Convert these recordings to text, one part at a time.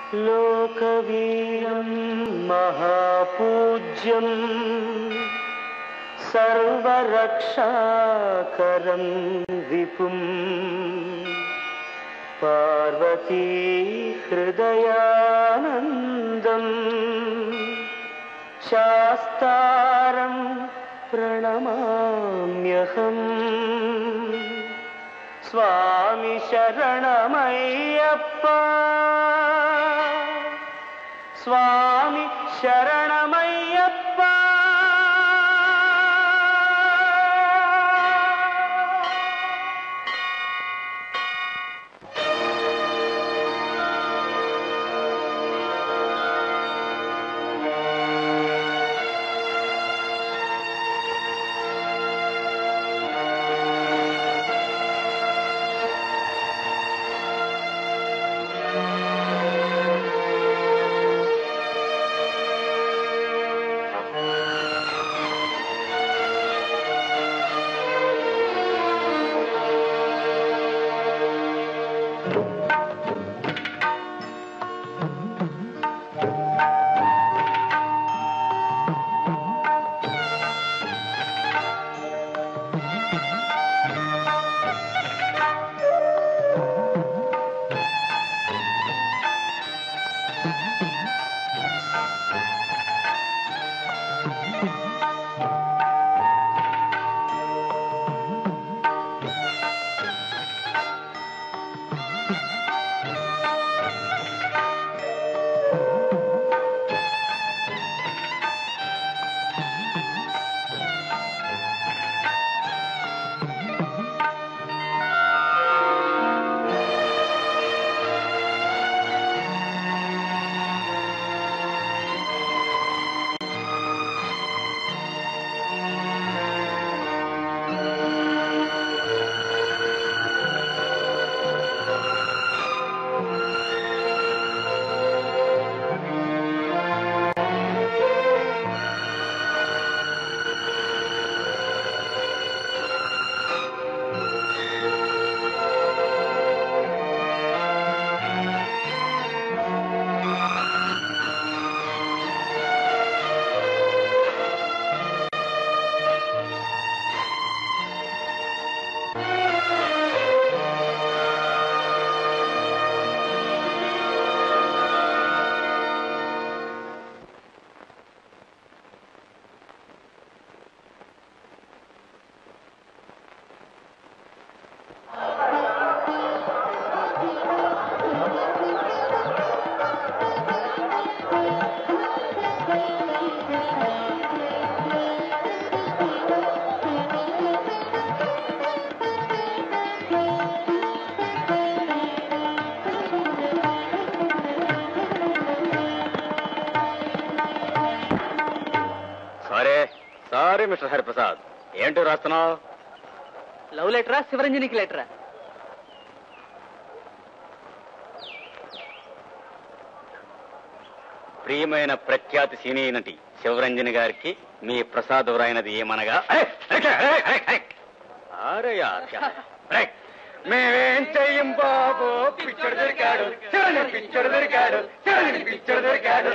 లోకవీరం మహాపూజ్యం సర్వరక్షాకరం విపుం పార్వతీ హృదయానందం శాస్తారం ప్రణమామ్యహం స్వామి శరణమయ్యప్ప స్వామి శరణమయ్యప్ప సారీ సారీ మిస్టర్ హరిప్రసాద్ ఏంటో రాస్తున్నావు లవ్ లెటరా శివరంజనికి లెటరా ప్రియమైన ప్రఖ్యాతి సినీ నటి శివరంజని గారికి మీ ప్రసాద్ వ్రాయినది ఏమనగా అరే, అరే, అరే, అరే, అరే. అరే యార్, క్యా హై? అరే, మేమేం చెయ్యం బాబు పిచ్చడు దొరికాడు శివరంజని పిచ్చడు దొరికాడు శివరంజని పిచ్చడు దొరికాడు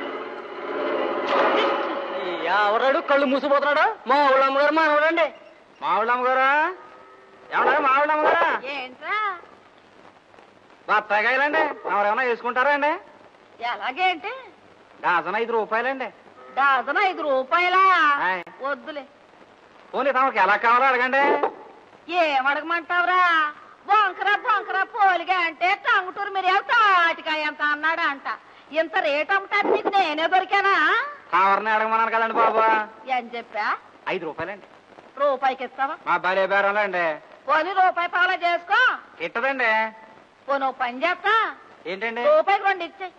ఎవరాడు కళ్ళు మూసిపోతున్నాడు మా ఊళ్ళమ్మ గారు మా ఊళ్ళండి మా ఊళ్ళమ్మ గారా ఏమన్నా మా ఊళ్ళమ్మ గారా ఏంట్రా బత్తాయికాయలండి ఎవరేమన్నా వేసుకుంటారా అండి ఎలాగేంటి డజన్ ఐదు రూపాయలండి డజన్ ఐదు రూపాయలా ఆయ్. వద్దులే పోనీ తమకు ఎలా కావాలో అడగండి ఏం అడగమంటావురా బొంకర బొంకర పోలిగా అంటే టంగుటూరు మిరియాలు తాటికాయ ఎంత అన్నాడు అంట ఇంత రేట్ అమ్ముతాను నీకు నేనే దొరికానా కావరని అడగమన్నాను కదండి బాబు ఏం చెప్పా ఐదు రూపాయలండి రూపాయికి ఇస్తావా మా భార్య బేరంలో అండి పోనీ రూపాయి పాలా చేసుకో ఇట్టదండి పోనీ ఓ పని చేస్తా ఏంటండి రూపాయికి రెండు ఇచ్చేయి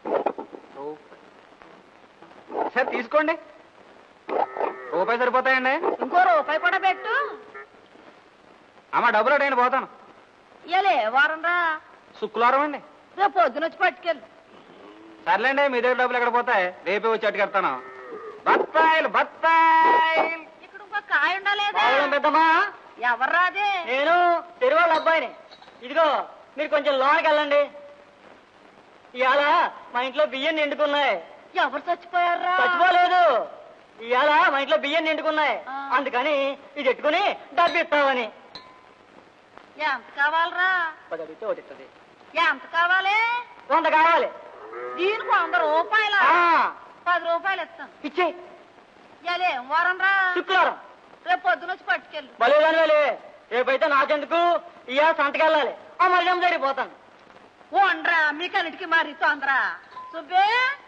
సరే తీసుకోండి రూపాయి సరిపోతాయండి ఇంకో రూపాయి కూడా పెట్టు అమ్మ డబ్బులు అడగండి పోతాను ఇలా ఏ వారం రా శుక్రవారం అండి రేపు పొద్దున వచ్చి పట్టుకెళ్ళు సర్లేండి మీ దగ్గర డబ్బులు ఎక్కడ పోతాయి రేపే వచ్చి అట్టుకెడతాను బత్తాయిలు బత్తాయిలు ఇక్కడ ఇంకో కాయ ఉండాలేదా బాగుంది పెద్దమ్మా ఎవర్రాదే నేను తిరువాళ్ళ అబ్బాయిని ఇదిగో మీరు కొంచెం లోనికి వెళ్ళండి ఇవాళ మా ఇంట్లో బియ్యం నిండుకున్నాయి ఎవరు చచ్చిపోయారా చచ్చిపోలేదు ఇవాళ మా ఇంట్లో బియ్యం నిండుకున్నాయి ఆ. అందుకని ఇది ఎట్టుకుని డబ్బు ఇస్తామని ఎంత కావాలరా పది అడిగితే ఒకటి ఇస్తుంది ఎంత కావాలి వంద కావాలి దీనికి వంద రూపాయల ఆ, పది రూపాయలు ఇస్తాను ఇచ్చే ఇదేం వారం రా శుక్రవారం రేపు పొద్దున వచ్చి పట్టుకెళ్ళు భలేదాని వేలే రేపైతే నాకెందుకు ఇవాళ సంతకెళ్ళాలి ఆ మరిడం జరిగిపోతాను ఓండ్రా మీకన్నిటికీ మరి తొందర సుబ్బే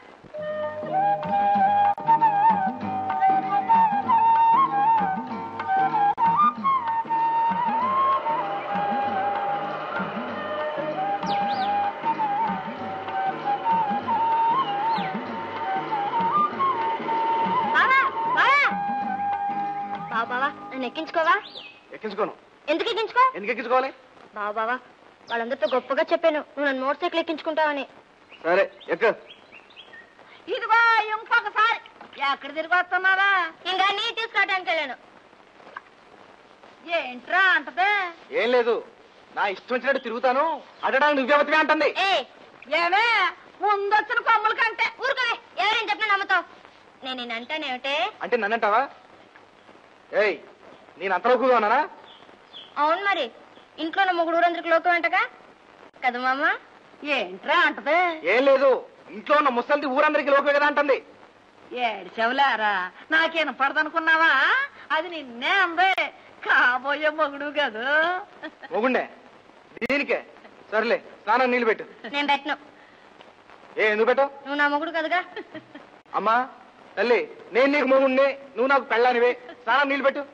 బావా బావా బావా బావా నన్ను ఎక్కించుకోవా ఎక్కించుకోను ఎందుకు ఎక్కించుకో ఎందుకు ఎక్కించుకోవాలి బావా బావా వాళ్ళందరితో గొప్పగా చెప్పాను నువ్వు నన్ను మోటార్ సైకిల్ ఎక్కించుకుంటావని సరే ఎక్క ఇదిగో ఇంకొకసారి ఎక్కడ తిరిగి వస్తున్నావా ఇంకా నీ తీసుకురావడానికి వెళ్ళాను ఏంట్రా అంటదే ఏం లేదు నా ఇష్టం వచ్చినట్టు తిరుగుతాను అడడానికి నువ్వే అంటుంది ఏ ఏమే ముందొచ్చిన కొమ్మల కంటే ఊరుకోవే ఎవరైనా చెప్పినా నమ్ముతావు నేను నేను అంటానేమిటే అంటే నన్నంటావా ఏయ్ నేను అంతలోకుగా ఉన్నానా అవును మరి ఇంట్లో నా ముగ్గురు ఊరందరికి లోకం అంటగా కదా మామ ఏంట్రా అంటదే ఏం లేదు ఇంట్లో ఉన్న ముసలిది ఊరందరికీ లోకే కదా అంటుంది ఏడు చెవులారా నాకేం పడదనుకున్నావా అది నిన్నే అందే కాబోయే మొగుడు కదూ మొగుండే దీనికే సర్లే స్నానం నీళ్ళు పెట్టు నేను పెట్టను ఏ ఎందుకు పెట్టు నువ్వు నా మొగుడు కదగా అమ్మా తల్లి నేను నీకు మొగుండే నువ్వు నాకు పెళ్ళానివే స్నానం నీళ్ళు పెట్టు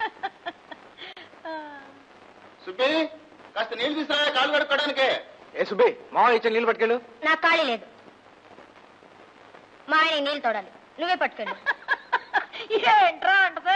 సుబ్బి కాస్త నీళ్లు తీసుకురా కాలు కడుక్కోవడానికే ఏ సుబ్బి మావ ఇచ్చిన నీళ్ళు పట్టుకెళ్ళు నాకు ఖాళీ లేదు మా ఆయన నీళ్ళు తోడాలి నువ్వే పట్టుకెళ్ళు ఏంట్రా అంటదే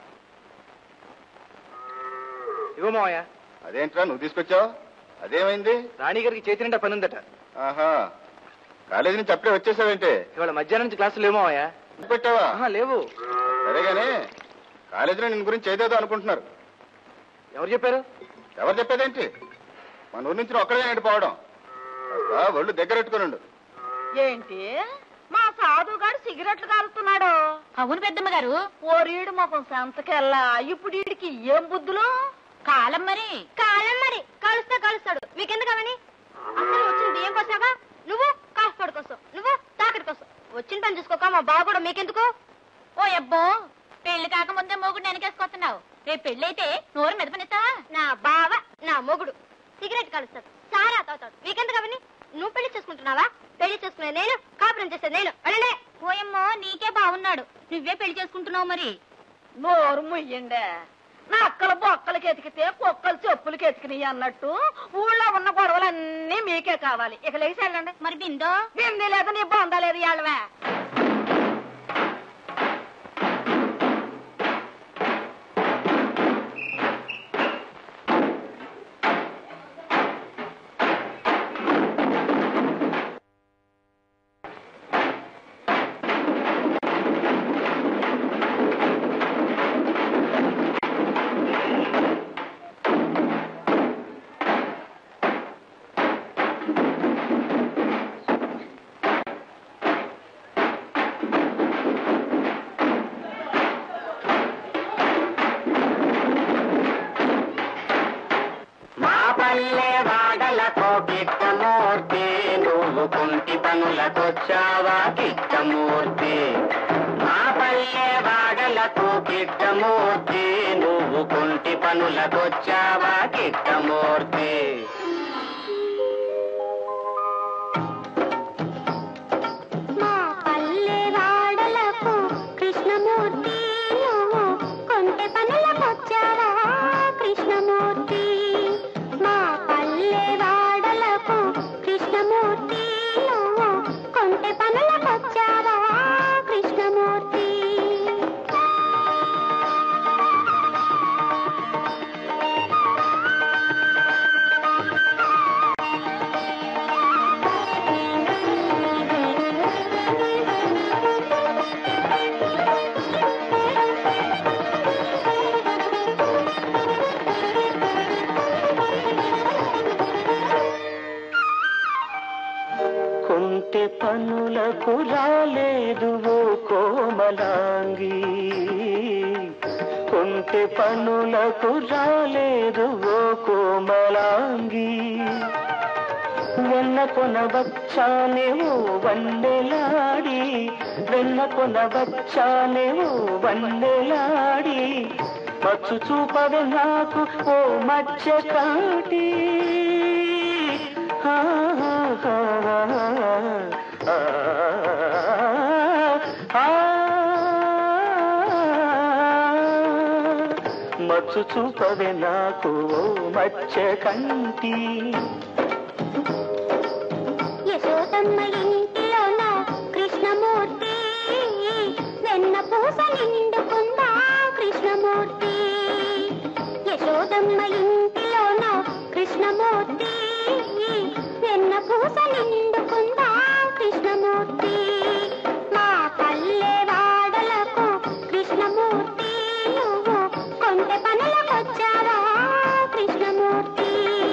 ఇవ్వ మావయ్య అదేంట్రా నువ్వు తీసుకొచ్చావు అదేమైంది రాణి గారికి చేతి నిండా పని ఉందట ఆహా కాలేజీ నుంచి అప్పుడే వచ్చేసావేంటి ఇవాళ మధ్యాహ్నం నుంచి క్లాసులు లేవు మావయ్య పెట్టావా ఆహా, లేవు సరేగానే కాలేజీలో నిన్ను గురించి ఏదేదో అనుకుంటున్నారు ఎవరు చెప్పారు ఎవరు చెప్పేదేంటి మన ఊరి నుంచి నువ్వు ఒక్కడే ఎండిపోవడం కాస్త ఒళ్ళు దగ్గర పెట్టుకుని ఏంటి మా సాధుగాడు సిగరెట్లు కాలుతున్నాడు అవును పెద్దమ్మ గారు ఓరీడు మొఖం సంతకెళ్ళా ఇప్పుడు వీడికి ఏం బుద్ధులు కాలం మరి కాలం మరి కలుస్తా కలుస్తాడు మీకెందుకు అవని అసలు వచ్చిన బియ్యం కోసావా నువ్వు కాస్పడి కోసం నువ్వు తాకడి కోసం వచ్చిన పని చూసుకోక మా బావ కూడా మీకెందుకు ఓ అబ్బో పెళ్లి కాకముందే మొగుడు వెనకేసుకొస్తున్నావు రేపు పెళ్ళైతే నోరు మెదపనిస్తావా నా బావ నా మొగుడు సిగరెట్ కలుస్తాడు సారా తాగుతాడు మీకెందుకు అవని నువ్వు పెళ్లి చేసుకుంటున్నావా పెళ్లి చేసుకునే నేను కాపురం చేసేది నేను అడలే ఓయమ్మో నీకే బాగున్నాడు నువ్వే పెళ్లి చేసుకుంటున్నావు మరి నోరు ముయ్యండే నక్కలు బొక్కలకి ఎతికితే కుక్కలు చెప్పులకి ఎతికినాయి అన్నట్టు ఊళ్ళో ఉన్న గొడవలన్నీ మీకే కావాలి ఇక లేచి వెళ్ళండి మరి బిందో బింది లేదు నీ బొంద లేదు ఇవాళవే మా పల్లె వాడలకు కిట్టమూర్తి నువ్వు కుంటి పనులకొచ్చావా కిట్టమూర్తి మా పల్లె వాడలకు కిట్టమూర్తి నువ్వు కుంటి పనులకొచ్చావా కిట్టమూర్తి మా పల్లె వాడలకు కృష్ణమూర్తి నువ్వు కొంటె పనులకొచ్చావా కృష్ణమూర్తి మా పల్లె వాడలకు కృష్ణమూర్తి నువ్వు కొంటె పనులకొచ్చావా కృష్ణమూర్తి ఆ కొంటె పనులకు రాలేదు ఓ కోమలాంగి కొంటె పనులకు రాలేదు ఓ కోమలాంగి వెన్న కొన వచ్చానే ఓ వన్నెలాడి వెన్న కొన వచ్చానే ఓ వన్నెలాడి మచ్చు చూపవే నాకు ఓ మచ్చ కాటి ఆ, ఆ, ఆ, ఆ, మచ్చు చూపవే నాకు ఓ మచ్చ కంటి యశోదమ్మ ఇంటిలోన కృష్ణమూర్తి వెన్న పూస నిండుకుందా కృష్ణమూర్తి యశోదమ్మ ఇంటిలోన కృష్ణమూర్తి వెన్న పూస నిండుకుందా కృష్ణమూర్తి మా పల్లె వాడలకు కృష్ణమూర్తి నువ్వు కొంటె పనులకొచ్చావా కృష్ణమూర్తి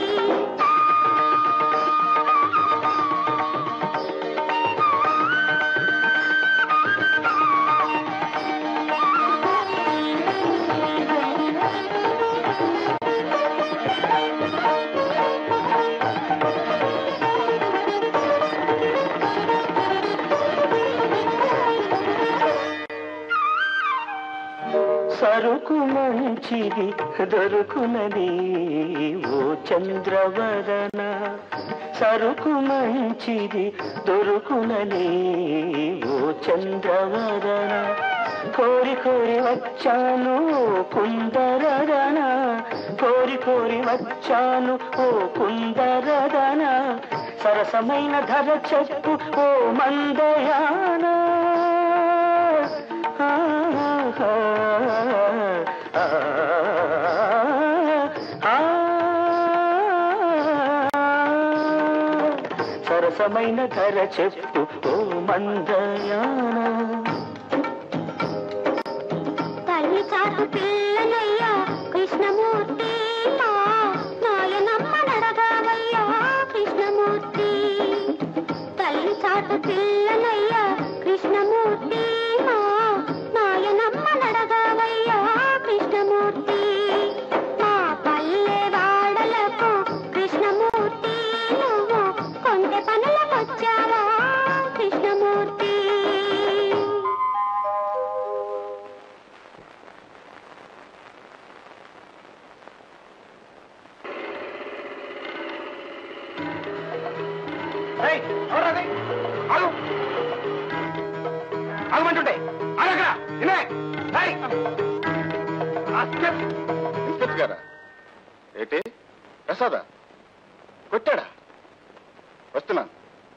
సరుకు మంచిది దొరుకునది ఓ చంద్రవదన సరుకు మంచిది దొరుకునది ఓ చంద్రవదన కోరి కోరి వచ్చాను ఓ కుందరదన కోరి కోరి వచ్చాను ఓ కుందరదన సరసమైన ధర చెప్పు ఓ మందయానా ఆ, ఆ, ఆ, ఆ, సరసమైన ధర చెప్పు ఓ మందయాన తల్లి చాటు పిల్లనయ్యా కృష్ణమూర్తి మా నాయనమ్మ నడగావయ్యా కృష్ణమూర్తి తల్లి చాటు పిల్లనయ్యా కృష్ణమూర్తి మా నాయనమ్మ నడగావయ్యా కృష్ణమూర్తి మా పల్లె వాడలకు కృష్ణమూర్తి నువ్వు కొంటె పనులకొచ్చావా కృష్ణమూర్తి ఏయ్, ఎవరా అది? ఆగు. ఆగమంటుంటే ఆగరా వినే ఏయ్. అస్సలు. ఇన్స్పెక్టర్ గారా ఏంటి ప్రసాదా కొట్టాడా వస్తున్నాను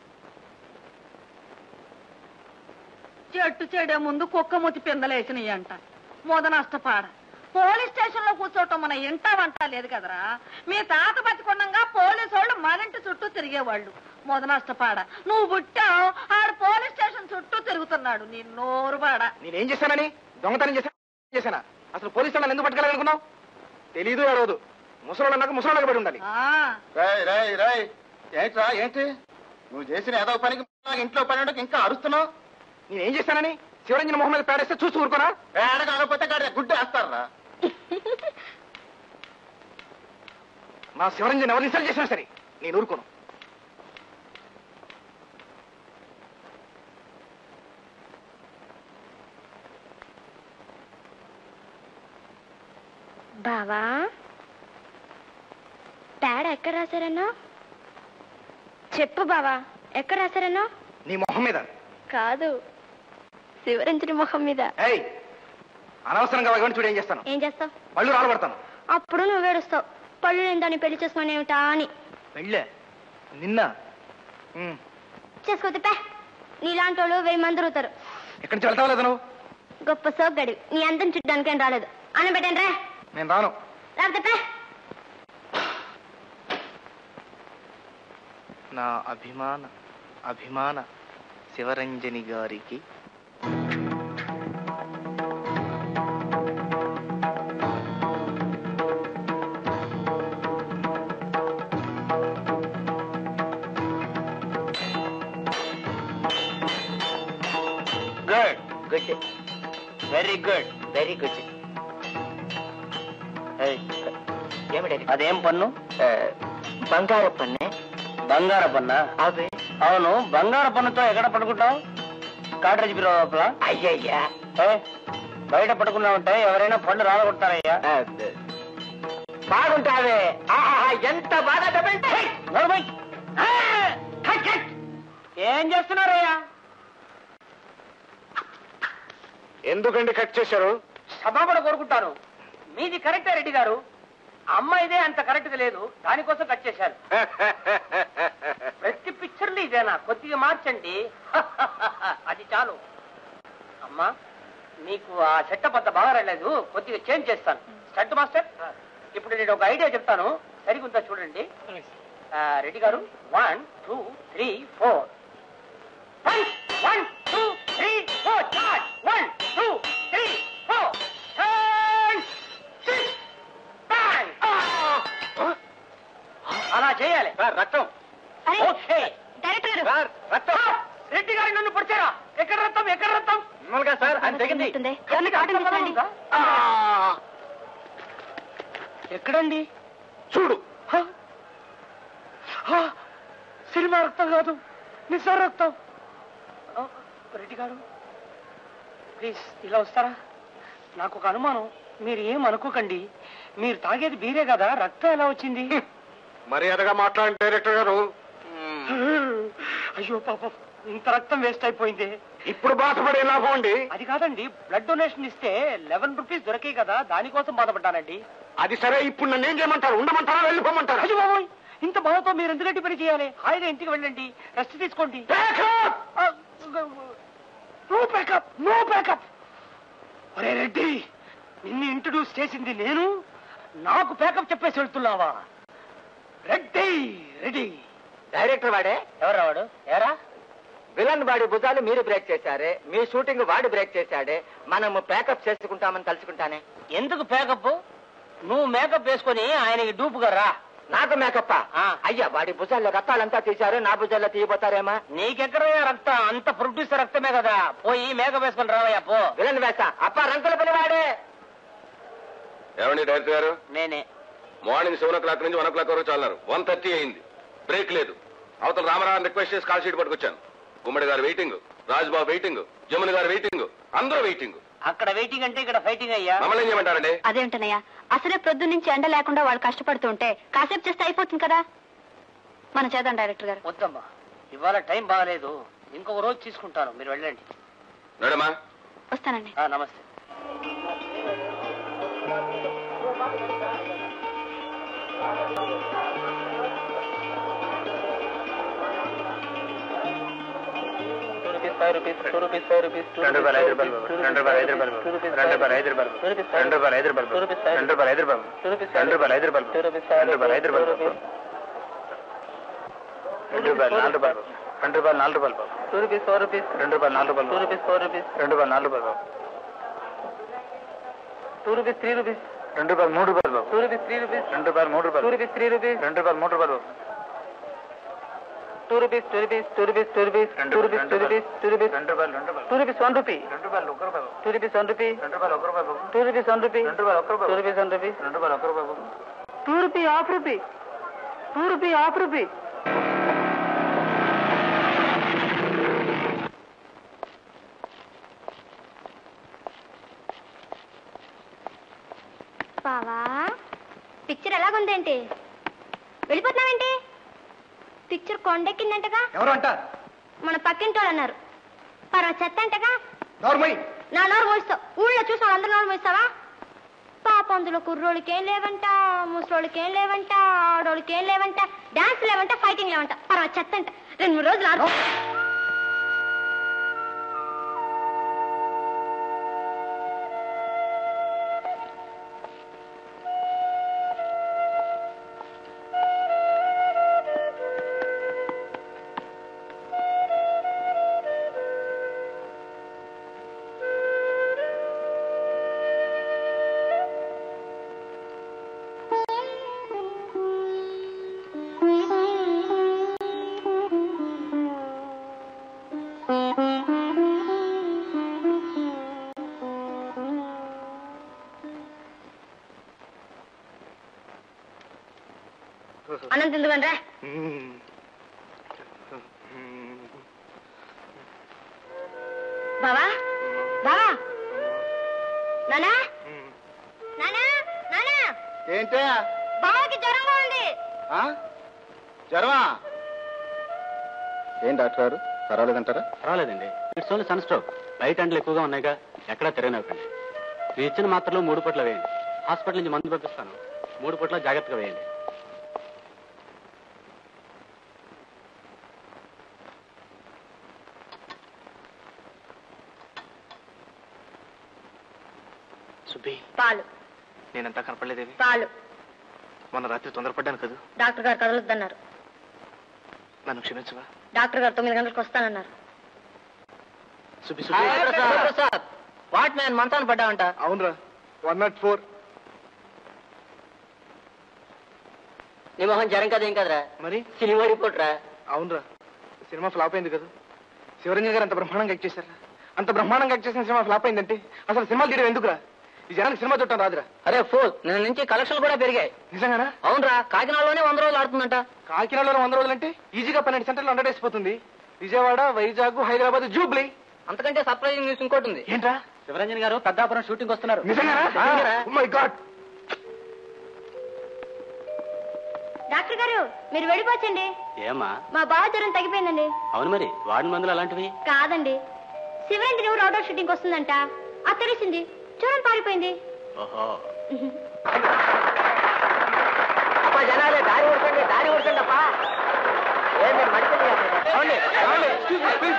చెట్టు చెడే ముందు కుక్క ముతి పిందలేసినాయి అంట మొద నష్టపాడ పోలీస్ స్టేషన్ లో కూర్చోవటం మన ఇంట వంట లేదు కదరా మీ తాత బతికొండంగా పోలీసు వాళ్ళు మరింటి చుట్టూ తిరిగేవాళ్ళు మొద నష్టపాడ నువ్వు పుట్టావు ఆడు పోలీస్ స్టేషన్ చుట్టూ తిరుగుతున్నాడు నీ నోరు పాడ నేనేం చేశానని దొంగతనం చేశాను చేశానా అసలు పోలీసు వాళ్ళని ఎందుకు పట్టుకెళ్ళాలనుకున్నావు తెలీదు ఏడవదు ముసలోళ్ళు అన్నాక ముసలోళ్ళకి పడి ఉండాలి ఆ, రాయ్ రాయ్ రాయ్ ఏంట్రా ఏంటి నువ్వు చేసిన ఏదో పనికి నాకు ఇంట్లో పని ఉండక ఇంకా అరుస్తున్నావు నేనేం చేశానని శివరంజన మొహం మీద పేడేస్తే చూసి ఊరుకోనా పేడ కాకపోతే గాడి గుడ్డ వేస్తారా మా శివరంజన్ ఎవరు ఇన్సల్ట్ చేసినా సరే నేను ఊరుకోను బావా డాడ్ ఎక్కడ రాశారన్నా చెప్పు బావా ఎక్కడ రాశారన్నా నీ మొహం మీద కాదు శివరంజని ముఖం మీద ఏయ్ అనవసరంగా వాగని చూడు ఏం చేస్తాను ఏం చేస్తావు పళ్ళు రాలబడతాను అప్పుడు నువ్వు ఏడుస్తావు పళ్ళు నేను దాన్ని పెళ్లి చేసుకునేమిటా అని వెళ్ళే నిన్న ఉమ్, చేసుకోతే పే నీలాంటి వాళ్ళు వెయ్యి మంది తిరుగుతారు ఎక్కడి నుంచి వెళ్తావు లేదా నువ్వు గొప్ప సోగ్గాడి నీ అందం చుట్టానికి ఏం రాలేదు అని పెట్టండి రా నేను రాను లేకపోతే పే నా అభిమాన అభిమాన శివరంజని గారికి good very good very good ఏమిటి అదేం పన్ను బంగారు పన్నే బంగార పన్న అదే అవును బంగార పన్నుతో ఎక్కడ పడుకుంటావు కాటరేజ్ బిరో లోపల అయ్యయ్యా బయట పడుకున్నావుంటే ఎవరైనా పళ్ళు రాలగొడతారయ్యా బాగుంటావే ఎంత బాగా ఏం చేస్తున్నారయ్యా ఎందుకండి కట్ చేశారు క్షమాపణ కోరుకుంటాను మీది కరెక్టే రెడ్డి గారు అమ్మాయిదే అంత కరెక్ట్ గా లేదు దానికోసం కట్ చేశారు ప్రతి పిక్చర్లు ఇదేనా కొద్దిగా మార్చండి అది చాలు అమ్మా నీకు ఆ సెటప్ అంత బాగా రాలేదు కొద్దిగా చేంజ్ చేస్తాను స్టంట్ మాస్టర్ ఇప్పుడు నేను ఒక ఐడియా చెప్తాను సరిగుందా చూడండి ఆ, రెడ్డి గారు one two three four one two three four charge one two three four అలా చేయాలి రక్తం అరే ఓకే డైరెక్టర్ గారు రక్తం రెడ్డి గారి నన్ను పొడిచారా ఎక్కడ రక్తం ఎక్కడ రక్తం మామూలుగా సార్ ఉంటుంది. ఎవరిని కాటన్ తీసుకోండి. ఎక్కడండి చూడు హ? హ? సినిమా రక్తం కాదు నిజ రక్తం ఆ, రెడ్డి గారు ప్లీజ్ ఇలా వస్తారా నాకు ఒక అనుమానం మీరు ఏం అనుకోకండి మీరు తాగేది బీరే కదా రక్తం ఎలా వచ్చింది మర్యాదగా మాట్లాడండి డైరెక్టర్ గారు అయ్యో పాపం ఇంత రక్తం వేస్ట్ అయిపోయింది ఇప్పుడు బాధపడే లాభం అండి అది కాదండి బ్లడ్ డొనేషన్ ఇస్తే లెవెన్ రూపీస్ దొరికాయి కదా దానికోసం బాధపడ్డానండి అది సరే ఇప్పుడు నన్ను ఏం చేయమంటారు ఉండమంటారా వెళ్ళిపోమంటారా అయ్యో బాబోయ్ ఇంత బాధతో మీరు ఎందుకంటే పని చేయాలి హాయిగా ఇంటికి వెళ్ళండి రెస్ట్ తీసుకోండి నో బ్యాకప్ నో బ్యాకప్ ఒరే రెడ్డి నిన్ను ఇంట్రడ్యూస్ చేసింది నేను నాకు బ్యాకప్ చెప్పేసి వెళ్తున్నావా రెడ్డి రెడ్డి డైరెక్టర్ వాడే ఎవరా వాడు ఎరా విలన్ వాడి భుజాలు మీరు బ్రేక్ చేశారే మీ షూటింగ్ వాడు బ్రేక్ చేశాడే మనము ప్యాకప్ చేసుకుంటామని తలుచుకుంటానే ఎందుకు ప్యాకప్ నువ్వు మేకప్ వేసుకొని ఆయనకి డూపుగా రా నాకు మేకప్ప ఆ. అయ్యా వాడి భుజాల్లో రక్తాలంతా తీశారు నా భుజాల్లో తీయబోతారేమా నీకెక్కడయ్యా రక్తం అంత ప్రొడ్యూసర్ రక్తమే కదా పోయి మేకప్ వేసుకొని రావయ్యా పో విలన్ వేస్తా అప్ప రంకుల పని వాడే ఏమండి డైరెక్టర్ గారు నేనే మార్నింగ్ సెవెన్ ఓ క్లాక్ నుంచి వన్ ఓ క్లాక్ వరకు చాలన్నారు వన్ థర్టీ అయింది బ్రేక్ లేదు అవతల రామారావు రిక్వెస్ట్ చేసి కాల్ షీట్ పట్టుకొచ్చాను గుమ్మడి గారు వెయిటింగ్ రాజుబాబు వెయిటింగ్ జమున గారు వెయిటింగ్ అందరూ వెయిటింగ్ అక్కడ వెయిటింగ్ అంటే ఇక్కడ ఫైటింగ్ అయ్యా మమ్మల్ని ఏం చేయమంటారండి అదేంటనయ్యా అసలే ప్రొద్దు నుంచి ఎండ లేకుండా వాళ్ళు కష్టపడుతుంటే కాసేపు చేస్తే అయిపోతుంది కదా మనం చేద్దాం డైరెక్టర్ గారు వద్దమ్మా ఇవాళ టైం బాగాలేదు ఇంకొక రోజు తీసుకుంటాను మీరు వెళ్ళండి నడమా వస్తానండి ఆ, నమస్తే రెండు రూపాయలు ఐదు రూపాయలు బాబు. రెండు రూపాయలు ఐదు రూపాయలు బాబు. రెండు రూపాయలు ఐదు రూపాయలు బాబు. రెండు రూపాయలు ఐదు రూపాయలు బాబు. రెండు రూపాయలు ఐదు రూపాయలు బాబు. రెండు రూపాయలు ఐదు రూపాయలు బాబు. రెండు రూపాయలు ఐదు రూపాయలు బాబు. రెండు రూపాయలు నాలుగు రూపాయలు బాబు. రెండు రూపాయలు నాలుగు రూపాయలు బాబు. రెండు రూపాయలు నాలుగు రూపాయలు బాబు. రెండు రూపాయలు నాలుగు రూపాయలు బాబు. రెండు రూపాయలు మూడు రూపాయలు బాబు. రెండు రూపాయలు మూడు రూపాయలు రెండు రూపాయలు మూడు రూపాయలు బాబు. రెండు రూపాయలు రెండు రూపాయలు రెండు రూపాయలు రెండు రూపాయలు రెండు రూపాయలు ఒక్క రూపాయి బాబు. రెండు రూపాయలు ఒక్క రూపాయి బాబు. రెండు రూపాయలు ఒక్క రూపాయి బాబు. రెండు రూపాయలు ఒక్క రూపాయి బాబు. బావా పిక్చర్ ఎలాగుందేంటి వెళ్ళిపోతున్నావేంటి పిక్చర్ కొండెక్కిందంటగా ఎవరు అంట మన పక్కింటోళ్ళు అన్నారు పర్వ చెత్త అంటగా నోర్మై నా నోరు మోయిస్తావు ఊళ్ళో చూసిన అందరు నోరు మోయిస్తావా పాప అందులో కుర్రోళ్ళకి ఏం లేవంట ముసలోళ్ళకి ఏం లేవంట ఆడోళ్ళకి ఏం లేవంట డాన్స్ లేవంట ఫైటింగ్ లేవంట పర్వ చెత్త అంట రెండు మూడు రోజులు ఆడు చికెన్ తిందువని రా బావా బావా నానా నానా నానా ఏంటే బావకి జ్వరంగా ఉంది జ్వరమా ఏం డాక్టర్ గారు పర్వాలేదంటారా పర్వాలేదండి ఇట్స్ ఓన్లీ సన్ స్ట్రోక్ లైట్ అండ్లు ఎక్కువగా ఉన్నాయిగా ఎక్కడా తిరగనివ్వకండి మీరు ఇచ్చిన మాత్రలు మూడు పూట్ల వేయండి హాస్పిటల్ నుంచి మందు పంపిస్తాను మూడు పూట్ల జాగ్రత్తగా వేయండి సుబ్బి పాలు నేనంతా కనపడలేదేవి పాలు మొన్న రాత్రి తొందరపడ్డాను కదూ డాక్టర్ గారు కదలొద్దన్నారు నన్ను క్షమించవా డాక్టర్ గారు తొమ్మిది గంటలకు వస్తానన్నారు సుబ్బి సుబ్బి ప్రసాద్ వాట్ మ్యాన్ మంచాన్ని పడ్డావంట అవునరా వన్ నాట్ ఫోర్ నీ మొహం జ్వరం కదా ఏం కదరా మరి సినిమా రిపోర్ట్ రా అవునరా సినిమా ఫ్లాప్ అయింది కదా శివరంజన్ గారు అంత బ్రహ్మాండంగా యాక్ట్ చేశారా అంత బ్రహ్మాండంగా యాక్ట్ చేసిన సినిమా ఫ్లాప్ అయిందంటే అసలు సినిమాలు తీయడం ఎందుకురా ఈ జనానికి సినిమా చూడటం రాదురా అరే ఫోన్ నిన్న నుంచి కలెక్షన్లు కూడా పెరిగాయి నిజంగానా అవునరా కాకినాడలోనే వంద రోజులు ఆడుతుందంట కాకినాడలో వంద రోజులంటే ఈజీగా పన్నెండు సెంటర్లు హండ్రెడ్ వేసిపోతుంది విజయవాడ వైజాగ్ హైదరాబాద్ జూబ్లీ అంతకంటే సర్ప్రైజింగ్ న్యూస్ ఇంకోటి ఉంది ఏంట్రా శివరంజన్ గారు పెద్దాపురం షూటింగ్ వస్తున్నారు నిజంగానా మై గాడ్ డాక్టర్ గారు మీరు వెళ్ళిపోవచ్చండి ఏమ్మా మా బావ జ్వరం తగ్గిపోయిందండి అవును మరి వాడిన మందులు అలాంటివి కాదండి శివరేంద్ర ఎవరు అవుట్ షూటింగ్ వస్తుందంట అది తెలిసింది జ్వరం పారిపోయింది ఓహో అప్పా జనాలే దారి ఊరుకోండి దారి ఊరుకోండి అప్పా ఏం మీరు మనుషులు కాదు. ఏమండి? ఏమండి?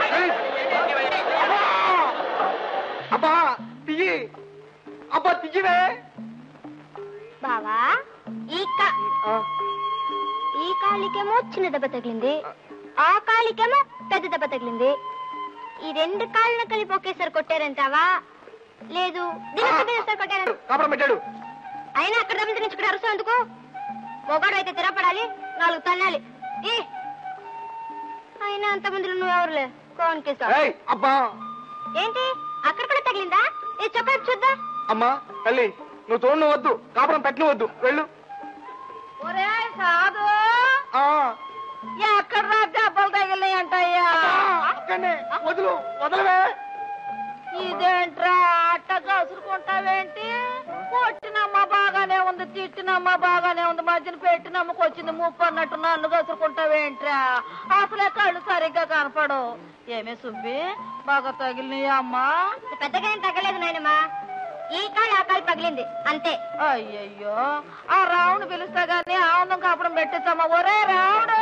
అబ్బా తియ్యి అబ్బా తియ్యవే బావా ఈ కా ఈ కాలికేమో చిన్న దెబ్బ తగిలింది ఆ కాలికేమో పెద్ద దెబ్బ తగిలింది ఈ రెండు కాళ్ళను కలిపి ఒకేసారి కొట్టారంటావా లేదు దీని ఒకేసారి కొట్టారంట కాపురం పెట్టాడు అయినా అక్కడ దెబ్బ నుంచి ఇక్కడ అరుసు ఎందుకు మొగాడు అయితే తిరపడాలి నాలుగు తన్నాలి ఈ అయినా అంత మందిలో నువ్వు ఎవరులే కోన్కేసా ఏయ్, అబ్బా ఏంటి అక్కడ కూడా తగిలిందా ఈ చొక్కా చూద్దాం అమ్మా తల్లి నువ్వు తోడు వద్దు కాపురం పెట్టను వద్దు వెళ్ళు ఒరే సాధు ఆ, ఎక్కడ దెబ్బలు తగిలినాయి అంటయ్యా అక్కడనే వదులు వదలవే ఇదేంట్రా అట్ట కసురుకుంటావేంటి కొట్టినమ్మ బాగానే ఉంది తిట్టినమ్మ బాగానే ఉంది మధ్యన పెట్టినమ్మకి వచ్చింది ముప్పు అన్నట్టు నన్ను కసురుకుంటావేంట్రా అసలే కళ్ళు సరిగ్గా కనపడు ఏమే సుబ్బి బాగా తగిలినాయా అమ్మా పెద్దగా ఏం తగ్గలేదు నాయనమ్మా ఈ కాలు ఆ కాలు పగిలింది అంతే అయ్యయ్యో ఆ రావుని పిలుస్తా గానీ ఆనందం కాపడం పెట్టించమ్మా ఒరే రావుడు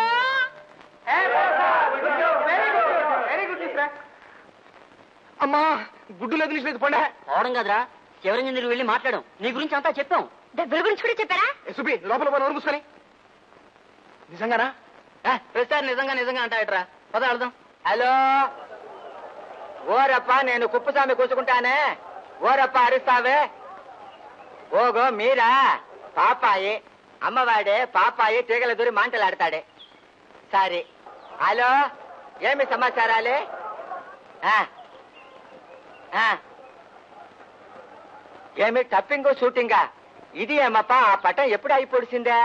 అమ్మా గుడ్డు లేదు లేదు పండే పోవడం కదరా శివరంజన్ దగ్గరికి వెళ్ళి మాట్లాడాం నీ గురించి అంతా చెప్పాం డబ్బుల గురించి కూడా చెప్పారా ఏ, సుబ్బి లోపల పోయి నోరు మూసుకొని నిజంగానా ప్రతిసారి నిజంగా నిజంగా అంటాయట్రా పద వెళ్దాం హలో ఓరప్ప నేను కుప్పస్వామి కూర్చుకుంటానే ఓరప్ప అరుస్తావే ఓగో మీరా పాపాయి అమ్మవాడే పాపాయి తీగల దూరి మాంటలాడతాడే సరే హలో ఏమి సమాచారాలే ఆ, ఆ. ఏమి టప్పింగ్ షూటింగా ఇది ఏమప్ప ఆ పటం ఎప్పుడు అయిపోడిసిందే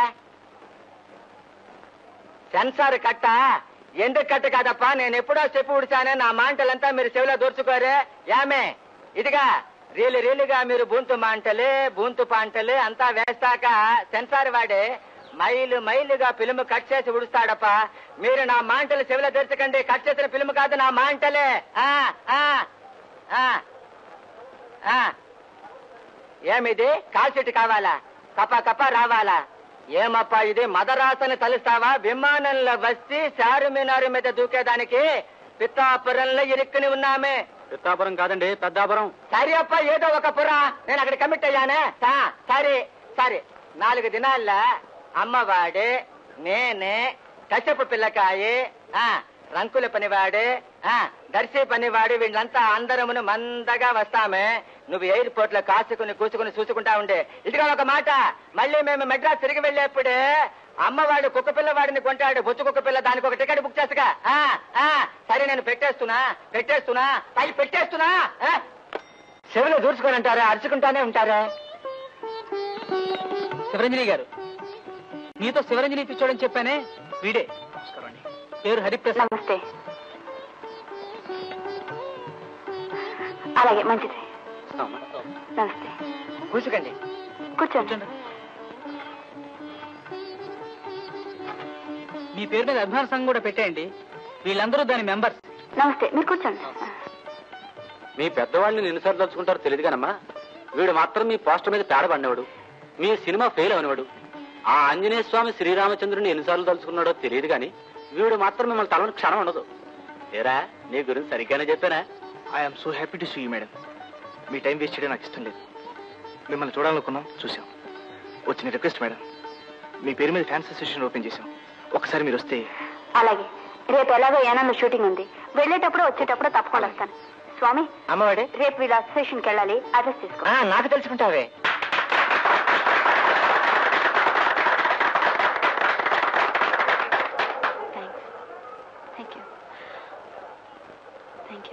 సెన్సార్ కట్ట ఎందుకు కట్ట కాదప్పా నేను ఎప్పుడో చెప్పి ఉడిచానే నా మాంటలంతా మీరు చెవిలో దూర్చుకోరే యామే ఇదిగా రీలు రీలుగా మీరు బూంతు మాంటలే బూంతు పాంటలే అంతా వేస్తాక సెన్సార్ వాడే మైలు మైలుగా ఫిల్మ్ కట్ చేసి ఉడుస్తాడప్ప మీరు నా మాంటలు చెవిలో తెరచకండి కట్ చేసిన ఫిల్మ్ కాదు నా మాంటలే ఆ ఆ ఆ ఆ ఏమిది కాల్చెట్టు కావాలా కప కప రావాలా ఏమప్పా ఇది మదరాసని తలుస్తావా విమానంలో వచ్చి చారుమినారు మీద దూకేదానికి పిత్తాపురంలో ఇరుక్కుని ఉన్నామే పిత్తాపురం కాదండి పెద్దాపురం సరే అప్ప ఏదో ఒక పుర నేను అక్కడ కమిట్ అయ్యానే సా, సరే సరే నాలుగు దినాల్లో అమ్మవాడే నేనే కశ్యపు పిల్లకాయి ఆ రంకుల పనివాడే ఆ దర్శి పనివాడు వీళ్ళంతా అందరమును మందగా వస్తామే నువ్వు ఎయిర్పోర్ట్ లో కాసుకుని కూసుకుని చూసుకుంటా ఉండే ఇదిగా ఒక మాట మళ్ళీ మేము మెడ్రాస్ తిరిగి వెళ్ళేప్పుడే అమ్మవాడు కుక్క పిల్ల వాడిని కొంటాడు బొచ్చు కుక్క పిల్ల దానికి ఒక టికెట్ బుక్ చేస్తుగా ఆ, ఆ, సరే నేను పెట్టేస్తున్నా పెట్టేస్తున్నా పై పెట్టేస్తున్నా ఆ? చెవిలో దూర్చుకొని అంటారా అరుచుకుంటానే ఉంటారా శివరంజని గారు నీతో శివరంజని ఇప్పించాడని చెప్పానే వీడే నమస్కారం అండి పేరు హరిప్రసాద్ నమస్తే అలాగే మంచిది నమస్తే కూర్చుకండి కూర్చోండి మీ పేరు మీద అభిమాన సంఘం కూడా పెట్టేయండి వీళ్ళందరూ దాని మెంబర్స్ నమస్తే మీరు కూర్చోండి మీ పెద్దవాళ్ళని ఎన్నిసార్లు తలుచుకుంటారో తెలియదు కానమ్మా వీడు మాత్రం మీ పోస్టర్ మీద పేడ పడినవాడు మీ సినిమా ఫెయిల్ అవనివాడు ఆ ఆంజనేయ స్వామి శ్రీరామచంద్రుని ఎన్నిసార్లు తలుచుకున్నాడో తెలియదు కానీ వీడు మాత్రం మిమ్మల్ని తలని క్షణం ఉండదు ఏరా నీ గురించి సరిగ్గానే చెప్పానా I'm so happy to see you madam మీ టైం వేస్ట్ చేయడం నాకు ఇష్టం లేదు మిమ్మల్ని చూడాలనుకున్నాం చూసాం వచ్చిన రిక్వెస్ట్ మేడం మీ పేరు మీద ఫ్యాన్స్ అసోసియేషన్ ఓపెన్ చేశాం ఒకసారి మీరు వస్తే అలాగే రేపు ఎలాగో యానంలో షూటింగ్ ఉంది వెళ్ళేటప్పుడు వచ్చేటప్పుడు తప్పకుండా వస్తాను స్వామి అమ్మవాడే రేపు వీళ్ళ అసోసియేషన్కి వెళ్ళాలి అడ్రస్ తీసుకో ఆ, నాకు తెలుసుకుంటావే thanks thank you thank you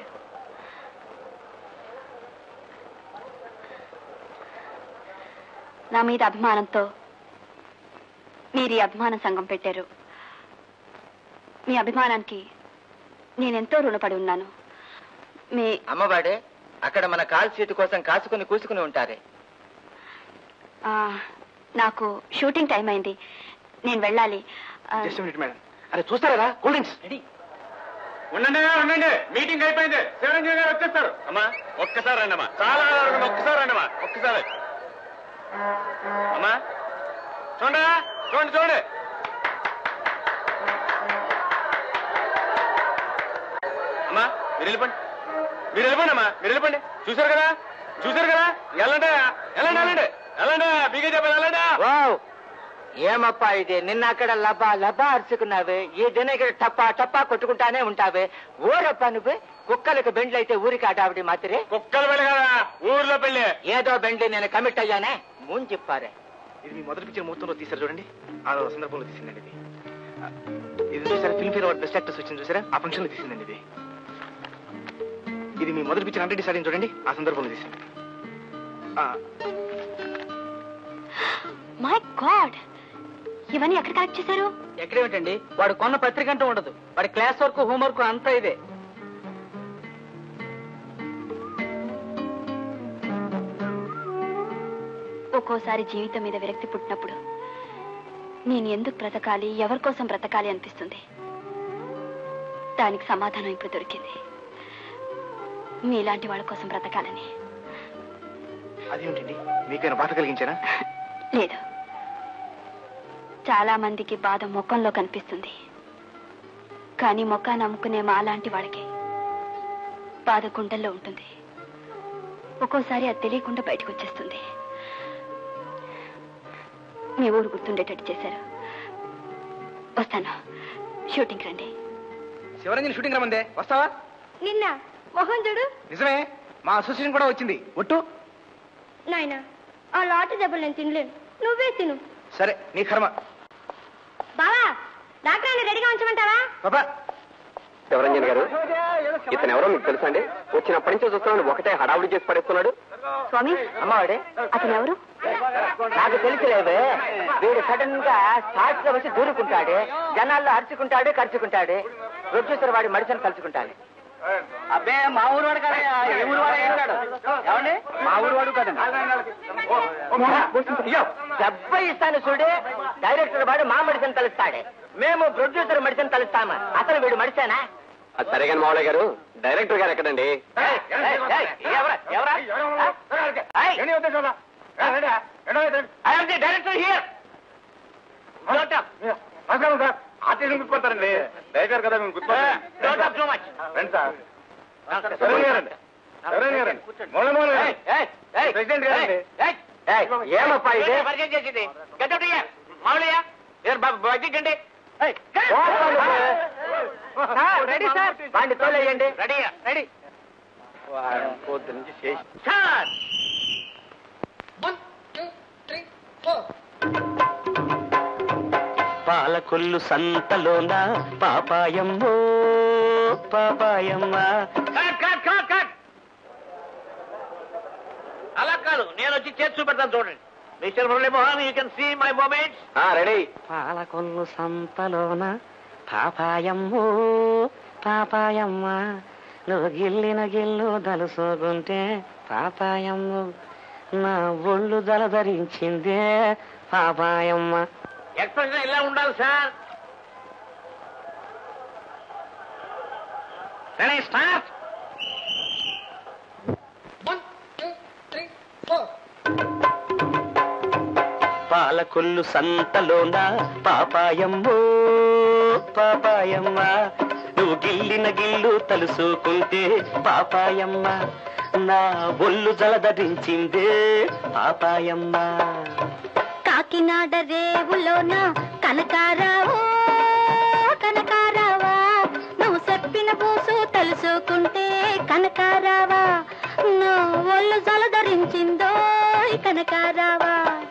నా మీద అభిమానంతో మీరు ఈ అభిమాన సంఘం పెట్టారు మీ అభిమానానికి నేనెంతో రుణపడి ఉన్నాను మీ అమ్మవాడే అక్కడ మన కాల్ సీటు కోసం కాసుకుని కూసుకుని ఉంటారే ఆ, నాకు షూటింగ్ టైం అయింది నేను వెళ్ళాలి ఆ, జస్ట్ మినిట్ మేడం అరే చూస్తారా కూల్ డ్రింక్స్ ఉండండి ఉండండి మీటింగ్ అయిపోయింది శివరంజన్ గారు వచ్చేస్తారు అమ్మా ఒక్కసారి రండి అమ్మా చాలా అడగండి ఒక్కసారి రండి అమ్మా ఒక్కసారి అమ్మా చూడండి చూడండి చూడండి అమ్మా మీరు వెళ్ళిపోండి మీరు వెళ్ళిపోండి అమ్మా మీరు వెళ్ళిపోండి చూశారు కదా చూశారు కదా వెళ్ళండి వెళ్ళండి వెళ్ళండి వెళ్ళండి బీగే చెప్పాలి వెళ్ళండి వావ్ ఏమప్పా ఇది నిన్న అక్కడ లబ్బా లబ్బా అరుచుకున్నావే ఈ దిన ఇక్కడ టప్పా టప్పా కొట్టుకుంటానే ఉంటావే ఊరప్పా నువ్వు కుక్కలకు బెండ్లు అయితే ఊరికి ఆడావిడి మాత్రే కుక్కలు వెళ్ళి కదా ఊర్లో పెళ్ళి ఏదో బెండ్లి నేను కమిట్ అయ్యానే ముంచిప్పారే ఇది మీ మొదటి పిక్చర్ ముహూర్తంలో తీశారు చూడండి ఆ సందర్భంలో తీసిందండి ఇది ఆ, ఇది చూసారా ఫిల్మ్ఫేర్ అవార్డ్ బెస్ట్ యాక్టర్స్ వచ్చింది చూసారా ఆ ఫంక్షన్ లో తీసిందండి ఇది ఇది మీ మొదటి పిక్చర్ హండ్రెడ్ సాధించి చూడండి ఆ సందర్భంలో తీసింది ఆ, మై గాడ్ ఇవన్నీ ఎక్కడ కలెక్ట్ చేశారు ఎక్కడేమిటండి వాడు కొన్న పత్రిక అంటూ ఉండదు వాడి క్లాస్ వర్క్ హోంవర్క్ అంతా ఇదే ఒక్కోసారి జీవితం మీద విరక్తి పుట్టినప్పుడు నేను ఎందుకు బ్రతకాలి ఎవరి కోసం బ్రతకాలి అనిపిస్తుంది దానికి సమాధానం ఇప్పుడు దొరికింది మీలాంటి వాళ్ళ కోసం బ్రతకాలని అదేమిటండి మీకైనా బాధ కలిగించారా లేదు చాలా మందికి బాధ ముఖంలో కనిపిస్తుంది కానీ ముఖాన్ని అమ్ముకునే మాలాంటి వాళ్ళకి బాధ గుండెల్లో ఉంటుంది ఒక్కోసారి అది తెలియకుండా బయటకు వచ్చేస్తుంది మీ ఊరు గుర్తుండేటట్టు చేశారు వస్తాను షూటింగ్ రండి శివరంజన్ షూటింగ్ రమ్మందే వస్తావా నిన్న మొహం చూడు నిజమే మా అసోసియేషన్ కూడా వచ్చింది ఒట్టు నాయన ఆ లాట దెబ్బలు నేను తినలేను నువ్వే తిను సరే నీ కర్మ బావా డాక్టర్ రెడీగా ఉంచమంటావా బాబా శివరంజన్ గారు ఇతను ఎవరో మీకు తెలుసా అండి వచ్చినప్పటి నుంచి చూస్తున్నాడు ఒకటే హడావుడి చేసి పడేస్తున్నాడు స్వామి అమ్మవాడే అతను ఎవరు నాకు తెలిసిలేవే వీడు సడన్ గా స్టార్ట్ లో వచ్చి దూరుకుంటాడు జనాల్లో అరుచుకుంటాడు ఖర్చుకుంటాడు ప్రొడ్యూసర్ వాడి మడిసని కలుసుకుంటాడు అబ్బే మా ఊరు వాడు కదా ఏ ఊరు వాడు అయ్యాడు ఏమండి మా ఊరు వాడు కదండి దెబ్బ ఇస్తాను చూడు డైరెక్టర్ వాడు మా మడిసని కలుస్తాడు మేము ప్రొడ్యూసర్ మడిసని కలుస్తాము అసలు వీడు మడిసేనా అది సరే కానీ మావయ్య గారు డైరెక్టర్ గారు ఎక్కడండి ఏయ్, ఏయ్, ఏయ్, ఎవరా ఎవరా ఏయ్, I am the director here. Shut up. Artist గుర్తుపడతారండి డైరెక్టర్ కదా మేము Shut up too much. రండి సార్ శివరంజన్ గారండి శివరంజన్ గారండి మూల మూల ఏయ్, ఏయ్, ఏయ్, ప్రెసిడెంట్ గారండి. ఏయ్, ఏయ్, ఏమప్పా ఇది పరిచయం చేసింది గద్దయ్య మామూలుగా బడ్జెట్ రెడీ సార్ వాడిని తోలేయండి రెడీ రెడీ పొద్దు నుంచి చేసి సార్ పాలకొల్లు సంతలోన పాపాయమ్మో పాపాయమ్మ కట్ కట్ కట్ కట్ అలా కాదు నేను వచ్చి చేసి చూపెడతాను చూడండి mister Muralimohan you can see my movements ready Palakollu సంతలోన పాపాయమ్మో పాపాయమ్మ నువ్వు గిల్లిన గిల్లు దలుసుకుంటే పాపాయమ్మ నా ఒళ్ళు దలధరించిందే పాపాయమ్మ ఎక్స్ప్రెషన్ ఇలా ఉండాలి సార్ రెడీ స్టార్ట్ పాలకొల్లు సంతలోన పాపాయమ్మో పాపాయమ్మ నువ్వు గిల్లిన గిల్లు తలుసుకుంటే పాపాయమ్మ నా ఒళ్ళు జలధరించిందే పాపాయమ్మ కాకినాడ రేవులోన కనకారావు కనకారావా నువ్వు చెప్పిన పూసు తెలుసుకుంటే కనకారావా నా ఒళ్ళు జలధరించిందో కనకారావా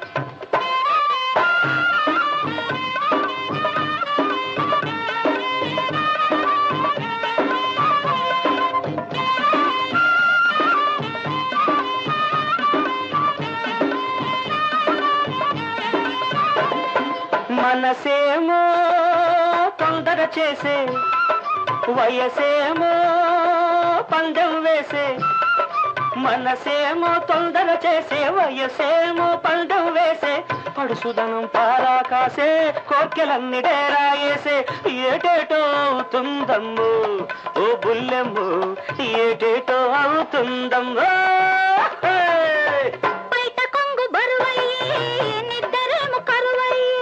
మనసేమో తొందర చేసే వయసేమో పందెం వేసే మనసేమో తొందర చేసే వయసేమో పందెం వేసే పడుసుదనం పారా కాసే కోర్కెలన్నీ డేరాయేసే ఏటేటో అవుతుందమ్ము ఓ బుల్లెమ్ము ఏటేటో అవుతుందమ్మో హే! బయట కొంగు బరువయ్యే నిద్దరేమో కరువయ్యే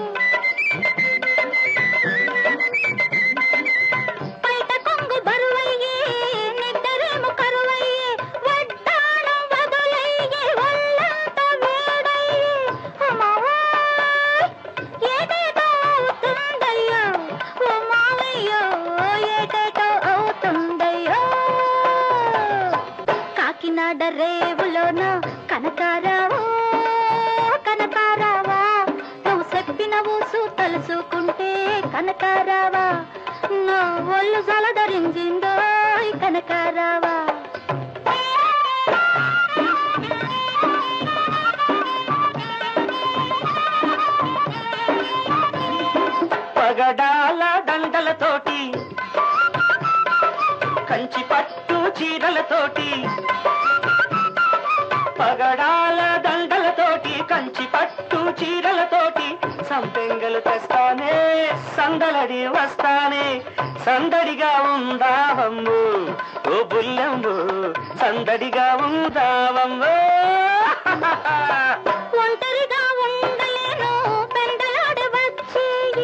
బయట కొంగు బరువయ్యే నిద్దరేమో కరువయ్యే వడ్డాణం వదులయ్యే ఒళ్ళంతా వేడయ్యే అమ్మవాయ్ ఏటేటో అవుతుందయ్యో ఓ మావయ్యో ఏటేటో అవుతుందయ్యో కాకినాడ రేవులోన కనకారావు కనకారావా నువ్వు చెప్పిన ఊసు తలుసుకుంటే కనకారావా నా ఒళ్ళు జలధరించిందో కనకారావా పగడాల దండలతోటి కంచి పట్టు చీరలతోటి పగడాల దండలతోటి కంచి పట్టు చీరలతోటి సంపెంగలు తెస్తానే సందలడి వస్తానే సందడిగా ఉందావమ్ము ఓ బుల్లెమ్ము సందడిగా ఉందావమ్ము ఒంటరిగా ఉండలేను పెందలాడ వచ్చేయి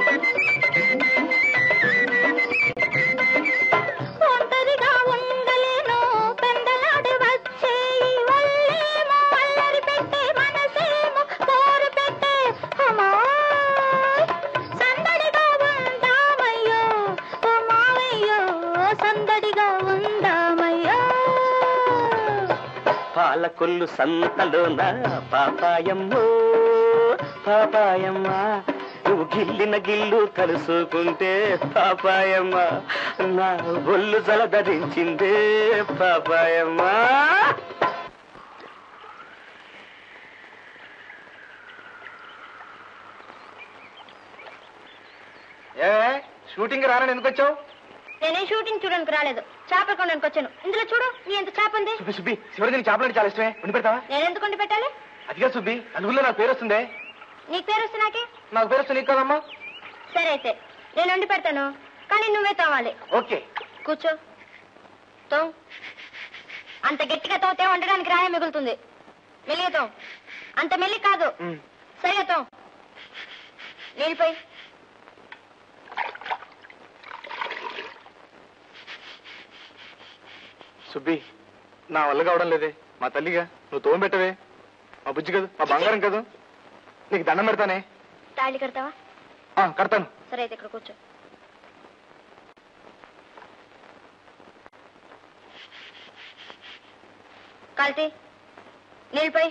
ఒంటరిగా ఉండలేను పెందలాడ వచ్చేయి ఒళ్ళేమో అల్లరి పెట్టే మనసేమో పోరు పెట్టే అమ్మాయ్ సందడిగా ఉందామయ్యో ఓ మావయ్యో సందడిగా ఉందామయ్యో పాలకొల్లు సంతలోన పాపాయమ్మో పాపాయమ్మ నువ్వు గిల్లిన గిల్లు కలుసుకుంటే పాపాయమ్మ నా ఒళ్ళు జలధరించిందే పాపాయమ్మ ఏ షూటింగ్ రానని ఎందుకు వచ్చావు నేనే షూటింగ్ చూడడానికి రాలేదు చేపల కొనడానికి వచ్చాను ఇందులో చూడు నీ ఎంత చేప ఉంది సుబ్బి సుబ్బి శివరంజని చేపలంటే చాలా ఇష్టమే ఉండి పెడతావా నేను ఎందుకు వండి పెట్టాలి అదిగా సుబ్బి నలుగురిలో నాకు పేరు వస్తుందే నీకు పేరు వస్తే నాకే నాకు పేరు వస్తుంది నీకు కదమ్మా సరే అయితే నేను వండి పెడతాను కానీ నువ్వే తోవాలి ఓకే కూర్చో తో అంత గట్టిగా తోతే వండడానికి రాయ మిగులుతుంది మెల్లిగా తో అంత మెల్లి కాదు సరిగా తో నీళ్ళిపోయి సుబ్బి నా వల్ల కావడం లేదే మా తల్లిగా నువ్వు తోం పెట్టవే మా బుజ్జి కదా మా బంగారం కదా నీకు దండం పెడతానే తాళి కడతావా ఆ, కడతాను సరే అయితే ఇక్కడ కూర్చో కాల్తీ నీళ్ళిపోయి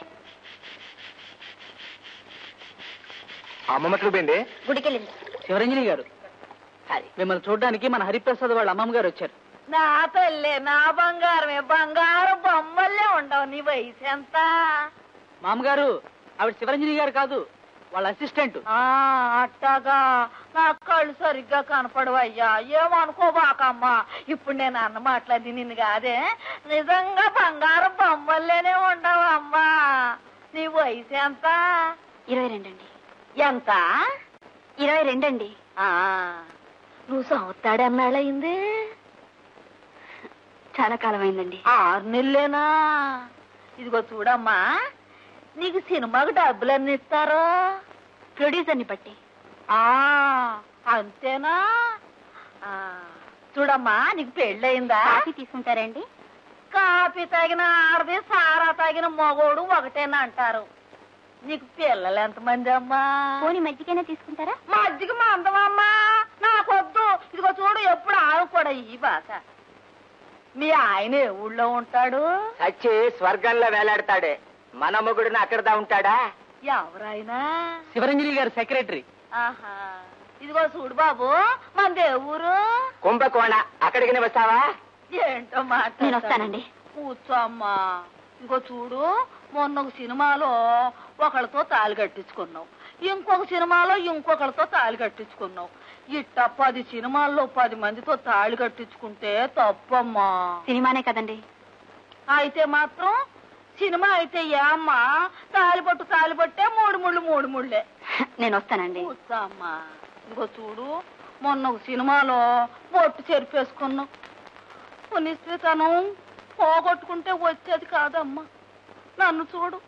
ఆ అమ్మమ్మ ఎక్కడ పోయింది గుడికెళ్ళింది శివరంజని గారు మిమ్మల్ని చూడడానికి మన హరిప్రసాద్ వాళ్ళ అమ్మమ్మ గారు వచ్చారు నా తల్లే నా బంగారమే బంగారం బొమ్మల్లే ఉండవు నీ వయసు ఎంత మామగారు ఆవిడ శివరంజని గారు కాదు వాళ్ళ అసిస్టెంట్ ఆ అట్టాగా నా కళ్ళు సరిగ్గా కనపడవయ్యా ఏమనుకోబాకమ్మా ఇప్పుడు నేను అన్న మాట్లాడి నిన్ను కాదే నిజంగా బంగారం బొమ్మల్లోనే ఉండవమ్మా నీ వయసు ఎంత ఇరవై రెండండి ఎంత ఇరవై రెండండి ఆ నువ్వు సంవత్సరాడన్నాళ్ళయింది చాలా కాలం అయిందండి ఆరు నెలలేనా ఇదిగో చూడమ్మా నీకు సినిమాకు డబ్బులన్నీ ఇస్తారు ప్రొడ్యూసర్ని బట్టి ఆ అంతేనా ఆ, చూడమ్మా నీకు పెళ్ళయిందా కాఫీ తీసుకుంటారండి కాఫీ తాగిన ఆడది సారా తాగిన మగోడు ఒకటేనా అంటారు నీకు పిల్లలు ఎంతమంది అమ్మా పోనీ మజ్జిగైనా తీసుకుంటారా మజ్జిగ మందమమ్మా నాకొద్దు ఇదిగో చూడు ఎప్పుడు ఆవు కూడా ఈ భాష మీ ఆయన ఏ ఊళ్ళో ఉంటాడు సచ్చి స్వర్గంలో వేలాడతాడే మన మొగుడుని అక్కడదా ఉంటాడా ఎవరైనా శివరంజని గారు సెక్రటరీ ఆహా ఇదిగో చూడు బాబు మనది ఏ ఊరు కుంభకోణ అక్కడికి వస్తావా ఏంటో మాట నేను వస్తానండి కూర్చో అమ్మా ఇంకో చూడు మొన్న ఒక సినిమాలో ఒకళ్ళతో తాళి కట్టించుకున్నావు ఇంకొక సినిమాలో ఇంకొకళ్ళతో తాళి కట్టించుకున్నావు ఇట్ట పది సినిమాల్లో పది మందితో తాళి కట్టించుకుంటే తప్పమ్మా సినిమానే కదండి అయితే మాత్రం సినిమా అయితే ఏ అమ్మా తాలిపట్టు తాలిపట్టే మూడు ముళ్ళు మూడు ముళ్ళే నేను వస్తానండి కూర్చో అమ్మా ఇదిగో చూడు మొన్న ఒక సినిమాలో బొట్టు చెరిపేసుకున్నావు పునిశ్రీతనం పోగొట్టుకుంటే వచ్చేది కాదమ్మా నన్ను చూడు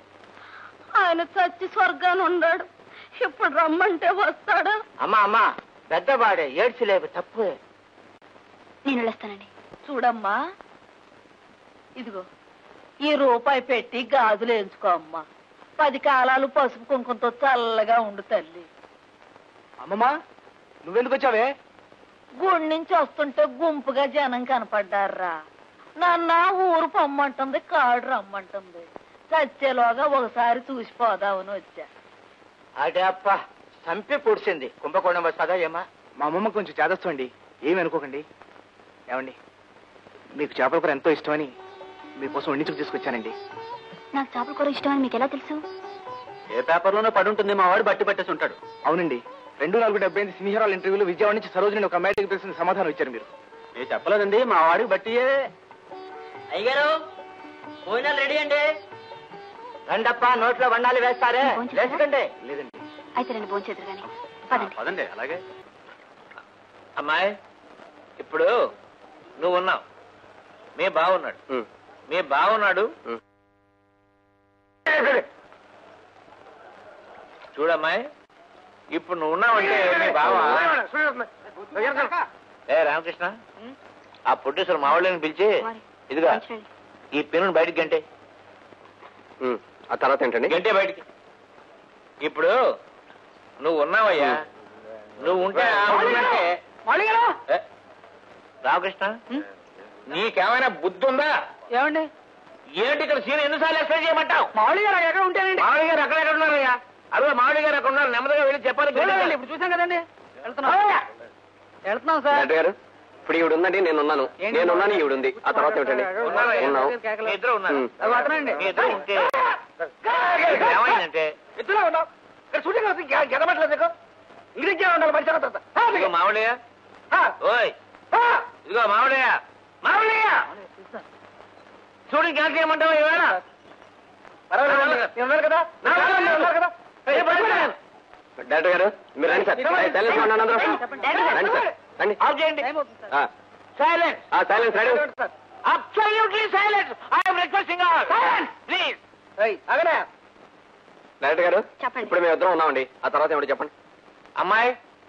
ఆయన చచ్చి స్వర్గాన్ని ఉన్నాడు ఇప్పుడు రమ్మంటే వస్తాడా అమ్మా అమ్మా పెద్దవాడే ఏడ్చలేవు తప్పు నేను వెళ్ళొస్తానండి చూడమ్మా ఇదిగో ఈ రూపాయి పెట్టి గాజులు ఎంచుకో అమ్మా పది కాలాలు పసుపు కుంకుమతో చల్లగా ఉండు తల్లి అమ్మమ్మా నువ్వెందుకు వచ్చావే గుడి నుంచి వస్తుంటే గుంపుగా జనం కనపడ్డారా నన్న ఊరు పొమ్మంటుంది కాడు రమ్మంటుంది చచ్చేలోగా ఒకసారి చూసిపోదామని వచ్చా అదే అప్ప చంపి పొడిచింది కుంభకోణం వస్తుందా ఏమా మా అమ్మమ్మ కొంచెం చేదస్తు అండి ఏమి అనుకోకండి ఏమండి మీకు చేపల కూర ఎంతో ఇష్టమని మీకోసం వండించుకు తీసుకొచ్చానండి నాకు చేపల కూర ఇష్టం అని మీకు ఎలా తెలుసు ఏ పేపర్లోనో పడి ఉంటుంది మా వాడు బట్టి పట్టేసి ఉంటాడు అవునండి రెండు నాలుగు డెబ్బై ఎనిమిది సినిహరాల ఇంటర్వ్యూలో విజయవాడ నుంచి సరోజిని ఒక అమ్మాయికి ప్రశ్న సమాధానం ఇచ్చారు మీరు నేను చెప్పలేదండి మా వాడికి బట్టియే అయ్యారు భోజనాలు రెడీ అండి రండప్ప నోట్లో వండాలి వేస్తారే భోంచేస్తారా? వేసుకోండి లేదండి అయితే రెండు భోంచేద్దరు కానీ పదండి పదండి అలాగే అమ్మాయి ఇప్పుడు నువ్వు ఉన్నావు మీ బావున్నాడు మీ బావున్నాడు చూడమ్మాయి ఇప్పుడు నువ్వు ఉన్నావంటే మీ బావ ఏ రామకృష్ణ ఆ ప్రొడ్యూసర్ మా వాళ్ళని పిలిచి ఇదిగా మంచినీళ్ళు. ఈ పెన్నును బయటికి గంటే ఆ తర్వాత ఏంటండి గంటే బయటికి ఇప్పుడు నువ్వు ఉన్నావయ్యా నువ్వు ఉంటే ఆవిడ ఉన్నట్టే. ఏ, రామకృష్ణ నీకేమైనా బుద్ధి ఉందా ఏమండి ఏంటి ఇక్కడ సీన్ ఎన్నిసార్లు ఎక్స్ప్లెయిన్ చేయమంటావు మామూలు గారు ఎక్కడ ఉంటానండి మామిడి గారు అక్కడ ఎక్కడ ఉన్నారయ్యా అదే మామిడి గారు అక్కడ ఉన్నారు నెమ్మదిగా వెళ్ళి చెప్పాలి చూడండి, ఇప్పుడు చూసాం కదండి వెళ్తున్నాం వెళ్తున్నాం సార్ డాక్టర్ గారు ఇప్పుడు ఈవిడ ఉందండి నేను ఉన్నాను ఏంటి? నేను ఉన్నాను ఈవిడ ఉంది ఆ తర్వాత ఏమిటండి ఉన్నావయ్యా? ఉన్నాం మీ ఇద్దరు ఉన్నారు ఉమ్. అది అతనండి. మీ ఇద్దరు ఉంటే ఏమైందంటే ఇద్దరు ఉన్నాం ఇక్కడ షూటింగ్ వస్తుంది గెలబట్టలేదు నీకు ఇంగ్లీష్ ఉండాలి మంచి ఇదిగో మామిడియ ఓయ్ ఇదిగో మామిడియ మామిడియ చూడు క్యాన్సిల్ చేయమంటావా ఈవేళ ఉన్నారు కదా నా కాలంలో మీరు ఉన్నారు కదా ఏ, పట్టుకోండి. డాక్టర్ గారు మీరు రండి సార్ సైలెన్స్ లో ఉండండి అందరూ రండి సార్ రండి ఆఫ్ చేయండి ఆ, సైలెంట్ ఆ, silence ready absolutely silent I'm requesting please అగనే డైరెక్టర్ గారు చెప్పండి. ఇప్పుడు మేము ఇద్దరం ఉన్నామండి ఆ తర్వాత ఏమిటో చెప్పండి అమ్మాయి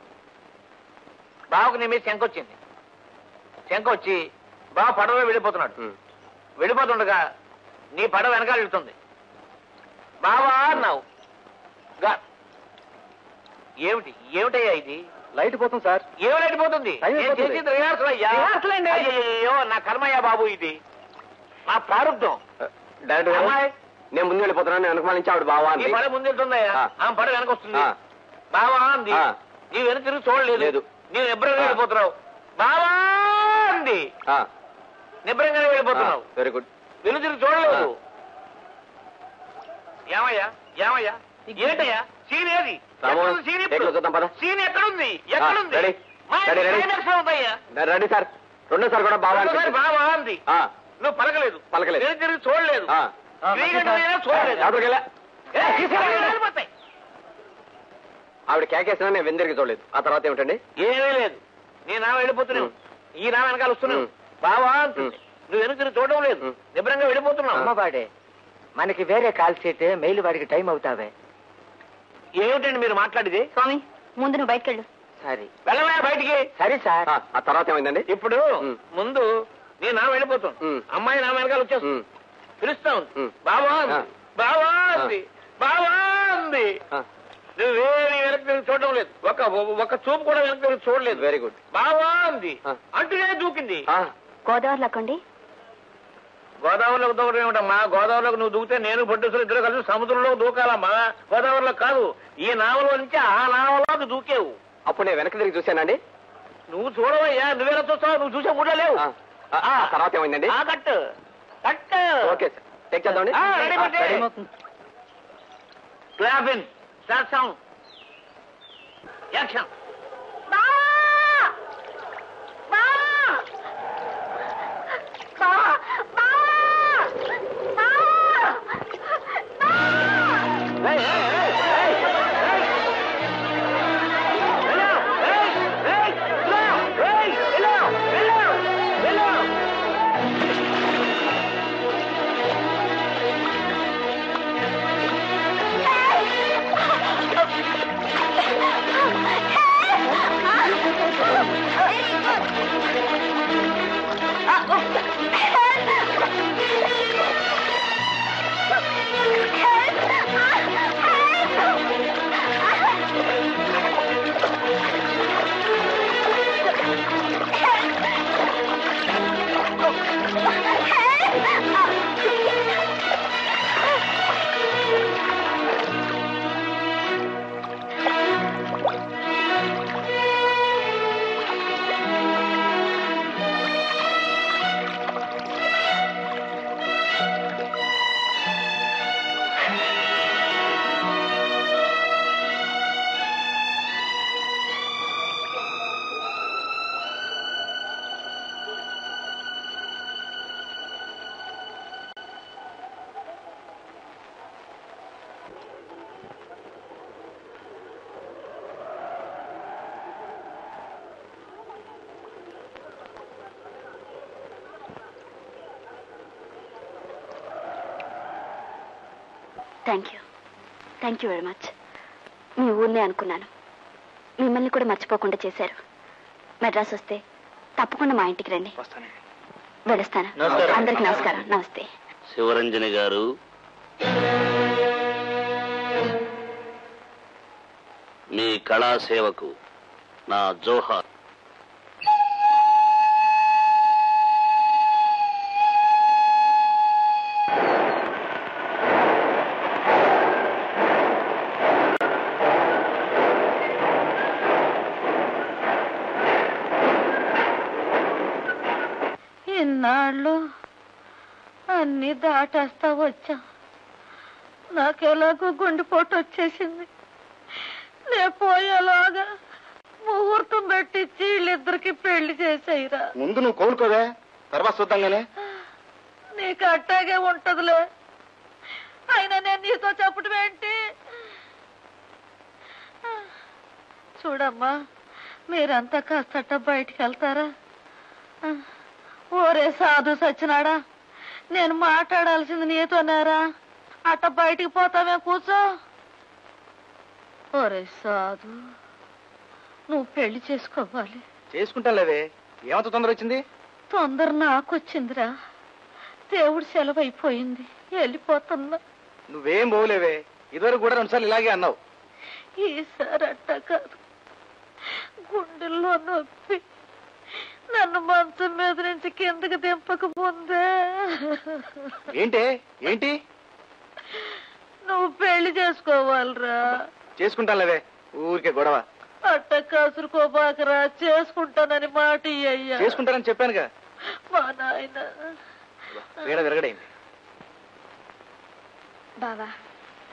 బావకు నీ మీద శంక వచ్చింది శంక వచ్చి బావ పడవలో వెళ్ళిపోతున్నాడు ఉమ్. వెళ్ళిపోతుండగా నీ పడవ వెనకాల వెళ్తుంది బావా అన్నావు గా- ఏమిటి ఏమిటయ్యా ఇది లైట్ పోతుంది సార్ ఏమి వెళ్ళిపోతుంది టైం నేను అయిపోతుంది. చేసింది రిహార్సల్ అయ్యా రిహార్సల్ అండి. అయ్యయ్యో, నా కర్మయ్యా బాబు ఇది నా ప్రారంభం డైరెక్టర్ గారు అమ్మాయి నేను ముందు వెళ్ళిపోతున్నాను నేను వెనక నుంచి ఆవిడ బావా నీ అంది పడ ముందు వెళ్తుందయ్యా ఆ. ఆమె పడ వెనక వస్తుంది ఆ. బావా అంది ఆ. నీ వెనక తిరిగి చూడలేదు లేదు. నీవు నిబ్రంగా ఆ. వెళ్ళిపోతున్నావు బావా అంది నిబ్రంగానే వెళ్ళిపోతున్నావు వెరీ గుడ్ వెను తిరిగి చూడలేదు ఏమయ్యా ఏమయ్యా ఏంటయ్యా సీన్ ఏది రాము, ఎక్కడుంది సీన్ ఇప్పుడు? టేకులో చూద్దాం పద. సీన్ ఎక్కడుంది ఎక్కడుంది రెడీ. మా రెడీ, రెడీ. climax లో ఉందయ్యా రండి సార్ రెండోసారి కూడా బాగా ఒకసారి బాగా అంది ఆ, నువ్వు పలకలేదు పలకలేదు. తిరిగి తిరిగి చూడలేదు ఆ. తిరిగి తిరిగి చూడలేదు ఎవరికి వెళ్ళా? ఏ, తీసుకెళ్ళి వెళ్ళిపోతాయి. ఆవిడ కేకేసినా నేను వెందరికి చూడలేదు ఆ తర్వాత ఏమిటండి ఏమీ లేదు నీ నాన్న వెళ్ళిపోతున్నావు ఉం. ఈ నాన్న వెనకాల వస్తున్నావు ఉం. బావా అంటుంది ఉం. నువ్వు వెనుక తిరిగి చూడడం లేదు ఉం. నిబ్రంగా వెళ్ళిపోతున్నావు అమ్మవాడే మనకి వేరే కాల్ సీట్ మెయిల్ వాడికి టైం అవుతావే ఏమిటండి మీరు మాట్లాడేది స్వామి ముందు నువ్వు బయటకెళ్ళు సరే వెళ్ళవా బయటికి సరే సార్ ఆ, ఆ తర్వాత ఏమైందండి ఇప్పుడు ఉం. ముందు నీ నాన్న వెళ్ళిపోతాను ఉం. అమ్మాయి నా వెనకాల వచ్చేస్తుంది ఉం. పిలుస్తా ఉంది ఉం. బావా అంది. ఆ. బావా అంది బావా అంది ఆ, నువ్వేమి వెనక్కి తిరిగి చూడడం లేదు ఒక ఒక చూపు కూడా వెనక్కి తిరిగి చూడలేదు వెరీ గుడ్ బావా అంది ఆ. అంటూనే దూకింది ఆ, గోదావరిలో కొండి గోదావరిలోకి దూకడం ఏమిటమ్మా గోదావరిలోకి నువ్వు దూకితే నేను పొట్టేశ్వరు ఇద్దరు కలిసి సముద్రంలో దూకాలమ్మా గోదావరిలో కాదు ఈ నావలో నుంచి ఆ నావలోకి దూకేవు అప్పుడు నేను వెనక్కి తిరిగి చూశానండి నువ్వు చూడవయ్యా నువ్వేలా చూస్తావు నువ్వు చూసే కూడా లేవు ఆ, ఆ, ఆ తర్వాత ఏమైందండి ఆ కట్టు కట్టు ఓకే సార్ చెక్ చేద్దామండి ఆ, రెడీ ఆ, పెట్టే. Ready. Clap in start sound action thank you thank you very much మీ ఊరినే అనుకున్నాను మిమ్మల్ని కూడా మర్చిపోకుండా చేశారు మెడ్రాస్ వస్తే తప్పకుండా మా ఇంటికి రండి వస్తానండి వెళ్ళొస్తాను నమస్కారం. అందరికి నమస్కారం నమస్తే శివరంజని గారు మీ కళాసేవకు నా జోహార్ ఇన్నాళ్ళు అన్ని దాటేస్తా వచ్చా నాకెలాగో గుండెపోటు వచ్చేసింది నే పోయేలాగా ముహూర్తం పెట్టించి వీళ్ళిద్దరికి పెళ్లి చేసేయరా ముందు నువ్వు కోలుకోవే తర్వాత చూద్దాంగానే నీకు అట్టాగే ఉంటదిలే అయినా నేను నీతో చెప్పడం ఏంటి చూడమ్మా మీరంతా కాస్తట బయటికి వెళ్తారా ఓరే సాధు సచ్చినాడా నేను మాట్లాడాల్సింది నీతోనేరా అట్ట బయటికి పోతావే కూర్చో ఓరే సాధు నువ్వు పెళ్లి చేసుకోవాలి చేసుకుంటాం లేవే ఏమంత తొందర వచ్చింది తొందర నాకొచ్చిందిరా దేవుడు సెలవు అయిపోయింది వెళ్ళిపోతున్నా నువ్వేం పోలేవే ఇదివరకు కూడా రెండుసార్లు ఇలాగే అన్నావు ఈసారి అట్ట కాదు గుండెల్లో నొప్పి నన్ను మంచం మీద నుంచి కిందకి దింపక ముందే ఏంటే ఏంటి నువ్వు పెళ్లి చేసుకోవాలిరా చేసుకుంటాం లేవే ఊరికే గొడవ అట్ట కసురుకోబాకరా చేసుకుంటానని మాట అయ్యా చేసుకుంటానని చెప్పానుగా మా నాయన వేడ విరగడైంది బావా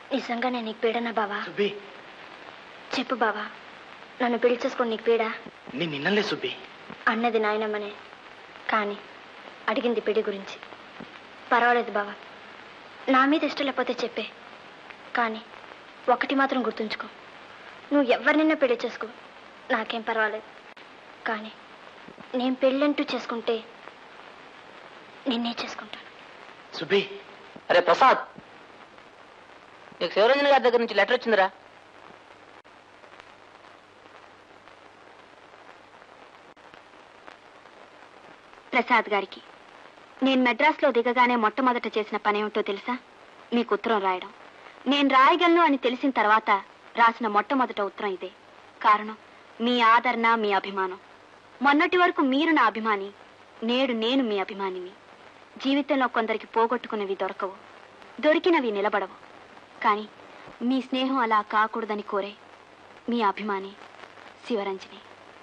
నిజంగా నేను నీకు పీడనా బావా సుబ్బి చెప్పు బావా నన్ను పెళ్లి చేసుకోండి నీకు పీడా నేను నిన్నలే సుబ్బి అన్నది నాయనమ్మనే కానీ అడిగింది పెళ్లి గురించి పర్వాలేదు బావా నా మీద ఇష్టం లేకపోతే చెప్పే కానీ ఒకటి మాత్రం గుర్తుంచుకో నువ్వు ఎవరినైనా పెళ్లి చేసుకో నాకేం పర్వాలేదు కానీ నేను పెళ్ళంటూ చేసుకుంటే నిన్నే చేసుకుంటాను సుబ్బి అరే ప్రసాద్ నీకు శివరంజన్ గారి దగ్గర నుంచి లెటర్ వచ్చిందిరా ప్రసాద్ గారికి నేను మెడ్రాస్లో దిగగానే మొట్టమొదట చేసిన పనేమిటో తెలుసా మీకు ఉత్తరం రాయడం నేను రాయగలను అని తెలిసిన తర్వాత రాసిన మొట్టమొదట ఉత్తరం ఇదే కారణం మీ ఆదరణ మీ అభిమానం మొన్నటి వరకు మీరు నా అభిమాని నేడు నేను మీ అభిమానిని జీవితంలో కొందరికి పోగొట్టుకున్నవి దొరకవు దొరికినవి నిలబడవు కానీ మీ స్నేహం అలా కాకూడదని కోరే మీ అభిమాని శివరంజని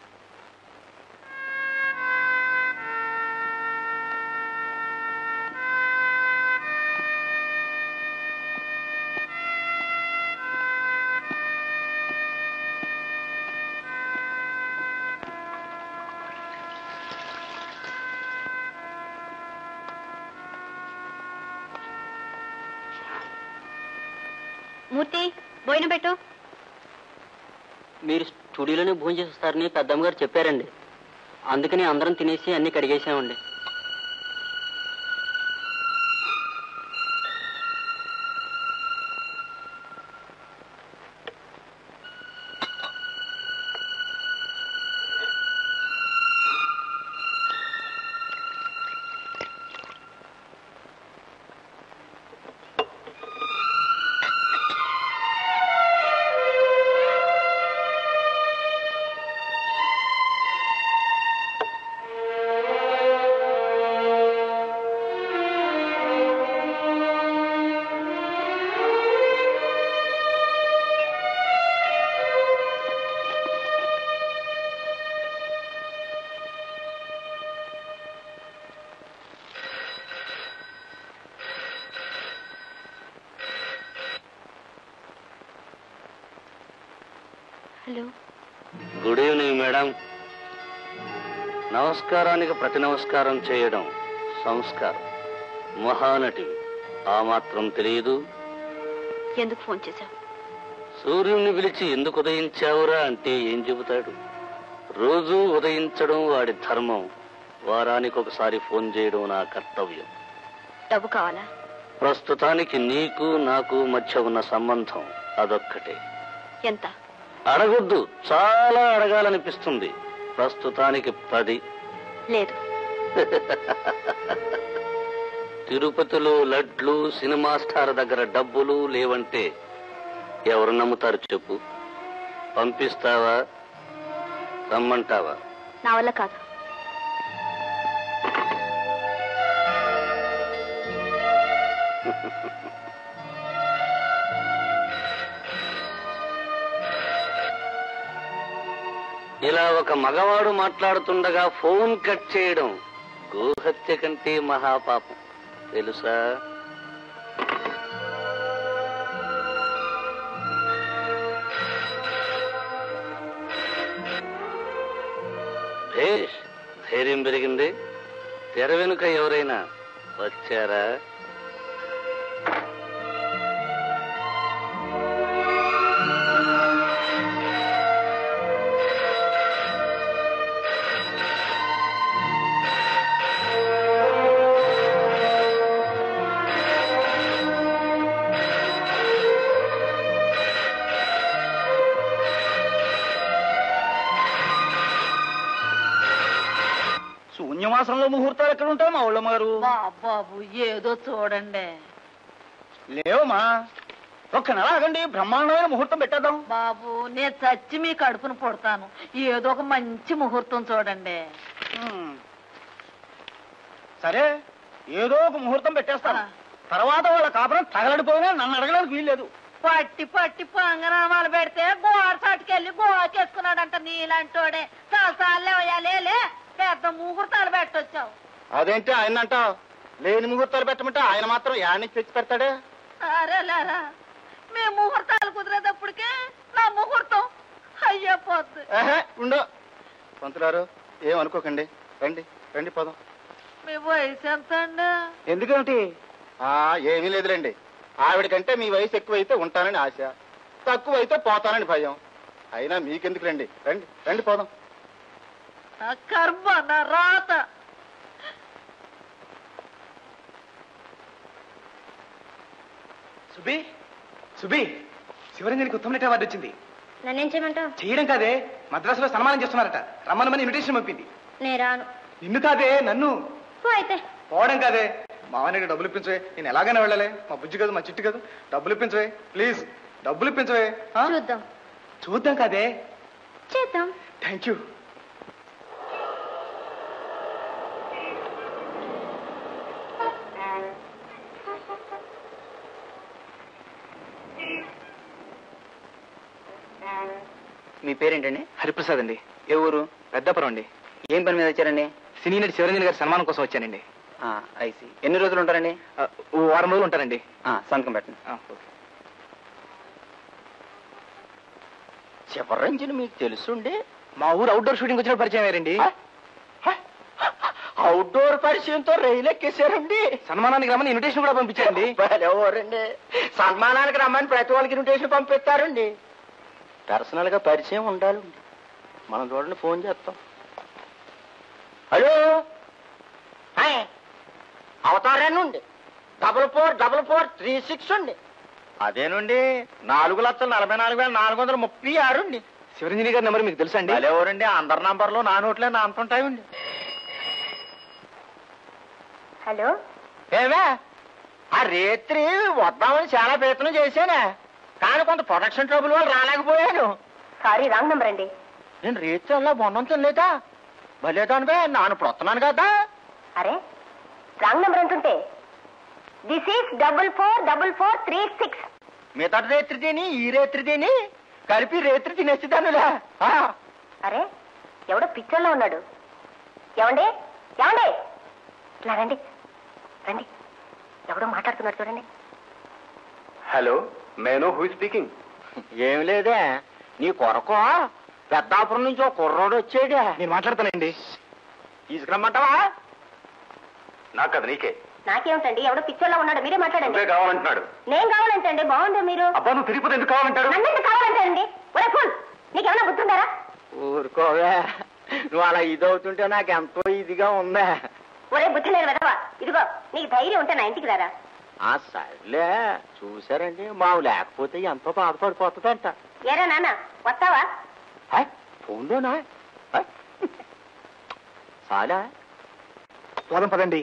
మూర్తి భోజనం పెట్టు మీరు స్టూడియోలోనే భోజనం చేసి వస్తారని పెద్దమ్మ గారు చెప్పారండి అందుకని అందరం తినేసి అన్ని కడిగేసామండి హలో గుడ్ ఈవినింగ్ మేడం నమస్కారానికి ప్రతి నమస్కారం చేయడం సంస్కారం మహానటివి ఆ మాత్రం తెలియదు ఎందుకు ఫోన్ చేశావు సూర్యుడిని పిలిచి ఎందుకు ఉదయించావురా అంటే ఏం చెబుతాడు రోజు ఉదయించడం వాడి ధర్మం వారానికి ఒకసారి ఫోన్ చేయడం నా కర్తవ్యం డబ్బు కావాలా ప్రస్తుతానికి నీకు నాకు మధ్య ఉన్న సంబంధం అదొక్కటే ఎంత అడగొద్దు చాలా అడగాలనిపిస్తుంది ప్రస్తుతానికి పది లేదు తిరుపతిలో లడ్లు సినిమా స్టార్ దగ్గర డబ్బులు లేవంటే ఎవరు నమ్ముతారు చెప్పు పంపిస్తావా రమ్మంటావా నా వల్ల కాదు ఇలా ఒక మగవాడు మాట్లాడుతుండగా ఫోన్ కట్ చేయడం గోహత్య కంటే మహాపాపం తెలుసా భేష్ ధైర్యం పెరిగింది తెర వెనుక ఎవరైనా వచ్చారా శూన్యమాసంలో ముహూర్తాలు ఎక్కడ ఉంటాయి మా ఊళ్ళమ్మ గారు బాబు ఏదో చూడండి లేవమ్మా ఒక్క నెల ఆగండి బ్రహ్మాండమైన ముహూర్తం పెట్టేద్దాం బాబు నేను చచ్చి మీ కడుపును పుడతాను ఏదో ఒక మంచి ముహూర్తం చూడండి హ్మ్. సరే ఏదో ఒక ముహూర్తం పెట్టేస్తాను తర్వాత వాళ్ళ కాపురం తగలడిపోయినా నన్ను అడగడానికి వీల్లేదు పట్టి పట్టి పంగనామాలు పెడితే గోడ సాటుకెళ్ళి గోకేసుకున్నాడంట నీలాంటోడే చాలా సార్లు లేలే పెద్ద ముహూర్తాలు పెట్టొచ్చావు అదేంటి ఆయన అంటావు లేని ముహూర్తాలు పెట్టమంటే ఆయన మాత్రం యాడ్ నుంచి తెచ్చి పెడతాడే అరేలారా మీ ముహూర్తాలు కుదిరేటప్పటికే నా ముహూర్తం అయ్యపోద్ది ఉండో పంతులారు ఏం అనుకోకండి రండి రండి పోదాం మీ వయసు ఎంత అండి ఎందుకేమిటి ఏమీ లేదులేండి ఆవిడకంటే మీ వయసు ఎక్కువైతే ఉంటానని ఆశ తక్కువైతే పోతానని భయం అయినా మీకెందుకు రండి రండి రండి పోదాం నా కర్మ నా రాత సుబి సుబి శివరంజనికి ఉత్తమ నటి అవార్డు వచ్చింది నన్నేం చేయమంటావు చేయడం కాదే మద్రాసులో సన్మానం చేస్తున్నారట రమ్మనమని ఇన్విటేషన్ పంపింది నేను రాను నిన్ను కాదే నన్ను పో అయితే పోవడం కాదే మావనికి డబ్బులు ఇప్పించవే నేను ఎలాగైనా వెళ్ళాలి మా బుజ్జి కదా మా చిట్టు కదా డబ్బులు ఇప్పించవే ప్లీజ్ డబ్బులు ఇప్పించవే ఆ? చూద్దాం చూద్దాం కాదే చేద్దాం థ్యాంక్ యూ మీ పేరేంటండి హరిప్రసాద్ అండి ఏ ఊరు పెద్దపురం అండి ఏం పని మీద వచ్చారండి సినీ నటి శివరంజన్ గారి సన్మానం కోసం వచ్చానండి ఐసి ఎన్ని రోజులు ఉంటారండి ఆ, ఓ వారం రోజులు ఉంటానండి ఆ, సంతకం పెట్టండి ఆ, ఓకే. శివరంజన్ మీకు తెలుసుండి మా ఊరు అవుట్డోర్ షూటింగ్ వచ్చిన పరిచయం అయ్యారండి అవుట్డోర్ పరిచయంతో రైలు ఎక్కేశారండి సన్మానానికి రమ్మని ఇన్విటేషన్ కూడా పంపించారండి ఎవరండి సన్మానానికి రమ్మని ప్రతి వాళ్ళకి ఇన్విటేషన్ పంపిస్తారండి పర్సనల్ గా పరిచయం ఉండాలండి మనం చూడండి ఫోన్ చేస్తాం హలో హాయ్ అవతారేనండి double four double four three six అండి అదేనండి నాలుగు లక్షల నలభై నాలుగు వేల నాలుగు వందల ముప్పై ఆరు అండి శివరంజని గారి నెంబర్ మీకు తెలుసా అండి ఎవరండి అందరి నంబర్లు నా నోట్లే నా అంత ఉంటాయండి హలో ఏమే ఆ రేత్రి వద్దామని చాలా ప్రయత్నం చేశానే కానీ కొంత ప్రొడక్షన్ ట్రబుల్ వల్ల రాలేకపోయాను సారీ రాంగ్ నెంబర్ అండి నేను రేత్రి అలా బొన్నం తినలేదా భలేదానివే నాను ఇప్పుడు వస్తున్నాను కదా అరే రాంగ్ నెంబర్ అంటుంటే this is double four double four three six మిగతా రేత్రి తిని ఈ రేత్రి తిని కలిపి రేత్రి తినేస్తానులే అరే ఎవడో పిక్చర్ లో ఉన్నాడు ఏమండి ఏమండి ఇలా రండి రండి ఎవడో మాట్లాడుతున్నాడు చూడండి హలో మేనో హూ స్పీకింగ్ ఏం లేదే నీ కొరకు పెద్దాపురం నుంచి ఒక కుర్రోడు వచ్చాడే నేను మాట్లాడతానండి తీసుకురమ్మంటావా నాకు కదా నీకే నాకేమిటండి ఎవడో పిక్చర్ లో ఉన్నాడు మీరే మాట్లాడండి కావాలంటున్నాడు నేను కావాలంటండి బాగుండు మీరు అబ్బా నువ్వు తిరిగిపోతే ఎందుకు కావాలంటాడు నన్నెందుకు కావాలంటారండి ఒరే ఫుల్ నీకేమైనా గుర్తుందారా ఊరుకోవే నువ్వు అలా ఇదవుతుంటే నాకు ఎంతో ఇదిగా ఉందా ఒరే బుద్ధి లేదు వెదవా ఇదిగో నీకు ధైర్యం ఉంటే నా ఇంటికి రారా ఆ సర్లే చూసారండి మావు లేకపోతే ఎంతో బాధపడిపోతుందంట ఏరా నాన్న వస్తావా హాయ్, ఫోన్లోనా హాయ్. చాలా పోదాం పదండి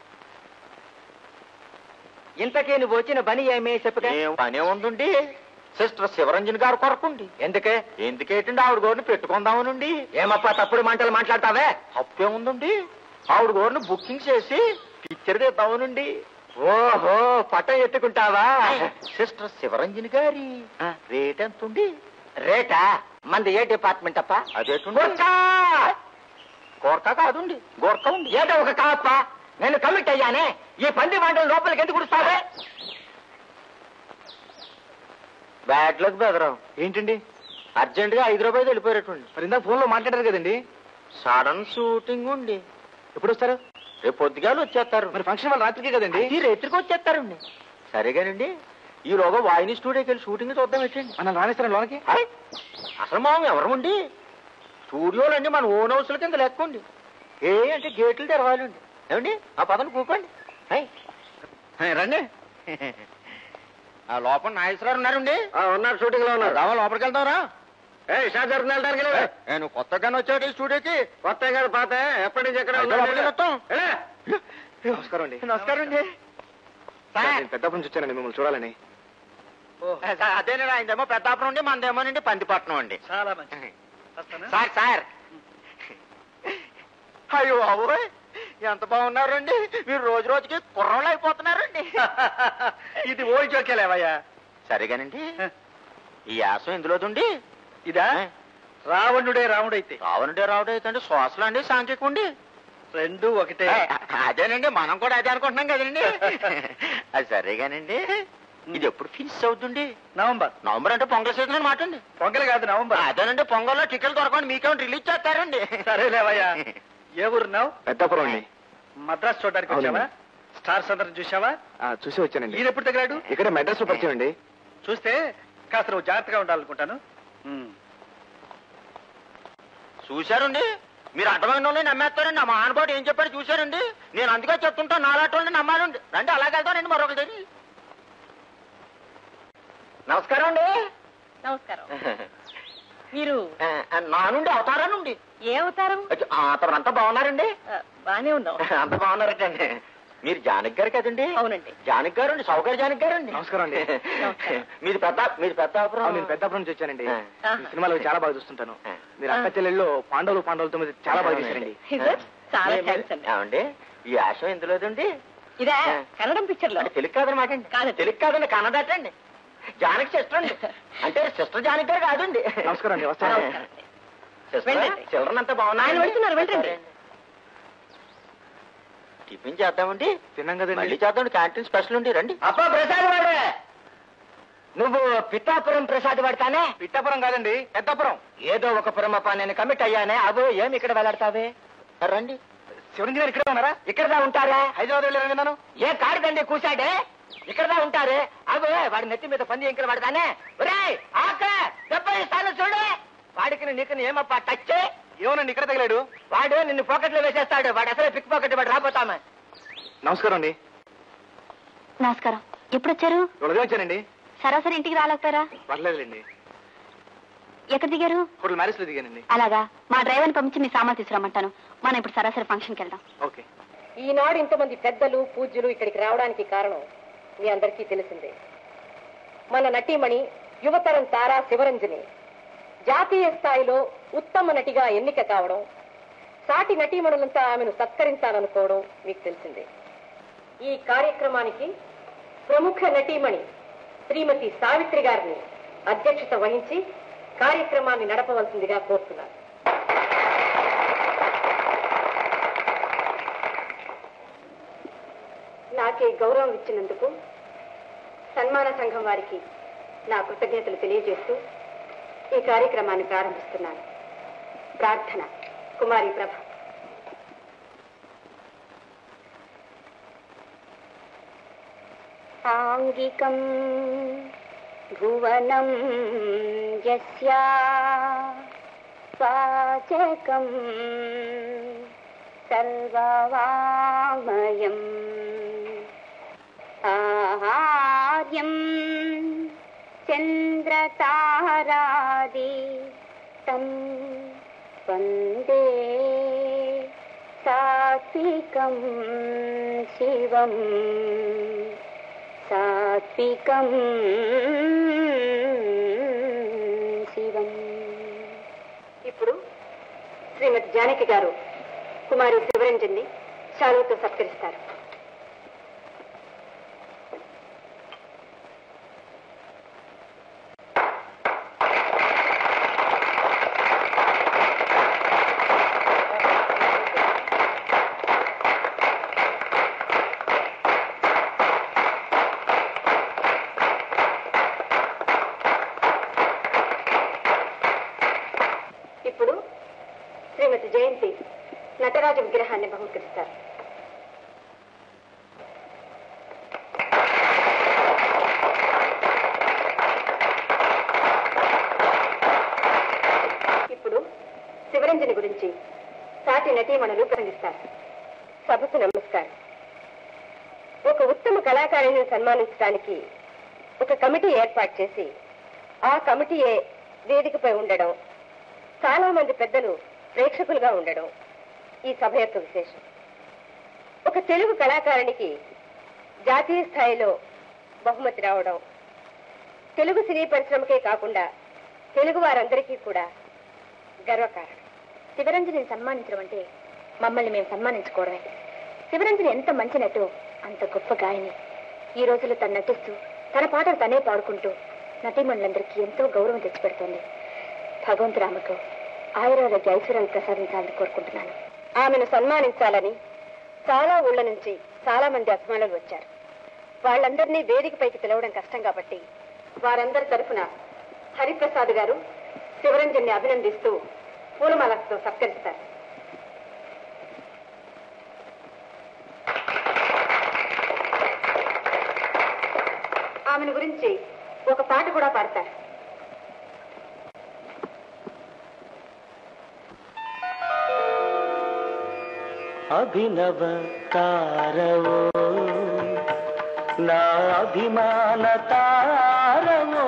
ఇంతకీ నువ్వు వచ్చిన పని ఏమే చెప్పగా పని ఉందండి సిస్టర్ శివరంజన్ గారు కొరకుండి ఎందుకే ఎందుకేటండి ఆవిడ గోరిని పెట్టుకుందామనుండి ఏమప్పా తప్పుడు మాటలు మాట్లాడతావే తప్పే ఉందండి ఆవిడ గోరిని బుకింగ్ చేసి పిక్చర్ తీద్దామనుండి ఓహో పటం ఎత్తుకుంటావా సిస్టర్ శివరంజన్ గారి రేట్ ఎంత ఉంది రేటా మంది ఏ డిపార్ట్మెంట్ అప్ప అదే గోర్ఖా కాదుండి గోర్ఖా ఉంది ఏదో ఒక కాప్ప నేను కమిట్ అయ్యానే ఈ పంది మంటలు లోపలికి ఎందుకు కుడుస్తావే బ్యాడ్ లక్ బెదరం ఏంటండి అర్జెంట్ గా హైదరాబాద్ వెళ్ళిపోయేటండి మరి ఇందాక ఫోన్ లో మాట్లాడారు కదండి సడన్ షూటింగ్ ఉంది ఎప్పుడు వస్తారు రేపు పొద్దుగాలు వచ్చేస్తారు మరి ఫంక్షన్ వాళ్ళు రాత్రికే కదండి ఈ రేత్రికి వచ్చేస్తారండి సరేగానండి ఈలోగా వాయిని స్టూడియోకి వెళ్ళి షూటింగ్ చూద్దాం పెట్టండి మనం రాణిస్తారా లోనకి హాయ్. అసలు మనం ఎవరమండి స్టూడియోలు అండి మన ఓన్ హౌస్ల కింద లెక్కండి ఏ అంటే గేట్లు తెరవాలండి ఏమండి ఆ పదం కూకోండి హాయ్. హాయ్, రండి ఆ లోపల నాగేశ్వరరావు ఉన్నారండి ఉన్నారు షూటింగ్ లో ఉన్నారు రావా లోపలికి వెళ్తావరా ఏ ఇషా జరుగుతున్న వెళ్ళడానికి లేదు నేను కొత్తగానే వచ్చాడు ఈ స్టూడియోకి కొత్త కాదు పాత ఎప్పటి నుంచి ఎక్కడ నమస్కారం అండి నమస్కారం అండి నేను పెద్దాపురం నుంచి వచ్చానండి మిమ్మల్ని చూడాలని అదేనండి ఆయనదేమో పెద్దాపురం అండి మనదేమోనండి పందిపట్నం అండి చాలా మంచి సార్ సార్ అయ్యో బాబోయ్ ఎంత బాగున్నారండి మీరు రోజు రోజుకి కుర్రోళ్ళు అయిపోతున్నారండి ఇది ఓల్డ్ జోకేలేవయ్యా సరేగానండి ఈ యాసం ఎందులోదండి ఇదా రావణుడే రాముడైతే రావణుడే రావడం అయితే శ్వాసలు అండి సాంఖ్యకు అండి రెండు ఒకటే అదేనండి మనం కూడా అదే అనుకుంటున్నాం కదండి అది సరేగానండి ఇది ఎప్పుడు ఫినిష్ అవుతుంది నవంబర్ నవంబర్ అంటే పొంగల్ సీజన్ అని మాటండి పొంగల్ కాదు నవంబర్ అదేనండి పొంగల్లో టికెట్లు దొరకండి మీకేమైనా రిలీజ్ చేస్తారండి సరేలేవయ్యా ఏ ఊరున్నావు పెద్దాపురం అండి మద్రాస్ చూడడానికి వచ్చావా స్టార్ సందర్శన చూసావా చూసి వచ్చానండి ఈయన ఎప్పుడు తగిలాడు ఇక్కడ మెడ్రాస్ లో పరిచయం అండి చూస్తే కాస్త నువ్వు జాగ్రత్తగా ఉండాలనుకుంటాను చూశారండి మీరు అడ్డమైన వాళ్ళని నమ్మేస్తారండి నా మహానుభావుడు ఏం చెప్పాడు చూశారండి నేను అందుకే చెప్తుంటా నాలాంటి వాళ్ళని నమ్మాలండి రండి అలాగే వెళ్తానండి మరొకటి నమస్కారం అండి నమస్కారం మీరు ఆ, ఆ, నా నుండి అవతారా నుండి ఏ అవతారం అతను అంతా బాగున్నారండి ఆ, బానే ఉన్నాం అంత బాగున్నారటండి మీరు జానకి గారు కదండి అవునండి జానకి గారు అండి సౌకర్య జానకి గారు అండి నమస్కారం అండి. నమస్కారం. మీది పెద్ద మీది పెద్దాపురం అవును, నేను పెద్దాపురం నుంచి వచ్చానండి ఆ. ఈ సినిమాలో చాలా బాగా చూస్తుంటాను ఆ. మీరు అక్క చెల్లెళ్ళు పాండవులు పాండవులతో మీద చాలా బాగా చేశారండి Is it? చాలా మీ- థ్యాంక్స్ అండి ఏమండి ఈ ఆశం ఎందులోదండి ఇదా ఆ. కన్నడం పిక్చర్ లో అంటే తెలుగు కాదనమాట అండి కాదండి. తెలుగు కాదండి కన్నడట అండి జానకి సిస్టర్ అండి అంటే సిస్టర్ జానకి గారు కాదండి నమస్కారం అండి వస్తాను నమస్కారం అండి. సిస్టర్ వెళ్ళండి. చిల్డ్రన్ అంతా బాగున్నారు ఆయన వెళ్తున్నారు, వెళ్ళండి. టిఫిన్ చేద్దామండి తిన్నాం మళ్ళీ కదండి చేద్దాం క్యాంటీన్ స్పెషల్ ఉండి రండి అప్ప ప్రసాద్ వాడే నువ్వు పిఠాపురం ప్రసాద్ వాడతానే పిట్టాపురం కాదండి పెద్దాపురం ఏదో ఒక పురం అప్ప నేను కమిట్ అయ్యానే అబో ఏమి ఇక్కడ వెళ్ళాడతావే రండి శివరంజన్ గారు ఇక్కడే ఉన్నారా ఇక్కడదా ఉంటారా హైదరాబాద్ వెళ్ళారని విన్నాను ఏ కారుదండి కూసాడే ఇక్కడదా ఉంటారే అబో వాడి నెత్తి మీద పంది ఎంకలు వాడతానే ఒరే ఆక డెబ్బై ఇస్తాను చూడు వాడికి నీకు ఏమప్పా టచ్ ఏమోనండి ఇక్కడ తగిలాడు వాడు నిన్ను పాకెట్లో వేసేస్తాడు వాడు అసలే పిక్ పాకెట్ వాడు రాబోతామా నమస్కారం అండి నమస్కారం ఎప్పుడొచ్చారు ఉదయం వచ్చానండి సరాసరి ఇంటికి రాలేకపోయారా పర్లేదులేండి ఎక్కడ దిగారు హోటల్ మ్యారేజ్ లో దిగానండి అలాగా మా డ్రైవర్ని పంపించి మీ సామాన్ తీసుకురమ్మంటాను మనం ఇప్పుడు సరాసరి ఫంక్షన్కి వెళ్దాం ఓకే ఈనాడు ఇంతమంది పెద్దలు పూజ్యులు ఇక్కడికి రావడానికి కారణం మీ అందరికీ తెలిసిందే మన నటీమణి యువతరం తారా శివరంజని జాతీయ స్థాయిలో ఉత్తమ నటిగా ఎన్నిక కావడం సాటి నటీమణులంతా ఆమెను సత్కరించాలనుకోవడం మీకు తెలిసిందే ఈ కార్యక్రమానికి ప్రముఖ నటీమణి శ్రీమతి సావిత్రి గారిని అధ్యక్షత వహించి కార్యక్రమాన్ని నడపవలసిందిగా కోరుతున్నారు నాకే గౌరవం ఇచ్చినందుకు సన్మాన సంఘం వారికి నా కృతజ్ఞతలు తెలియజేస్తూ ఈ కార్యక్రమాన్ని ప్రారంభిస్తున్నాను ప్రార్థన కుమారి ప్రభ సాంగికం భువనం యస్యా వాచకం సర్వవామయం ఆహార్యం చంద్రతారాది తం వందే సాత్వికం శివం సాత్వికం శివం ఇప్పుడు శ్రీమతి జానకి గారు కుమారి శివరంజన్ని శాలువతో సత్కరిస్తారు ఇప్పుడు శ్రీమతి జయంతి నటరాజ విగ్రహాన్ని బహుకరిస్తారు ఇప్పుడు శివరంజని గురించి సాటి నటీమణులు ప్రసంగిస్తారు సభకు నమస్కారం ఒక ఉత్తమ కళాకారిని సన్మానించడానికి ఒక కమిటీ ఏర్పాటు చేసి ఆ కమిటీయే వేదికపై ఉండడం చాలా మంది పెద్దలు ప్రేక్షకులుగా ఉండడం ఈ సభ యొక్క విశేషం ఒక తెలుగు కళాకారునికి జాతీయ స్థాయిలో బహుమతి రావడం తెలుగు సినీ పరిశ్రమకే కాకుండా తెలుగు వారందరికీ కూడా గర్వకారణం శివరంజని సన్మానించడం అంటే మమ్మల్ని మేము సన్మానించుకోవడమే శివరంజని ఎంత మంచి నటో అంత గొప్ప గాయని ఈ రోజుల్లో తను నటిస్తూ తన పాటలు తనే పాడుకుంటూ నటీమణులందరికీ ఎంతో గౌరవం తెచ్చిపెడుతోంది భగవంతుడు ఆమెకు ఆయురారోగ్య ఐశ్వర్యాలు ప్రసాదించాలని కోరుకుంటున్నాను ఆమెను సన్మానించాలని చాలా ఊళ్ళ నుంచి చాలా మంది అభిమానులు వచ్చారు వాళ్ళందరినీ వేదికపైకి పిలవడం కష్టం కాబట్టి వారందరి తరఫున హరిప్రసాద్ గారు శివరంజన్ని అభినందిస్తూ పూలమాలతో సత్కరిస్తారు ఆమెను గురించి ఒక పాట కూడా పాడతారు అభినవ తారవో నా అభిమాన తారవో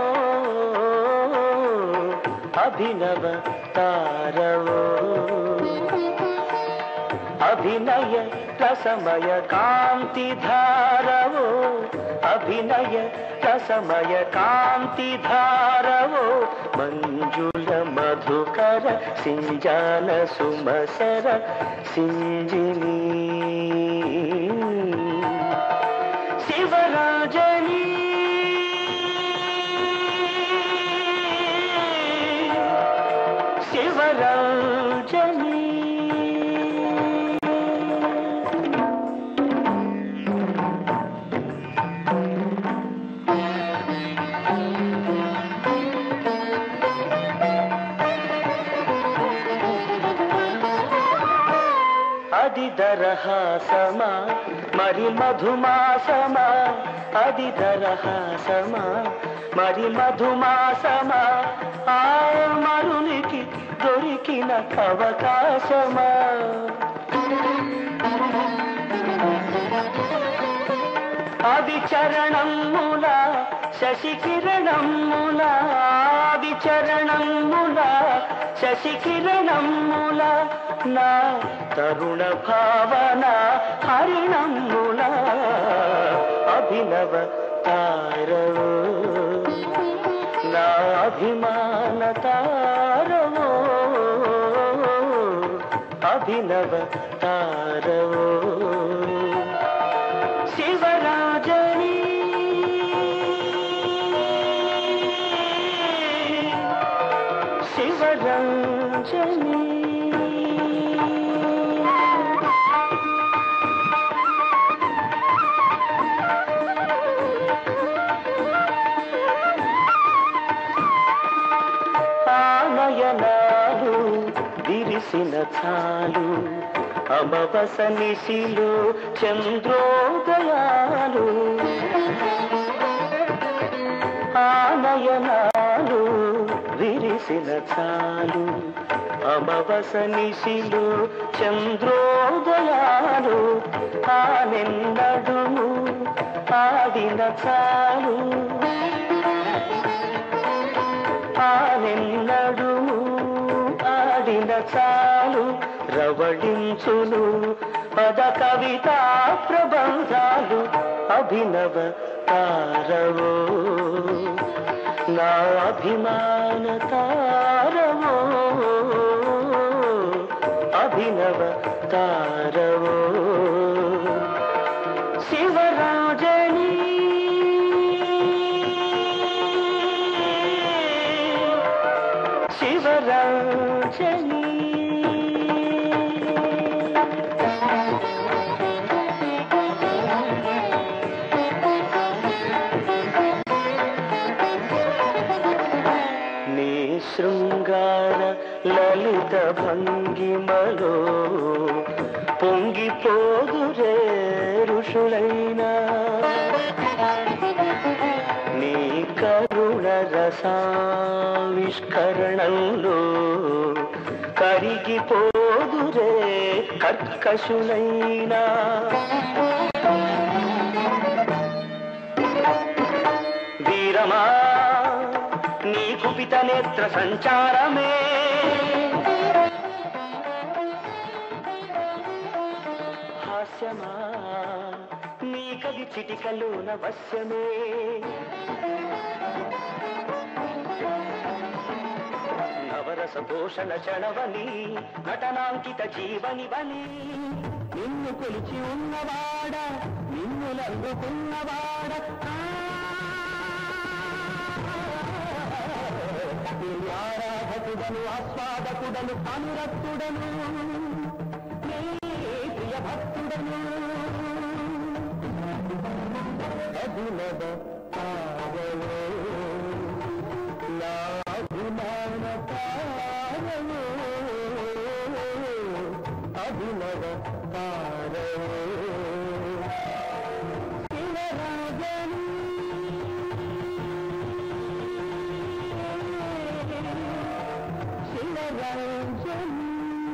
అభినవ తారవో అభినయ రసమయ కాంతి ధారవో అభినయ రసమయ కాంతి ధారవో మంజుల మధుకర సింజాన సుమసర సింజిని శివరాజని శివరాజని అది దరహాసమా మరి మధుమాసమా అది దరహాసమా మరి మధుమాసమా ఆ మరునికి దొరికిన అవకాశమా అది చరణముల శశికిరణముల అది చరణముల శశికిరణముల నా తరుణ భావన హరిణముల అభినవ తారవో నా అభిమాన తారవో అభినవ తారవో శివరాజని శివరంజని ఆనయనాలు విరిసిన చాలు అమవస నిశిలు చంద్రోదయాలు ఆనయనాలు విరిసిన చాలు అమవస నిశిలు చంద్రోదయాలు ఆనెన్నడుము ఆడిన చాలు ఆనెన్నడుము ఆడిన చాలు రవళించును పద కవిత ప్రబంధాలు అభినవ తారవో నా అభిమాన తారవో అభినవ తారవో శివరాజని శివరాజని నీ శృంగార లలిత భంగిమలో పొంగిపోదురే ఋషులైనా నీ కరుణ రసావిష్కరణంలో కరిగిపోదురే కర్కశులైనా వీరమా నీ కుపిత నేత్ర సంచారమే హాస్యమా నీ కవి చిటికలోన వశ్యమే నవరస పోషణ చణవని నటనాంకిత జీవని బలి నిన్ను కొలిచి ఉన్నవాడ నిన్ను లందుకున్నవాడ ఆరాధకుడను ఆస్వాదకుడను అనురక్తుడను నీ ప్రియ భక్తుడను అభినవ తారవో నా అభిమాన తారవో అభినవ తారవో శివరాజని శివరాజని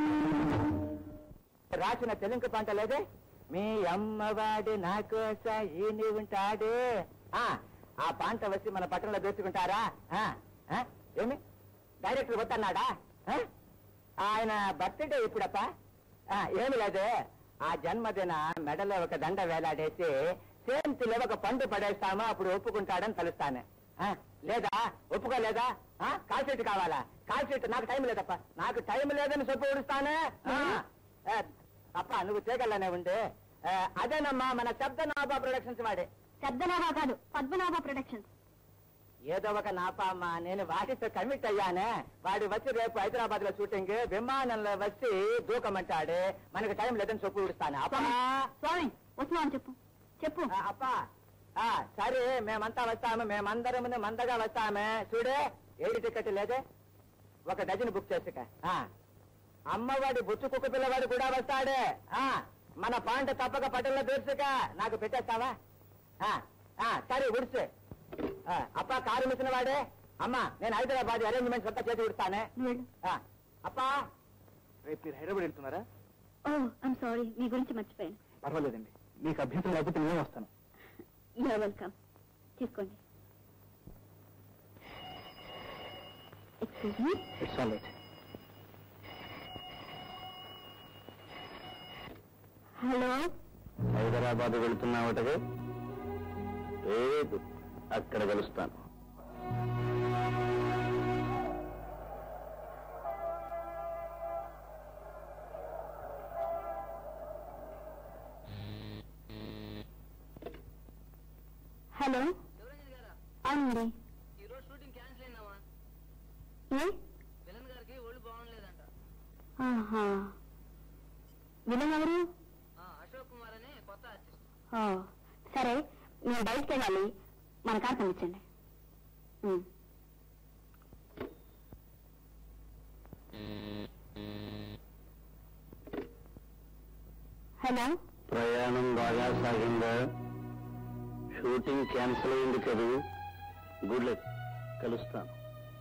రాసిన తెలుగు పంట లేదే మీ అమ్మవాడు నా కోసం ఈని ఉంటాడు ఆ ఆ పంట వచ్చి మన పట్టణంలో దోచుకుంటారా ఆ, ఆ, ఏమి డైరెక్టర్ వద్దన్నాడా ఆ? ఆయన బర్త్డే ఇప్పుడప్ప ఆ, ఏమి లేదు ఆ జన్మదిన మెడలో ఒక దండ వేలాడేసి చేతిలో ఒక పండు పడేస్తామో అప్పుడు ఒప్పుకుంటాడని తలుస్తాను ఆ, లేదా ఒప్పుకోలేదా ఆ, కాల్ షీట్ కావాలా కాల్ షీట్ నాకు టైం లేదప్ప నాకు టైం లేదని చెప్పు ఊడుస్తానే ఆ, ఆ, అప్ప నువ్వు చేయగలనే ఉండే ఆ, అదేనమ్మా మన శబ్దనాభా ప్రొడక్షన్స్ వాడే శబ్దనాభా కాదు పద్మనాభ ప్రొడక్షన్స్ ఏదో ఒక నాపా అమ్మా నేను వాటితో కమిట్ అయ్యానే వాడు వచ్చి రేపు హైదరాబాద్ లో షూటింగ్ విమానంలో వచ్చి దూకమంటాడు మనకి టైం లేదని చెప్పు ఊడుస్తాను అప్పా స్వామి వస్తున్నాను చెప్పు చెప్పు ఆ, అప్పా ఆ, సరే మేమంతా వస్తాము మేమందరం మందగా వస్తామే చూడే ఏడు టికెట్ లేదే ఒక డజన్ బుక్ చేసుక ఆ, అమ్మవాడి బుచ్చు కుక్క పిల్లవాడు కూడా వస్తాడే ఆ మన పాంట తప్పక పట్టణంలో తీర్చుక నాకు పెట్టేస్తావా ఆ, ఆ, సరే ఉడుచు ఆ, అప్పా కారు మిసిన వాడే అమ్మా నేను హైదరాబాద్ అరేంజ్మెంట్స్ అంతా చేసి ఉడుస్తానే ఆ, అప్పా రేపు మీరు హైదరాబాద్ వెళ్తున్నారా ఓ ఐమ్ సారీ మీ గురించి మర్చిపోయాను పర్వాలేదండి మీకు అభ్యంతరం లేకపోతే నేనే వస్తాను యూఆర్ వెల్కమ్ తీసుకోండి excuse me it's all right hello Hyderabad వెళుతున్నావటగా లేదు అక్కడ కలుస్తాను హలో అవునండి ఈ రోజు షూటింగ్ క్యాన్సిల్ అయిందమ్మా ఏ విలన్ గారికి ఒళ్ళు బాగుండలేదంట ఆహా విలన్ ఎవరు ఆ, అశోక్ కుమార్ అని కొత్త ఆర్టిస్ట్ ఓ సరే నేను బయటికి వెళ్ళాలి మన కార్ పంపించండి ఉమ్. హలో ప్రయాణం బాగా సాగిందా షూటింగ్ క్యాన్సిల్ అయింది కదూ గుడ్ లక్ కలుస్తాను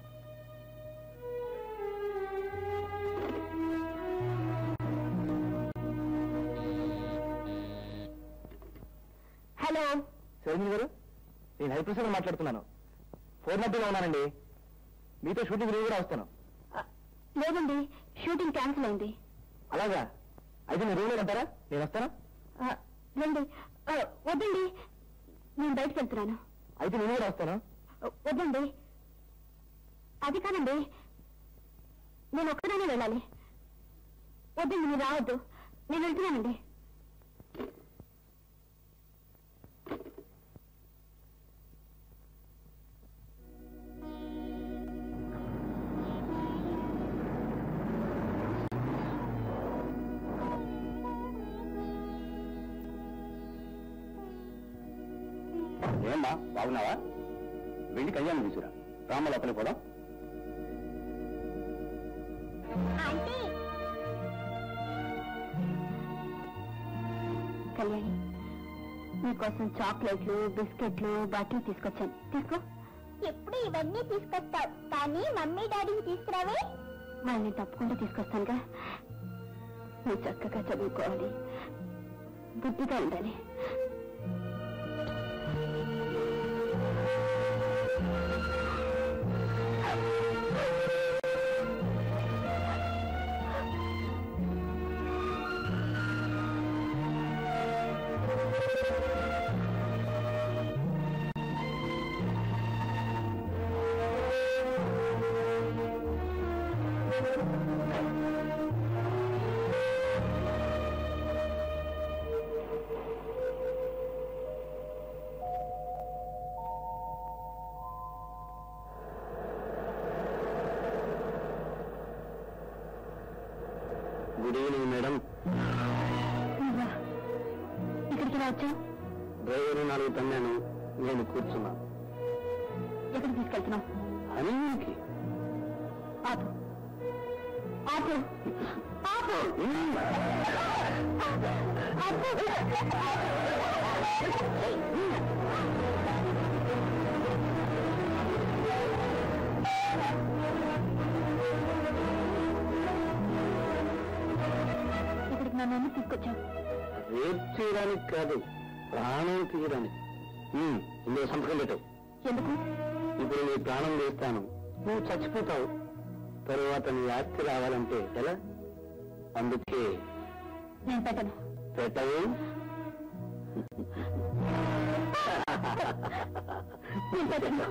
హలో చిరంజీవి గారు నేను హరిప్రసాద్ మాట్లాడుతున్నాను ఫోర్ నాట్ ఉన్నానండి మీతో షూటింగ్ రివ్యూ కూడా వస్తాను లేదండి షూటింగ్ క్యాన్సిల్ అయింది అలాగా అయితే మీరు రూమ్లో ఉంటారా నేను వస్తానా ఆ, రండి ఆ, వద్దండి నేను బయటకు వెళ్తున్నాను అయితే నేను కూడా వస్తాను వద్దండి అది కాదండి నేను ఒక్కదానే వెళ్ళాలి వద్దండి మీరు రావద్దు నేను వెళ్తున్నానండి ఏమ్మా బాగున్నావా వెళ్ళి కళ్యాణం తీసుకురా రామ లోపలికి పోదాం కళ్యాణి నీకోసం చాక్లెట్లు బిస్కెట్లు బట్టలు తీసుకొచ్చాను తీసుకో ఎప్పుడు ఇవన్నీ తీసుకొస్తావు కానీ మమ్మీ డాడీని తీసుకురావే వాళ్ళని తప్పకుండా తీసుకొస్తానుగా నువ్వు చక్కగా చదువుకోవాలి బుద్ధిగా ఉండాలి గుడ్ ఈవినింగ్ మేడం నువ్వా ఇక్కడికి ఎలా వచ్చావు డ్రైవర్ నాలుగు తన్నాను నేను కూర్చున్నాను ఎక్కడికి తీసుకెళ్తున్నావు హనీమూన్కి ఆపు ఆపు ఆపు ఇక్కడికి నన్ను ఎందుకు తీసుకొచ్చావు రేపు చేయడానికి కాదు ప్రాణం తీయడానికి ఉమ్, ఇందులో సంతకం పెట్టావు ఎందుకు ఇప్పుడు నీ ప్రాణం వేస్తాను నువ్వు చచ్చిపోతావు తరువాత నీ ఆస్తి రావాలంటే ఎలా అందుకే నేను పెట్టను పెట్టవు నేను పెట్టను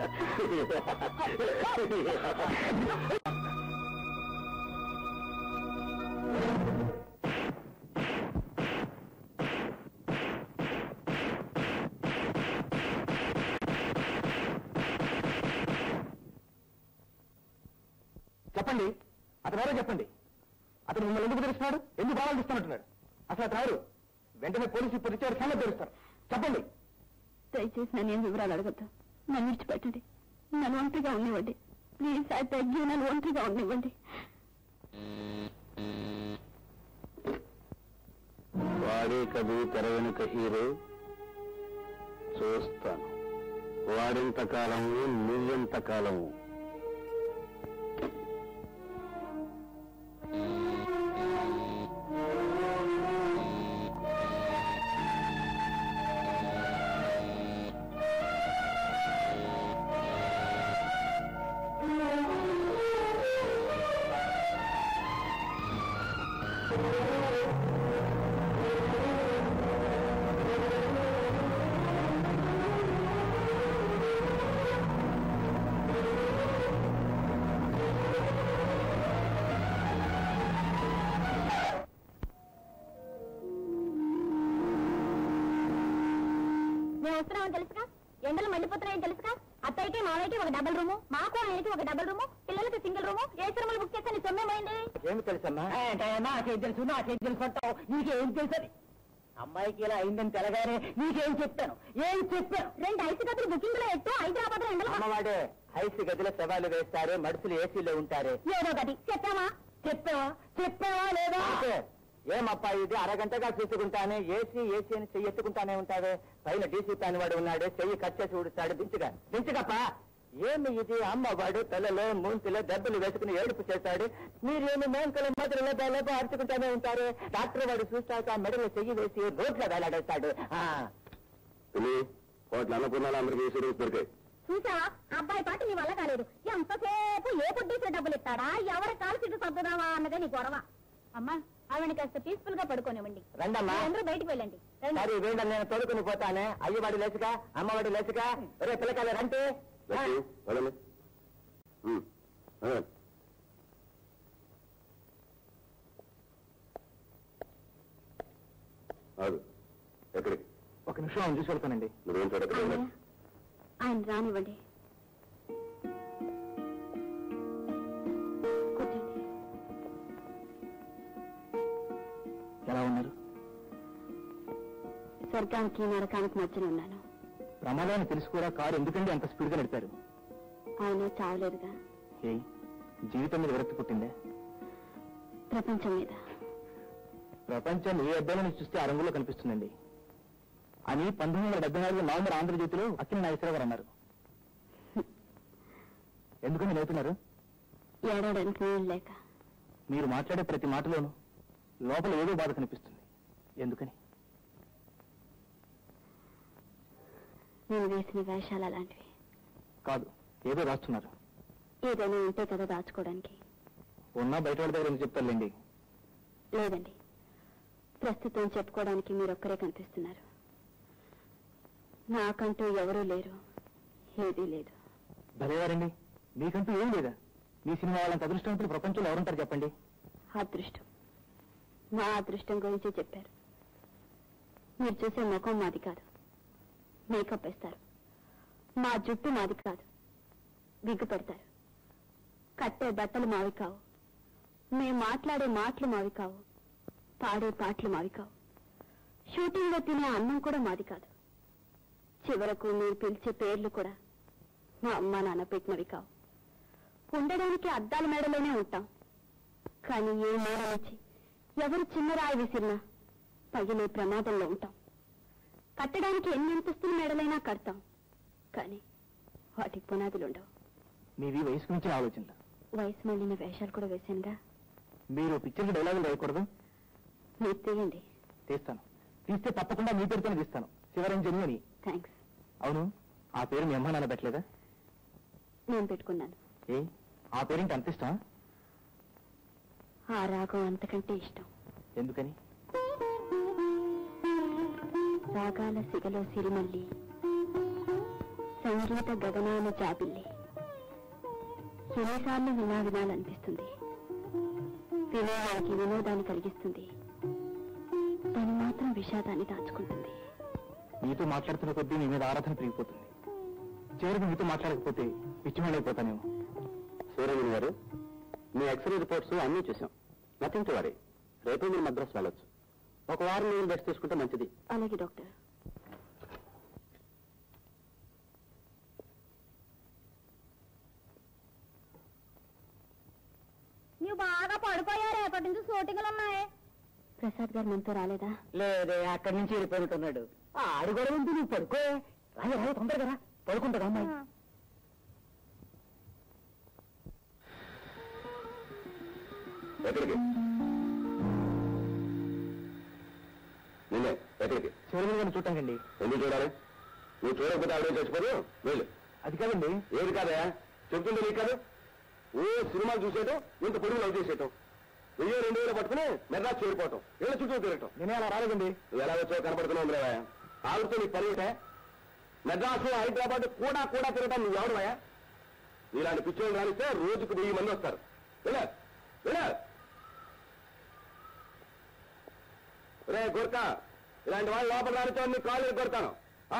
చెప్పండి అతను ఎవరో చెప్పండి అతను మిమ్మల్ని ఎందుకు తెలుస్తున్నాడు ఎందుకు ఆలోచిస్తున్నట్టున్నాడు అసలు అతను ఎవరు వెంటనే పోలీసు ఇప్పుడు ఇచ్చారు సంగతి తెలుస్తారు చెప్పండి దయచేసి నన్ను ఏం వివరాలు అడగద్దు నన్ను విడిచిపెట్టండి నన్ను ఒంటరిగా ఉండనివ్వండి ప్లీజ్ ఐ బెగ్ యూ నన్ను ఒంటరిగా ఉండనివ్వండి వాడే కదూ తెర వెనుక హీరో చూస్తాను వాడెంత కాలము నువ్వెంత కాలము మేము వస్తున్నామని తెలుసుగా ఎండలు మండిపోతున్నాయని తెలుసుగా అత్తయ్యకి మావయ్యకి ఒక డబుల్ రూము మాకు ఆయనకి ఒక డబుల్ రూము పిల్లలకి సింగిల్ రూము ఏ రూములు బుక్ చేస్తే నీ సొమ్మేమైంది ఏమి తెలుసమ్మా నాకేం తెలుసు నాకేం తెలుసు అంటావు నీకేం తెలుసు అని అమ్మాయికి ఇలా అయిందని తెలగానే నీకేం చెప్పాను ఏం చెప్పాను రెండు ఐదు గదులు బుకింగ్ లో ఎత్తు హైదరాబాద్ లో ఎండలు అమ్మవాడే ఐసి గదిలో శవాలు వేస్తారు మడుసులు ఏసీలో ఉంటారు ఏదో గది చెప్పామా చెప్పావా చెప్పావా లేదా అంతే. ఏమప్పా ఇది అరగంటగా చూసుకుంటానే ఏసీ ఏసీ అని చెయ్యి ఎత్తుకుంటానే ఉంటావే పైన డీసీ పని వాడు ఉన్నాడు చెయ్యి కట్ చేసి ఊడుస్తాడు దించుగా దించుగప్పా ఏమి ఇది అమ్మవాడు తలలో మూంతిలో దెబ్బలు వేసుకుని ఏడుపు చేస్తాడు మీరేమి మేంకల మధురలో దాదాపు అరుచుకుంటానే ఉంటారు డాక్టర్ వాడు చూస్తాక మెడలో చెయ్యి వేసి రోడ్లో వేలాడేస్తాడు ఆ, కోట్ల అన్నపూర్ణాలు అందరికీ వేసి దొరికాయి చూసా అబ్బాయి పాటు నీ వల్ల కాలేదు ఎంతసేపు ఏ పుట్టించిన డబ్బులు ఇస్తాడా ఎవరి కాలు సీటు సర్దుదామా అన్నదే నీ గొడవ అమ్మా ఆవిడ కాస్త పీస్ఫుల్ గా పడుకోనివ్వండి రండమ్మా అందరూ బయటికి వెళ్ళండి రండి. సరే వీళ్ళ నేను తోడుకుని పోతానే అయ్యవాడు లేచుగా అమ్మవాడు లేచుగా రే పిల్లకాయలు రంటే లక్ష్మి, వెళ్ళండి. ఉమ్, వెళ్ళండి. ఆగు. ఎక్కడికి ఒక నిమిషం ఆయన చూసి వెళ్తానండి నువ్వేం చూడక్కడ ఆయన ఆయన రానివ్వండి కూర్చోండి ఎలా ఉన్నారు స్వర్గానికి నరకానికి మధ్యన ఉన్నాను ప్రమాదాన్ని తెలిసి కూడా కారు ఎందుకండి అంత స్పీడ్ గా నడిపారు ఆయన చావలేదుగా ఏ జీవితం మీద విరక్తి పుట్టిందే ప్రపంచం మీద ప్రపంచం ఏ అద్దాల నుంచి చూస్తే ఆ రంగులో కనిపిస్తుందండి అని పంతొమ్మిది వందల డెబ్బై నాలుగు నవంబర్ ఆంధ్రజ్యోతిలో అక్కిన నాగేశ్వరరావు గారు అన్నారు ఎందుకని నవ్వుతున్నారు ఏడవడానికి నీళ్ళు లేక మీరు మాట్లాడే ప్రతి మాటలోనూ లోపల ఏదో బాధ కనిపిస్తుంది ఎందుకని నేను వేసిన వేషాలు అలాంటివి కాదు ఏదో రాస్తున్నారు ఏదైనా ఉంటే కదా దాచుకోవడానికి ఉన్నా బయట వాళ్ళ దగ్గర ఎందుకు చెప్తారులేండి లేదండి ప్రస్తుతం చెప్పుకోవడానికి మీరొక్కరే కనిపిస్తున్నారు నాకంటూ ఎవరూ లేరు ఏదీ లేదు భలేవారండి మీకంటూ ఏం లేదా మీ సినిమా వాళ్ళంత అదృష్టవంతులు ప్రపంచంలో ఎవరుంటారు చెప్పండి అదృష్టం మా అదృష్టం గురించే చెప్పారు మీరు చూసే ముఖం మాది కాదు మేకప్ వేస్తారు మా జుట్టు మాది కాదు విగ్గు పెడతారు కట్టే బట్టలు మావి కావు మేము మాట్లాడే మాటలు మావి కావు పాడే పాటలు మావి కావు షూటింగ్ లో తినే అన్నం కూడా మాది కాదు చివరకు మీరు పిలిచే పేర్లు కూడా మా అమ్మ నాన్న పెట్టినవి కావు ఉండడానికి అద్దాల మేడలోనే ఉంటాం కానీ ఏ మేడ నుంచి ఎవరు చిన్న రాయి విసిరినా పగిలే ప్రమాదంలో ఉంటాం కట్టడానికి ఎన్ని అంతస్తుల మేడలైనా కడతాం కానీ వాటికి పునాదులు ఉండవు మీవి వయసు గురించి ఆలోచన వయసు మళ్ళిన వేషాలు కూడా వేశానుగా మీరు పిక్చర్కి డైలాగులు రాయకూడదు మీరు తీయండి తీస్తాను తీస్తే తప్పకుండా మీ పేరుతోనే తీస్తాను శివరంజని అని థ్యాంక్స్ అవును ఆ పేరు మీ అమ్మ నాన్న పెట్టలేదా నేను పెట్టుకున్నాను ఏ ఆ పేరేంటి అంత ఇష్టమా ఆ రాగం అంతకంటే ఇష్టం ఎందుకని రాగాల సిగలో సిరిమల్లి సంగీత గగనాన జాబిల్లి ఎన్నిసార్లు వినా వినాలనిపిస్తుంది వినోదానికి వినోదాన్ని కలిగిస్తుంది దాని మాత్రం విషాదాన్ని దాచుకుంటుంది మీతో మాట్లాడుతున్న కొద్దీ మీ మీద ఆరాధన పెరిగిపోతుంది చివరికి మీతో మాట్లాడకపోతే పిచ్చిమేళైపోతానేమో సూర్యమణి గారు మీ ఎక్స్రే రిపోర్ట్స్ అన్నీ చూసాం నథింగ్ టు వరీ రేపు మీరు మద్రాసు వెళ్ళొచ్చు ఒక వారం మీరు రెస్ట్ తీసుకుంటే మంచిది అలాగే డాక్టర్ నువ్వు బాగా పడిపోయా రేపటి నుంచి షూటింగ్లు ఉన్నాయి ప్రసాద్ గారు మనతో రాలేదా లేదే అక్కడి నుంచి వెళ్ళిపోతున్నాడు ఆడు కూడా ఉంది నువ్వు పడుకో రాయ రాయ తొందరగా రా పడుకుంటాడు అమ్మాయి ఎక్కడికి నిన్నే ఎక్కడికి శివరంజన్ గారిని చూడటానికండి ఎందుకు చూడాలి నువ్వు చూడకపోతే ఆవిడే చచ్చిపోదు వెళ్ళు అది కాదండి ఏది కాదా చెప్తుంటే నీకు కాదు ఓ సినిమాలు చూసేయటం ఇంత పొడుగు లవ్ చేసేయటం వెయ్యి రెండు వేలు పట్టుకుని మెడ్రాస్ చేరిపోవటం ఏళ్ళ చుట్టూ తిరగటం నేనే అలా రాలేదండి నువ్వు ఎలా వచ్చావు కనపడుతున్నావు లేవా ఆవిడతో నీకు పని ఏంటే మెడ్రాస్ హైదరాబాద్ కూడా కూడా తిరగటం నువ్వు ఎవడువా ఇలాంటి పిచ్చోళ్ళు రానిస్తే రోజుకు వెయ్యి మంది వస్తారు వెళ్ళా వెళ్ళా రే గుర్కా ఇలాంటి వాళ్ళు లోపల రానితో నీ కాళ్ళు కొడతాను ఆ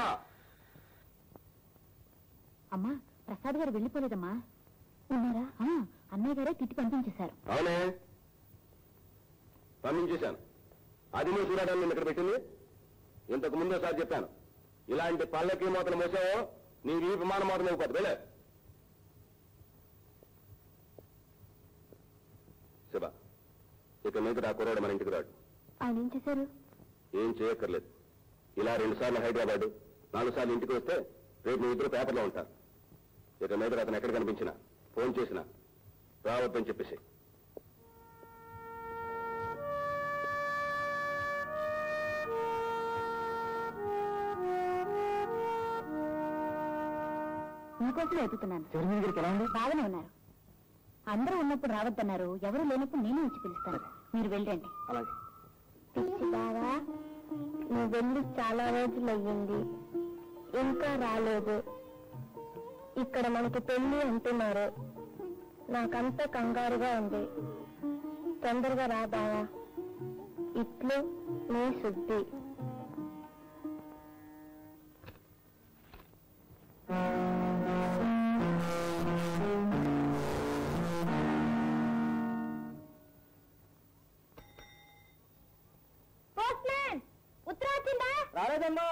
అమ్మా ప్రసాద్ గారు వెళ్ళిపోలేదమ్మా ఉన్నారా అన్నయ్య గారే తిట్టి పంపించేశారు అవునే పంపించేశాను అది నువ్వు చూడడానికి నిన్ను ఇక్కడ పెట్టింది ఇంతకు ముందు ఒకసారి చెప్పాను ఇలాంటి పళ్ళకి మూతలు మోసావో నీ ఈ విమాన మూత ఇవ్వకపోతే వెళ్ళే శివ ఇక మీద ఆ కుర్రాడు మన ఇంటికి రాడు ఆయన ఏం చేశారు ఏం చేయక్కర్లేదు ఇలా రెండు సార్లు హైదరాబాద్ నాలుగు సార్లు ఇంటికి వస్తే రేపు మీ ఇద్దరు పేపర్లో ఉంటారు ఇక మీద అతను ఎక్కడ కనిపించినా ఫోన్ చేసినా రావద్దని చెప్పేసి మీకోసం వెతుకుతున్నాను శివరంజన్ గారికి ఎలా ఉంది బాగానే ఉన్నారు అందరూ ఉన్నప్పుడు రావద్దన్నారు ఎవరు లేనప్పుడు నేనే వచ్చి పిలుస్తాను మీరు వెళ్ళండి అలాగే బావా నువ్వు వెళ్ళి చాలా రోజులు అయ్యింది ఇంకా రాలేదు ఇక్కడ మనకి పెళ్లి అంటున్నారు నాకంత కంగారుగా ఉంది తొందరగా రా బావా ఇట్లు నీ శుద్ధి పోస్ట్మ్యాన్ ఉత్తరం వచ్చిందా రాలేదమ్మా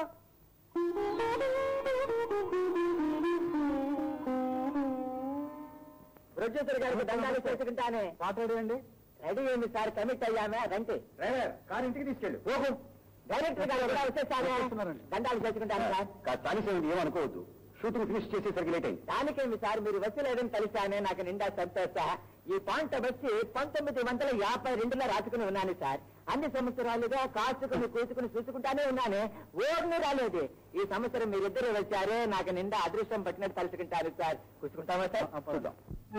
ప్రొడ్యూసర్ గారికి దండాలు చేసుకుంటానే పాటోడు అండి రెడీ అయింది సార్ కమిట్ అయ్యామే రండి డ్రైవర్ కారు ఇంటికి తీసుకెళ్ళు ఓహో డైరెక్టర్ గారు కూడా వచ్చేసానే చేస్తున్నారండి. దండాలు చేసుకుంటాను సార్ తానిసేయండి ఏమనుకోవద్దు షూటింగ్ ఫినిష్ చేసేసరికి లేట్ అయింది దానికేమి సార్ మీరు వచ్చలేదని కలిశానే నాకు నిండా సంతోష ఈ పాంట వచ్చి పంతొమ్మిది వందల యాభై రెండులో రాసుకుని ఉన్నాను సార్ అన్ని సంవత్సరాలుగా కాచుకుని కూచుకుని చూసుకుంటానే ఉన్నాను ఓర్ని రాలేదు ఈ సంవత్సరం మీరిద్దరు వచ్చారే నాకు నిండా అదృష్టం పట్టినట్టు తలుచుకుంటారు సార్ కూర్చుకుంటామా సార్ చూద్దాం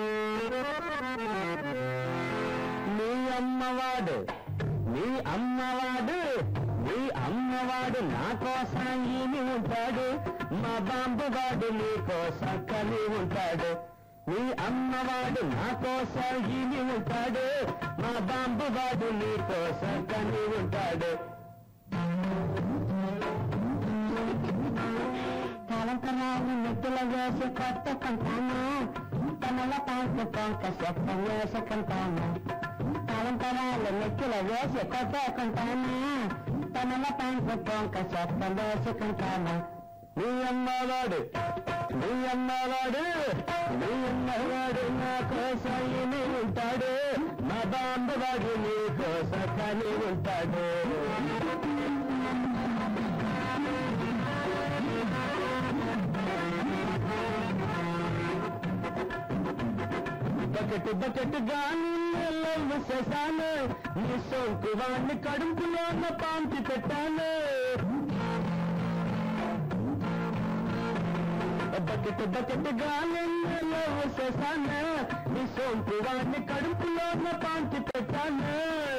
నీ అమ్మవాడు నీ అమ్మవాడు నీ అమ్మవాడు నా కోసం ఈని ఉంటాడు మా బాంబువాడు నీ కోసం కలి ఉంటాడు నీ అమ్మవాడు నా కోసం ఈని ఉంటాడు మా బాంబువాడు నీ కోసం కలి ఉంటాడు తలంతరాలు నెత్తుల వేసి కొట్టుకుంటాను తనల పాంపు పొంక శబ్దం వేసుకుంటాను తలంతరాలు నెత్తుల వేసి కొట్టుకుంటాను తనల పాంపు పొంక శబ్దం వేసుకుంటాను నీ అమ్మవాడు నీ అమ్మవాడు నీ అమ్మవాడు నా కోసాయిని ఉంటాడు మా బాంబవాడు నీ కోస కానీ ఉంటాడు బకెట్ బకెట్ గాని లవ్ చేశాను నీ సోంకు వాణ్ణి కడుపులో పాంతి పెట్టాను బకెట్ బకెట్ గాలి లవ్ చేశాను నీ సోంకు వాణ్ణి కడుపులో పాంతి పెట్టాను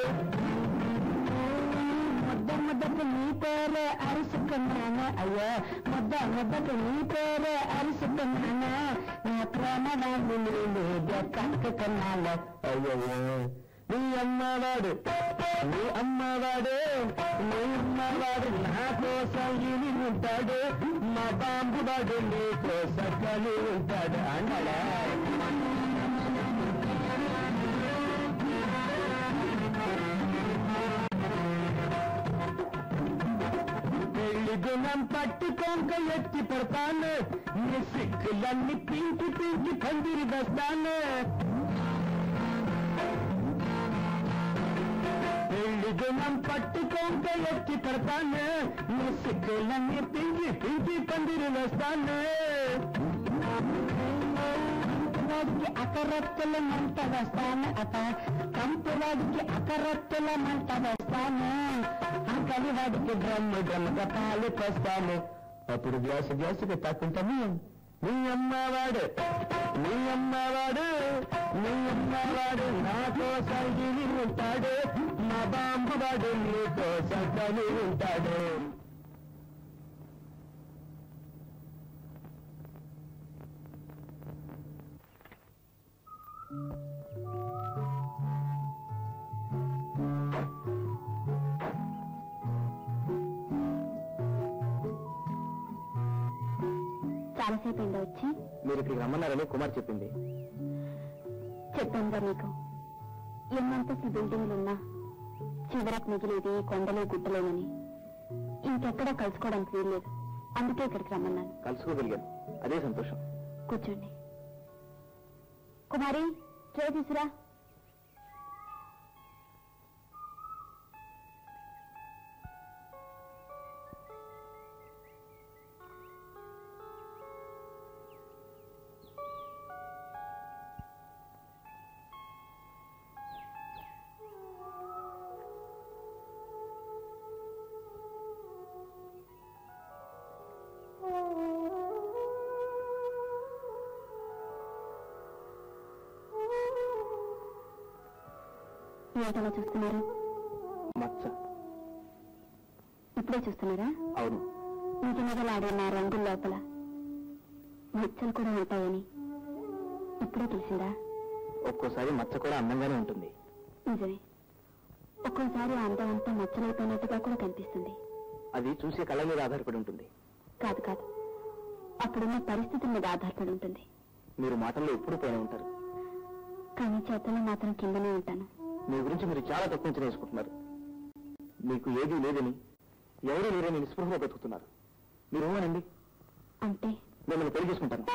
ముద్ద ముద్దకు నీ పేరే అరుసుకున్నాను అయ్యో ముద్ద ముద్దకు నీ పేరే అరుసుకున్నాను నా ప్రేమ వాళ్ళు నీళ్ళు కక్కుకున్నాను అయ్యో నీ అమ్మవాడు నీ అమ్మవాడు నీ అమ్మవాడు నా కోసం ఇని ఉంటాడు మా బాంబువాడు నీ కోసం కలి ఉంటాడు అన్నాడా పెళ్లి గుణం పట్టుకోక ఎత్తి పడతాను నీ సిక్కులన్నీ పింకి పింకి పందిరి వస్తాను పెళ్లి గుణం పట్టుకోక ఎత్తి పడతాను నీ సిక్కులన్నీ పింకి పింకి పందిరి వస్తాను వాడికి అకరత్తుల మంట వస్తాను అత కంపువాడికి అకరత్తుల మంట వస్తాను అంకలి వాడికి డ్రమ్ము డ్రమ్ముగా పాలు పోస్తాను అప్పుడు గ్లాసు గ్లాసుకి తక్కుంటాము నీ అమ్మవాడు నీ అమ్మవాడు నీ అమ్మవాడు నా కోసం గిరి ఉంటాడు మా బాంబువాడు నీ కోసం కలి ఉంటాడు చాలాసేపు అయిందా వచ్చి మీరు ఇక్కడికి రమ్మన్నారని కుమార్ చెప్పింది చెప్పానుగా మీకు ఎన్నంతస్తు బిల్డింగ్లున్నా చివరకు మిగిలేది కొండలు గుట్టలేనని ఇంకెక్కడా కలుసుకోవడానికి వీల్లేదు అందుకే ఇక్కడికి రమ్మన్నాను కలుసుకోగలిగాను అదే సంతోషం కూర్చోండి కుమారి ట్రే తీసురా ఏంటలా చూస్తున్నారు మచ్చ ఇప్పుడే చూస్తున్నారా అవును ఇంటి మొదలాడే నా రంగుల లోపల మచ్చలు కూడా ఉంటాయని ఇప్పుడే తెలిసిందా ఒక్కోసారి మచ్చ కూడా అందంగానే ఉంటుంది నిజమే ఒక్కోసారి ఆ అందం అంతా మచ్చలైపోయినట్టుగా కూడా కనిపిస్తుంది అది చూసే కళ్ళ మీద ఆధారపడి ఉంటుంది కాదు కాదు అప్పుడున్న పరిస్థితుల మీద ఆధారపడి ఉంటుంది మీరు మాటల్లో ఎప్పుడు పైన ఉంటారు కానీ చేతల్లో మాత్రం కిందనే ఉంటాను మీ గురించి మీరు చాలా తక్కువ అంచనా వేసుకుంటున్నారు మీకు ఏదీ లేదని ఎవరూ లేరని నిస్పృహలో బతుకుతున్నారు మీరు ఊహనండి అంటే మిమ్మల్ని పెళ్లి చేసుకుంటాను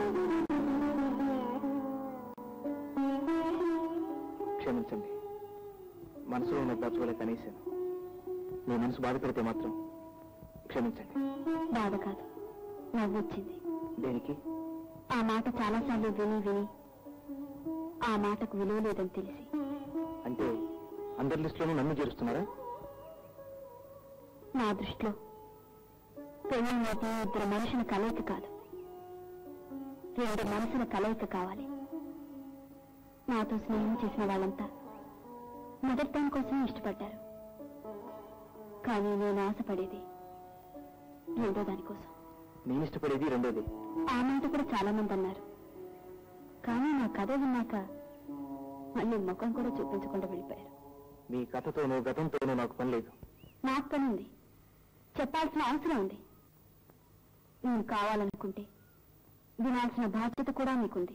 క్షమించండి మనసులో ఉన్న దాచుకోలే కనీసాను మీ మనసు బాధపడితే మాత్రం క్షమించండి బాధ కాదు నవ్వు వచ్చింది దేనికి ఆ మాట చాలాసార్లు విని విని ఆ మాటకు విలువ లేదని తెలిసి అంటే అందరి లిస్టులోనూ నన్ను చేరుస్తున్నారా నా దృష్టిలో పెళ్లి అనేది ఇద్దరు మనుషుల కలయిక కాదు రెండు మనసుల కలయిక కావాలి నాతో స్నేహం చేసిన వాళ్ళంతా మొదటి దాని కోసం ఇష్టపడ్డారు కానీ నేను ఆశపడేది రెండో దానికోసం నేను ఇష్టపడేది రెండోది ఆ మాట కూడా చాలా మంది అన్నారు కానీ నా కథ విన్నాక మళ్ళీ ముఖం కూడా చూపించకుండా వెళ్ళిపోయారు మీ కథతోనూ గతంతోనూ నాకు పని లేదు నాకు పని ఉంది చెప్పాల్సిన అవసరం ఉంది నేను కావాలనుకుంటే వినాల్సిన బాధ్యత కూడా మీకుంది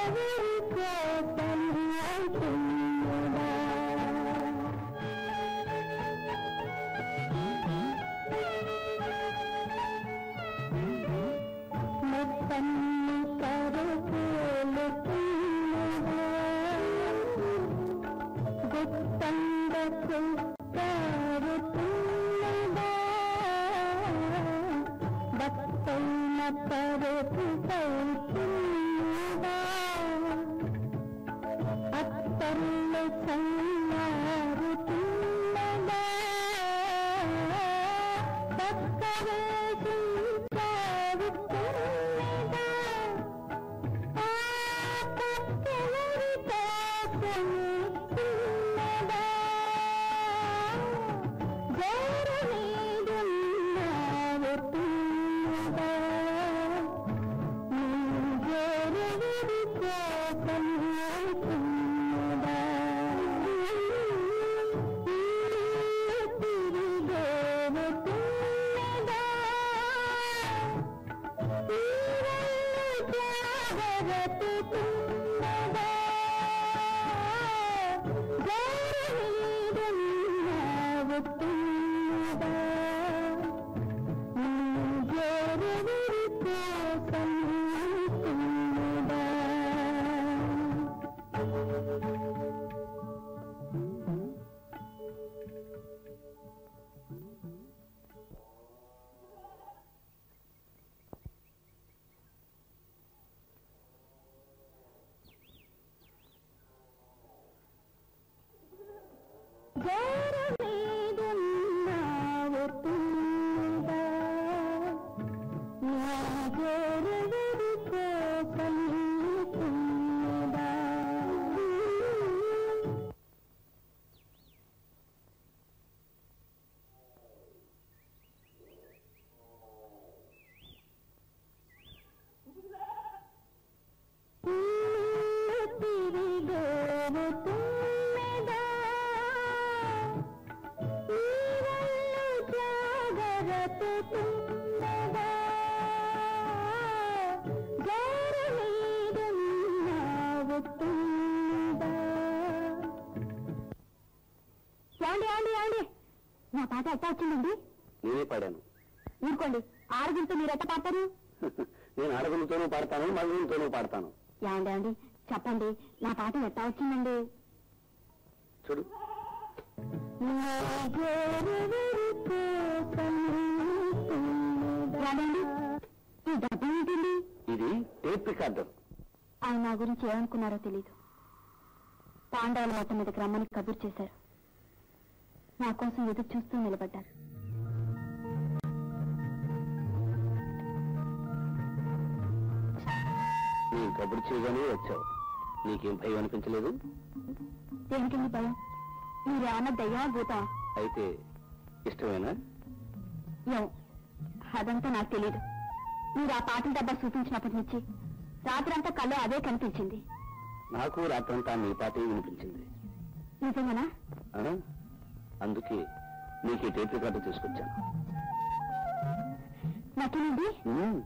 ఏమండి ఏమండి ఏమండి నా పాట ఎట్టా వచ్చిందండి నేనే పాడాను ఊరుకోండి ఆరుగురితో మీరు ఎట్ట పాడతారు నేను అడగులతోనూ పాడతాను మగులతోనూ పాడతాను ఏమండి ఏమండి చెప్పండి నా పాట ఎట్టా వచ్చిందండి చూడు రాదండి ఈ డబ్బు ఏంటండి ఇది టేప్ రికార్డర్ ఆయన నా గురించి ఏమనుకున్నారో తెలీదు పాండవుల మొత్తం మీదకి రమ్మని కబుర్ చేశారు నా కోసం ఎదురు చూస్తూ నిలబడ్డారు నీ కబురు చేయగానే వచ్చావు నీకేం భయం అనిపించలేదు దేనికండి భయం మీరేమన్నా దయ్యమా భూతా అయితే ఇష్టమేనా ఏమో అదంతా నాకు తెలీదు మీరు ఆ పాటల డబ్బా చూపించినప్పటి నుంచి రాత్రంతా కళ్ళు అదే కనిపించింది నాకు రాత్రంతా నీ పాటే వినిపించింది నిజంగానా ఆ? అందుకే నీకు ఈ టేప్ రికార్డు తీసుకొచ్చాను నకినండి ఉమ్,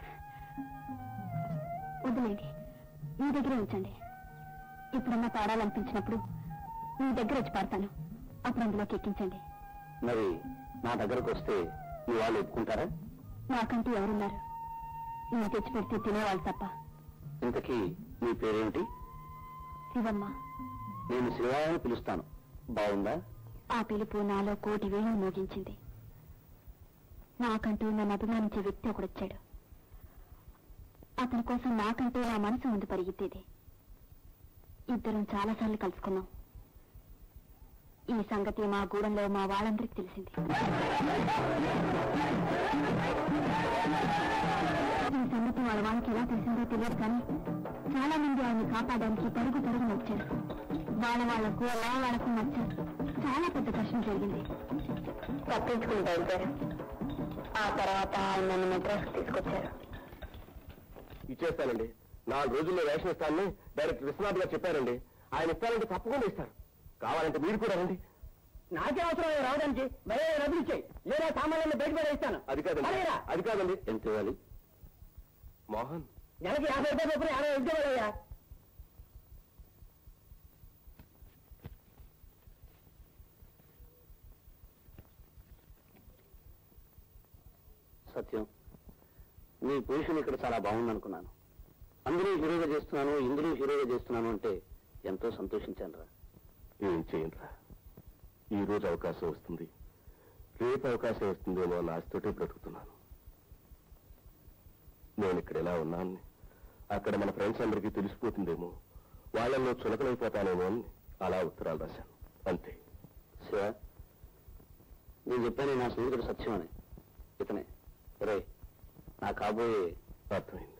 వదిలేండి మీ దగ్గరే ఉంచండి ఇప్పుడన్నా పాడాలనిపించినప్పుడు మీ దగ్గర వచ్చి పాడతాను అప్పుడు అందులోకి ఎక్కించండి మరి నా దగ్గరకు వస్తే మీ వాళ్ళు ఒప్పుకుంటారా నాకంటూ ఎవరున్నారు నేను తెచ్చి పెడితే తినేవాళ్ళు తప్ప ఇంతకీ నీ పేరేమిటి శివమ్మ నేను శివాయని పిలుస్తాను బాగుందా ఆ పిలుపు నాలో కోటి వేలు మోగించింది నాకంటూ నన్ను అభిమానించే వ్యక్తి ఒకడొచ్చాడు అతని కోసం నాకంటూ నా మనసు ముందు పరిగెత్తేది ఇద్దరం చాలాసార్లు కలుసుకున్నాం ఈ సంగతి మా గూడెంలో మా వాళ్ళందరికీ తెలిసింది ఈ సంగతి వాళ్ళ వాళ్ళకి ఎలా తెలిసిందో తెలియదు కానీ చాలా మంది ఆయన్ని కాపాడడానికి పరుగు పరుగున వచ్చారు వాళ్ళ వాళ్లకు అలా వాళ్ళకు నచ్చారు చాలా పెద్ద కష్టం జరిగింది తప్పించుకుని బయలుదేరారు ఆ తర్వాత ఆయన నన్ను మెడ్రాస్ తీసుకొచ్చారు ఇచ్చేస్తానండి నాలుగు రోజుల్లో రేషన్ ఇస్తానని డైరెక్టర్ విశ్వనాథ్ గారు చెప్పారండి ఆయన ఇస్తానంటే తప్పకుండా ఇస్తారు కావాలంటే మీరు కూడా రండి నాకే అవసరం లేదు రావడానికి మరే రద్దు ఇచ్చాయి లేదా సామాన్యాన్ని బయట పడేస్తాను అది కాదండి మరేరా? అది కాదండి ఎంత ఇవ్వాలి మోహన్ నెలకి యాభై రూపాయలు చొప్పున యాభై ఇచ్చేవాళ్ళయ్యా సత్యం నీ పొజిషన్ ఇక్కడ చాలా బాగుందనుకున్నాను అందులో హీరోగా చేస్తున్నాను ఇందులో హీరోగా చేస్తున్నాను అంటే ఎంతో సంతోషించాను రా ఏం చేయనురా ఈ రోజు అవకాశం వస్తుంది రేపు అవకాశం వస్తుందేమో అని ఆశతోటే బ్రతుకుతున్నాను నేను ఇక్కడ ఎలా ఉన్నాను అక్కడ మన ఫ్రెండ్స్ అందరికీ తెలిసిపోతుందేమో వాళ్ళల్లో చులకలైపోతానేమో అని అలా ఉత్తరాలు రాశాను అంతే శివ నేను చెప్పాను నా స్నేహితుడు సత్యం అని ఇతనే రే నా కాబోయే అర్థమైంది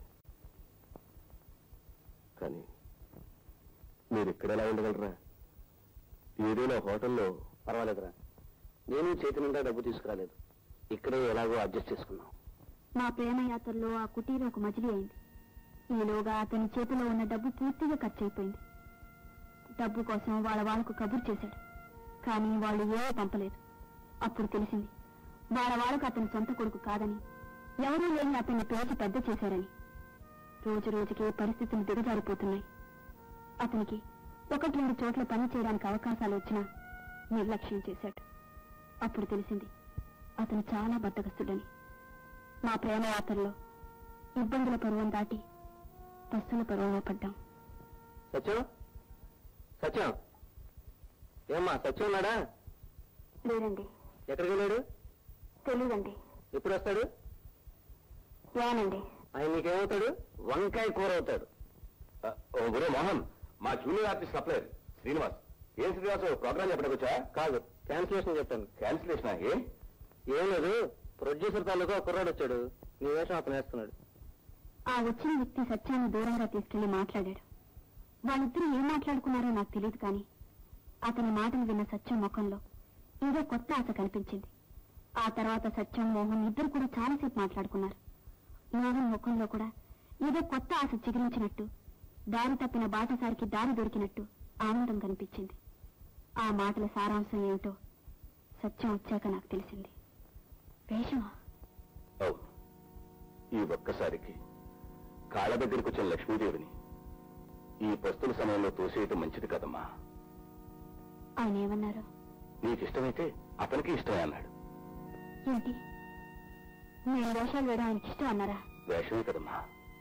కానీ మీరు ఇక్కడ ఎలా ఉండగలరా ఏదైనా హోటల్లో పర్వాలేదురా నేను చేతి నిండా డబ్బు తీసుకురాలేదు ఇక్కడే ఎలాగో అడ్జస్ట్ చేసుకున్నాం మా ప్రేమ యాత్రలో ఆ కుటీరం ఒక మజిలీ అయింది ఈలోగా అతని చేతిలో ఉన్న డబ్బు పూర్తిగా ఖర్చు అయిపోయింది డబ్బు కోసం వాళ్ళ వాళ్ళకు కబురు చేశాడు కానీ వాళ్ళు ఏమీ పంపలేదు అప్పుడు తెలిసింది వాళ్ళ వాళ్ళకు అతని సొంత కొడుకు కాదని ఎవరూ లేని అతన్ని పిలిచి పెద్ద చేశారని రోజు రోజుకి పరిస్థితులు దిగజారిపోతున్నాయి అతనికి ఒకటి రెండు చోట్ల పని చేయడానికి అవకాశాలు వచ్చినా నిర్లక్ష్యం చేశాడు అప్పుడు తెలిసింది అతను చాలా బద్దగస్తుడని మా ప్రేమ యాత్రలో ఇబ్బందుల పర్వం దాటి పస్తుల పర్వంలో పడ్డాం సత్యం సత్యం ఏమ్మా సత్యం ఉన్నాడా లేదండి ఎక్కడికి వెళ్ళాడు తెలీదండి ఎప్పుడు వస్తాడు ఏనండి ఆయన నీకేమవుతాడు వంకాయ కూర అవుతాడు ఒరే మోహన్ మా జూనియర్ ఆర్టిస్ట్ సప్లయర్ శ్రీనివాస్ ఏం శ్రీనివాస్ ప్రోగ్రామ్ చెప్పడానికి కాదు క్యాన్సిలేషన్ చెప్పాను క్యాన్సిలేషన్ ఏ ఏం లేదు ప్రొడ్యూసర్ తాలూకా ఒక కుర్రాడు వచ్చాడు నీ వేషం అతను వేస్తున్నాడు ఆ వచ్చిన వ్యక్తి సత్యాన్ని దూరంగా తీసుకెళ్లి మాట్లాడాడు వాళ్ళిద్దరూ ఏం మాట్లాడుకున్నారో నాకు తెలియదు కానీ అతని మాటలు విన్న సత్యం ముఖంలో ఏదో కొత్త ఆశ కనిపించింది ఆ తర్వాత సత్యం మోహన్ ఇద్దరు కూడా చాలాసేపు మాట్లాడుకున్నారు మోహన్ ముఖంలో కూడా ఏదో కొత్త ఆశ చిగురించినట్టు దారి తప్పిన బాటసారికి దారి దొరికినట్టు ఆనందం కనిపించింది ఆ మాటల సారాంశం ఏమిటో సత్యం వచ్చాక నాకు తెలిసింది వేషమా అవును ఈ ఒక్కసారికి కాళ్ళ దగ్గరికి వచ్చిన లక్ష్మీదేవిని ఈ పస్తుల సమయంలో తోసేయటం మంచిది కదమ్మా ఆయన ఏమన్నారు నీకు ఇష్టమైతే అతనికి ఇష్టమే అన్నాడు ఏంటి నేను వేషాలు వేయడం ఆయనకి ఇష్టం అన్నారా వేషమే కదమ్మా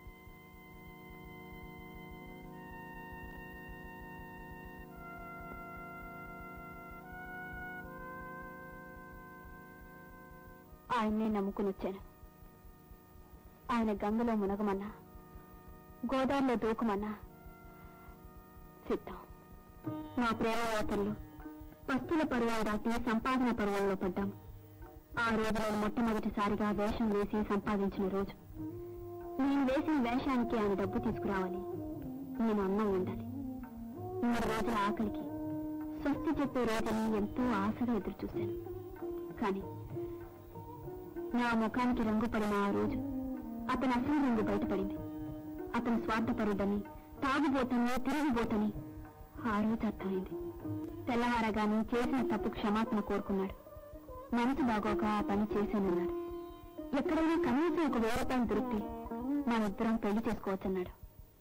ఆయన్నే నమ్ముకుని వచ్చాను ఆయన గంగలో మునగమన్నా గోదావరిలో దూకమన్నా సిద్ధం మా ప్రేమ యాత్రలు పస్తుల పరువం దాటి సంపాదన పరువంలో పడ్డాం ఆ రోజు నేను మొట్టమొదటిసారిగా వేషం వేసి సంపాదించిన రోజు నేను వేసిన వేషానికి ఆయన డబ్బు తీసుకురావాలి నేను అన్నం ఉండాలి మూడు రోజుల ఆకలికి స్వస్తి చెప్పే రోజుని ఎంతో ఆశగా ఎదురు చూశాను కానీ నా ముఖానికి రంగు పడిన ఆ రోజు అతని అసలు రంగు బయటపడింది అతను స్వార్థపరుడని తాగుబోతని తిరిగిపోతని ఆ రోజు అర్థమైంది తెల్లవారగానే చేసిన తప్పు క్షమాపణ కోరుకున్నాడు మనసు బాగోక ఆ పని చేశానన్నాడు ఎక్కడైనా కనీసం ఒక వేరే పని దొరికితే మనిద్దరం పెళ్లి చేసుకోవచ్చన్నాడు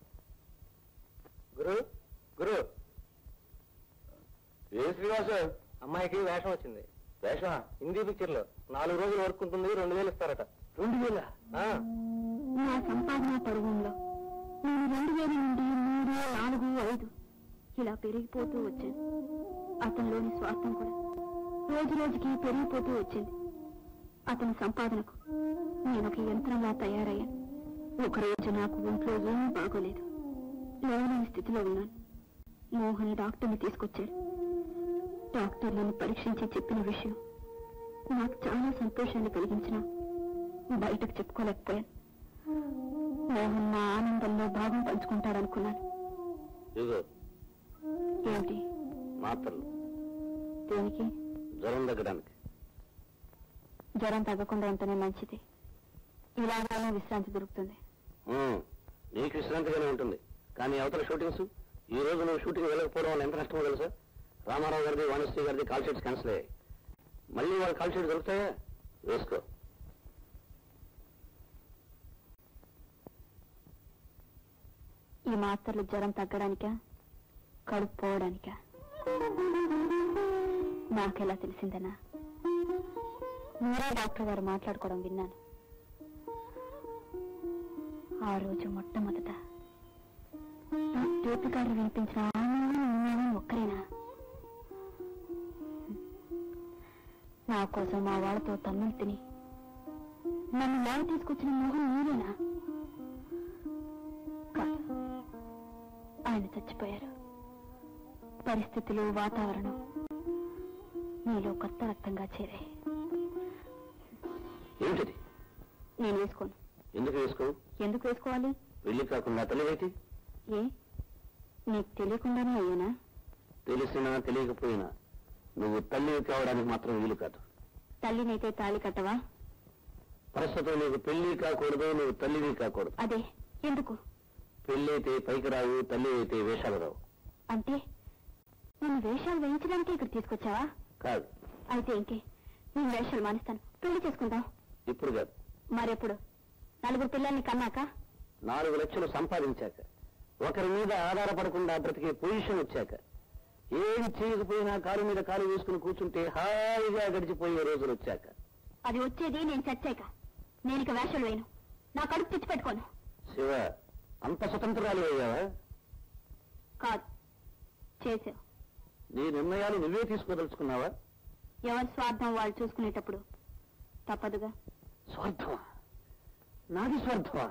గురు గురు ఏ శ్రీనివాస్ అమ్మాయికి వేషం వచ్చింది వేషమా హిందీ పిక్చర్ లో నాలుగు రోజులు వర్క్ ఉంటుంది రెండు వేలు ఇస్తారట రెండు వేల నా సంపాదన పరువంలో నేను రెండు వేల నుండి మూడు నాలుగు ఐదు ఇలా పెరిగిపోతూ వచ్చాను అతనిలోని స్వార్థం కూడా రోజు రోజుకి పెరిగిపోతూ వచ్చింది అతని సంపాదనకు నేను ఒక యంత్రంలా తయారయ్యాను ఒకరోజు నాకు ఒంట్లో ఏమీ బాగోలేదు లేవలేని స్థితిలో ఉన్నాను మోహన్ డాక్టర్ని తీసుకొచ్చాడు డాక్టర్ నన్ను పరీక్షించి చెప్పిన విషయం నాకు చాలా సంతోషాన్ని కలిగించిన బయటకు చెప్పుకోలేకపోయాను మోహన్ నా ఆనందంలో భాగం పంచుకుంటాడనుకున్నాను ఇదిగో ఏమిటి మాత్రలు దేనికి జ్వరం తగ్గడానికి జ్వరం తగ్గకుండా ఉంటేనే మంచిది ఇలాగానే విశ్రాంతి దొరుకుతుంది ఉమ్, నీకు విశ్రాంతిగానే ఉంటుంది కానీ అవతల షూటింగ్స్ ఈ రోజు నువ్వు షూటింగ్ వెళ్ళకపోవడం వల్ల ఎంత నష్టమో తెలుసా రామారావు గారిది వాణిశ్రీ గారిది కాల్ షీట్స్ క్యాన్సిల్ అయ్యాయి మళ్ళీ వాళ్ళ కాల్ షీట్ దొరుకుతాయా వేసుకో ఈ మాత్రలు జ్వరం తగ్గడానికా కడుపు పోవడానికా నాకెలా తెలిసిందనా మీరే డాక్టర్ గారు మాట్లాడుకోవడం విన్నాను ఆ రోజు మొట్టమొదట నా జ్యోతి గారు వినిపించిన ఆనందం ఒక్కరేనా నా కోసం మా వాళ్ళతో తమ్ముడు తిని నన్ను లాగా తీసుకొచ్చిన మోహన్ మీరేనా కాదు ఆయన చచ్చిపోయారు పరిస్థితులు వాతావరణం నీలో కొత్త రక్తంగా చేరాయి ఏమిటది నేను వేసుకోను ఎందుకు వేసుకోవు ఎందుకు వేసుకోవాలి పెళ్లి కాకుండా తల్లివైతే ఏ నీకు తెలియకుండానే అయ్యానా తెలిసినా తెలియకపోయినా నువ్వు తల్లి కావడానికి మాత్రం వీలు కాదు తల్లినైతే తాళి కట్టవా ప్రస్తుతం నీకు పెళ్లి కాకూడదు నువ్వు తల్లివి కాకూడదు అదే ఎందుకు పెళ్లి అయితే పైకి రావు తల్లి అయితే వేషాలు రావు అంటే నన్ను వేషాలు వేయించడానికి ఇక్కడ తీసుకొచ్చావా కాదు అయితే ఇంకే నేను వేషాలు మానేస్తాను పెళ్లి చేసుకుందాం ఇప్పుడు కాదు మరెప్పుడు నలుగురు పిల్లల్ని కన్నాక నాలుగు లక్షలు సంపాదించాక ఒకరి మీద ఆధారపడకుండా బ్రతికే పొజిషన్ వచ్చాక ఏం చేయకపోయినా కాలు మీద కాలు వేసుకుని కూర్చుంటే హాయిగా గడిచిపోయే రోజులు వచ్చాక అది వచ్చేది నేను చచ్చాక నేను ఇక వేషాలు వేయను నా కడుపు తెచ్చి పెట్టుకోను శివ అంత స్వతంత్రాలు అయ్యావా కాదు చేసావు నీ నిర్ణయాలు నువ్వే తీసుకోదలుచుకున్నావా ఎవరి స్వార్థం వాళ్ళు చూసుకునేటప్పుడు తప్పదుగా స్వార్థమా నాది స్వార్థమా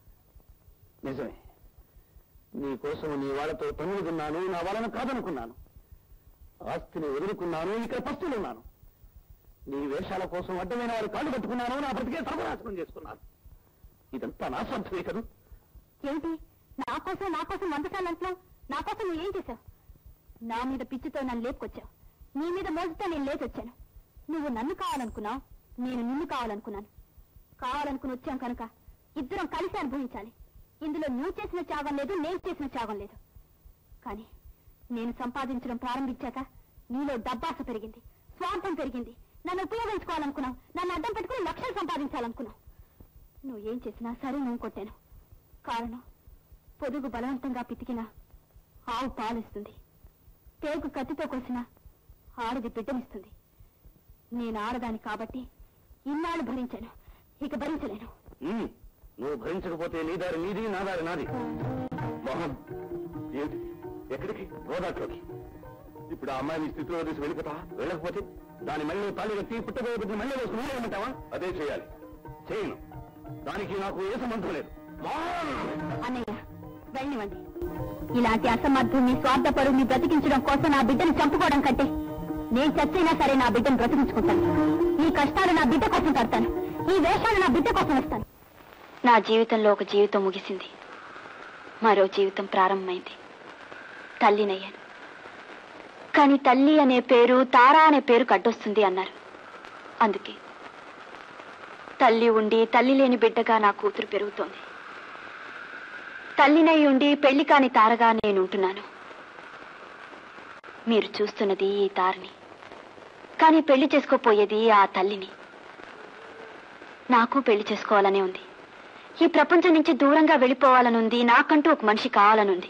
నిజమే నీ కోసం నీ వాళ్ళతో తన్నుకున్నాను నా వాళ్ళను కాదనుకున్నాను ఆస్తిని వదులుకున్నాను ఇక్కడ పస్తులున్నాను నీ వేషాల కోసం అడ్డమైన వారి కాళ్ళు పట్టుకున్నాను నా బ్రతికే సర్వనాశనం చేసుకున్నాను ఇదంతా నా స్వార్థమే కదూ ఏమిటి నా కోసం నా కోసం వందసార్లు అంటున్నావు నా కోసం నువ్వు ఏం చేశావు నా మీద పిచ్చితో నన్ను లేపుకొచ్చావు నీ మీద మోజుతో నేను లేచి వచ్చాను నువ్వు నన్ను కావాలనుకున్నావు నేను నిన్ను కావాలనుకున్నాను కావాలనుకుని వచ్చాం కనుక ఇద్దరం కలిసి అనుభవించాలి ఇందులో నువ్వు చేసిన త్యాగం లేదు నేను చేసిన త్యాగం లేదు కానీ నేను సంపాదించడం ప్రారంభించాక నీలో డబ్బాస పెరిగింది స్వార్థం పెరిగింది నన్ను ఉపయోగించుకోవాలనుకున్నావు నన్ను అడ్డం పెట్టుకుని లక్షలు సంపాదించాలనుకున్నావు నువ్వు ఏం చేసినా సరే నువ్వు కొట్టాను కారణం పొదుగు బలవంతంగా పితికిన ఆవు పాలిస్తుంది పేగు కత్తితో కోసిన ఆడది బిడ్డనిస్తుంది నేను ఆడదాని కాబట్టి ఇన్నాళ్ళు భరించాను ఇక భరించలేను ఉమ్, నువ్వు భరించకపోతే నీ దారి నీది నా దారి నాది మోహన్ ఏంటి ఎక్కడికి గోదాట్లోకి ఇప్పుడు ఆ అమ్మాయిని ఈ స్థితిలో తీసి వెళ్ళిపోతా వెళ్ళకపోతే దాని మళ్ళీ తాళి కట్టి పుట్టబోయే బిడ్డ మళ్ళీ వేసుకుని ఊరేయమంటావా అదే చేయాలి చేయను దానికి నాకు ఏ సంబంధం లేదు మోహన్ అన్నయ్య వెళ్ళనివ్వండి ఇలాంటి అసమర్థుని స్వార్థపరుని బ్రతికించడం కోసం నా బిడ్డను చంపుకోవడం కంటే నేను చచ్చైనా సరే నా బిడ్డను బ్రతికించుకుంటాను ఈ కష్టాలు నా బిడ్డ కోసం కడతాను ఈ వేషాలు నా బిడ్డ కోసం ఇస్తాను నా జీవితంలో ఒక జీవితం ముగిసింది మరో జీవితం ప్రారంభమైంది తల్లినయ్యాను కానీ తల్లి అనే పేరు తారా అనే పేరు కడ్డొస్తుంది అన్నారు అందుకే తల్లి ఉండి తల్లి లేని బిడ్డగా నా కూతురు పెరుగుతోంది తల్లినై ఉండి పెళ్లి కాని తారగా నేనుంటున్నాను మీరు చూస్తున్నది ఈ తారని కానీ పెళ్లి చేసుకోపోయేది ఆ తల్లిని నాకు పెళ్లి చేసుకోవాలనే ఉంది ఈ ప్రపంచం నుంచి దూరంగా వెళ్ళిపోవాలనుంది నాకంటూ ఒక మనిషి కావాలనుంది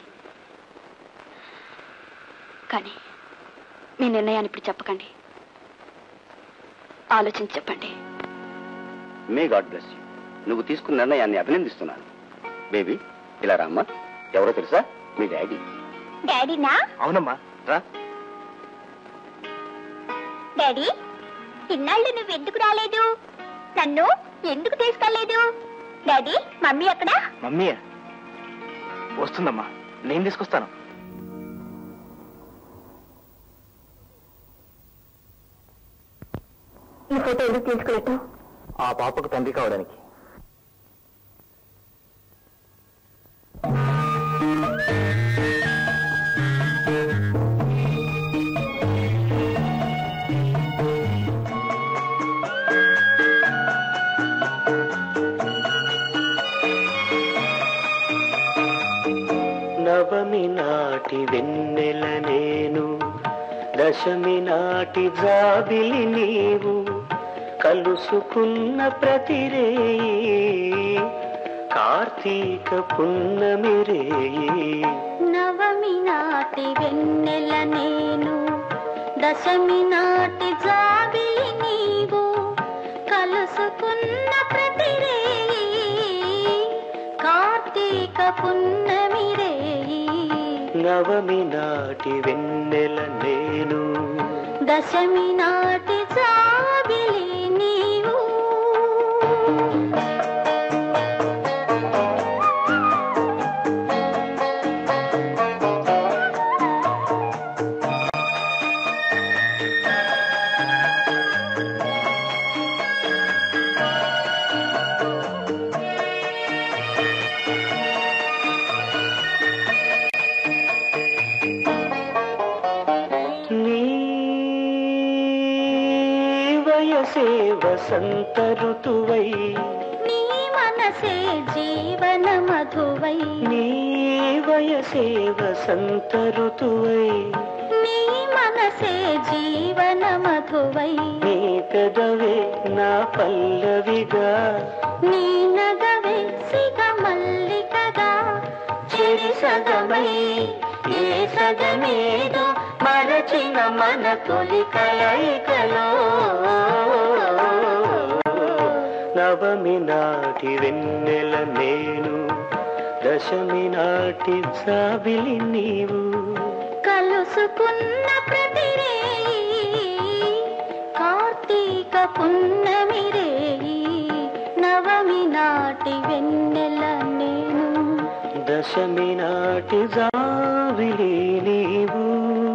కానీ మీ నిర్ణయాన్ని ఇప్పుడు చెప్పకండి ఆలోచించి చెప్పండి మే గాడ్ బ్లెస్ యూ నువ్వు తీసుకున్న నిర్ణయాన్ని అభినందిస్తున్నాను బేబీ ఇలా రామ్మా ఎవరో తెలుసా మీ డాడీ డాడీనా అవునమ్మా రా డాడీ ఇన్నాళ్ళు నువ్వు ఎందుకు రాలేదు నన్ను ఎందుకు తీసుకెళ్లేదు డాడీ మమ్మీ అక్కడ మమ్మీ వస్తుందమ్మా నేను తీసుకొస్తాను ఈ ఫోటో ఎందుకు తీసుకున్నట్టు ఆ పాపకు తండ్రి కావడానికి నవమి నాటి వెన్నెల నేను దశమి నాటి జాబిలి నీవు కలుసుకున్న ప్రతిరేయి కార్తీక పున్నమి రేయి నవమి నాటి వెన్నెల నేను దశమి నాటి జాబిలి నీవు కలుసుకున్న ప్రతిరేయి నవమి నాటి వెన్నెల నేను దశమి నాటి జాబిలి నీవు నీ వయసే వసంత ఋతువై నీ మనసే జీవన మధువై నీ వయసే వసంత ఋతువై నీ మనసే జీవన మధువై నీ పెదవే నా పల్లవిగా నీ నగవే సిగ మల్లికగా చెరి సగమై ఏ సగమేదో మరచిన మన తొలి కలయికలో నవమి నాటి వెన్నెల నేను దశమి నాటి జాబిలి నీవు కలుసుకున్న ప్రతిరేయి కార్తీక పున్నమి రేయి నవమి నాటి వెన్నెల నేను దశమి నాటి జాబిలి నీవు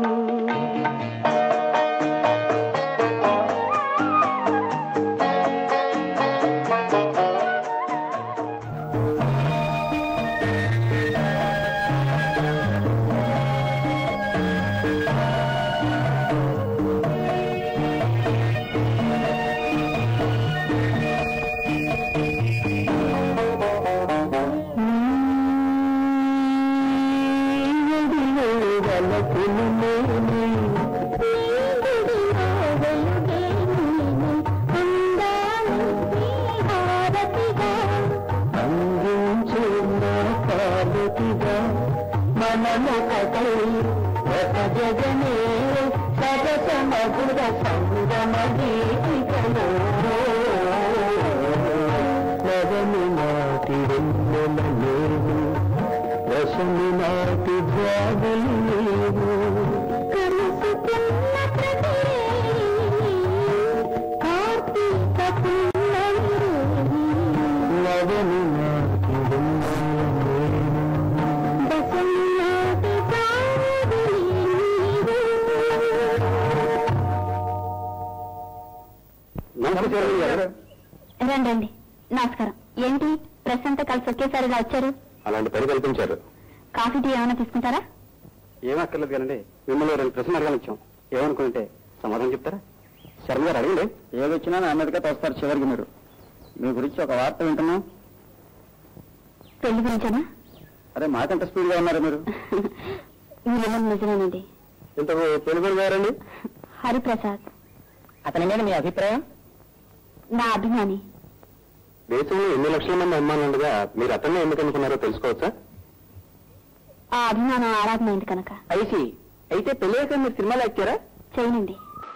మనముకై ఒక జగమే సరస మధుర సంగమ గీతికలో నవమి నాటి వెన్నెల నేను దశమి నాటి జాబులు నీవు కలుసుకున్న ప్రతిరేయి కార్తీక పున్నమి రేయి నవమి నాటి వెన్నెల నేను దశమి నాటి జాబిలి నీవు రండి నమస్కారం ఏంటి ప్రెస్ అంతా కలిసి ఒకేసారిగా వచ్చారు అలాంటి పని కల్పించారు కాఫీ టీ ఏమైనా తీసుకుంటారా ఏం అక్కర్లేదు కదండి మిమ్మల్ని రెండు ప్రశ్నలు అడగనిచ్చాం ఏమనుకుంటే సమాధానం చెప్తారా శర్మ గారు అడగండి ఏదొచ్చినా నా మీదకే తోస్తారు చివరికి మీరు మీ గురించి ఒక వార్త వింటున్నాం పెళ్లి గురించేనా అరే మాకంత స్పీడ్ గా ఉన్నారు మీరు మీరు నిజమేనండి ఇంతకు పెళ్లి గారండి హరిప్రసాద్ అతని మీద మీ అభిప్రాయం నా అభిమాని దేశంలో ఎన్ని లక్షల మంది అమ్మానుండగా మీరు అతన్ని ఎందుకు అనుకున్నారో తెలుసుకోవచ్చా ఆ అభిమానం ఆరాధమైంది కనుక ఐసి అయితే పెళ్ళాక మీరు సినిమాలో ఎక్కారా చేయనండి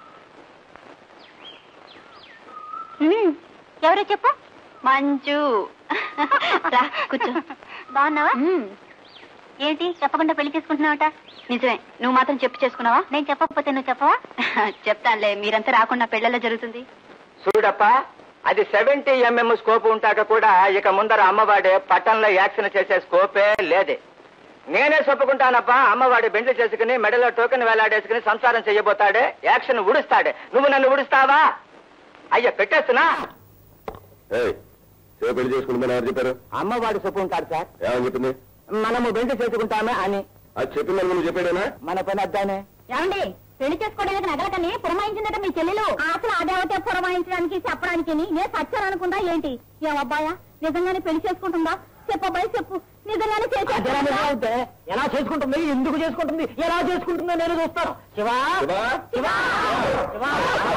ఎవరో చెప్పు మంజు రా కూర్చో బాగున్నావా ఏంటి చెప్పకుండా పెళ్లి చేసుకుంటున్నావట నిజమే నువ్వు మాత్రం చెప్పు చేసుకున్నావా నేను చెప్పకపోతే నువ్వు చెప్పవా చెప్తానులే మీరంతా రాకుండా పెళ్ళెలా జరుగుతుంది చూడప్ప అది సెవెంటీ ఎంఎం స్కోప్ ఉంటాక కూడా ఇక ముందర అమ్మవాడే పట్టణంలో యాక్షన్ చేసే స్కోపే లేదే నేనే చెప్పుకుంటానప్పా అమ్మవాడి బెండ్లు చేసుకుని మెడలో టోకెన్ వేలాడేసుకుని సంసారం చెయ్యబోతాడే యాక్షన్ ఉడుస్తాడే నువ్వు నన్ను ఉడుస్తావా అయ్యా పెట్టేస్తున్నా ఏయ్, శివ పెళ్లి చేసుకుంటుందని ఎవరు చెప్పారు అమ్మవాడు చెప్పుకుంటాడు సార్ ఏమని చెప్పింది మనము బెండ్లు చేసుకుంటామే అని అది చెప్పిందని నువ్వు చెప్పాడేనా మన పని అద్దానే ఏమండి పెళ్లి చేసుకోవడానికి నగలకని పురమాయించిందట మీ చెల్లెలు అసలు ఆ దేవతే పురమాయించడానికి చెప్పడానికి నేను సత్యాను అనుకుందా ఏంటి ఏమబ్బాయా నిజంగానే పెళ్లి చేసుకుంటుందా చెప్పబ్బాయి చెప్పు నిజంగానే చేసే ఎలా చేసుకుంటుంది ఎందుకు చేసుకుంటుంది ఎలా చేసుకుంటుందో నేను చూస్తాను శివా శివా? శివా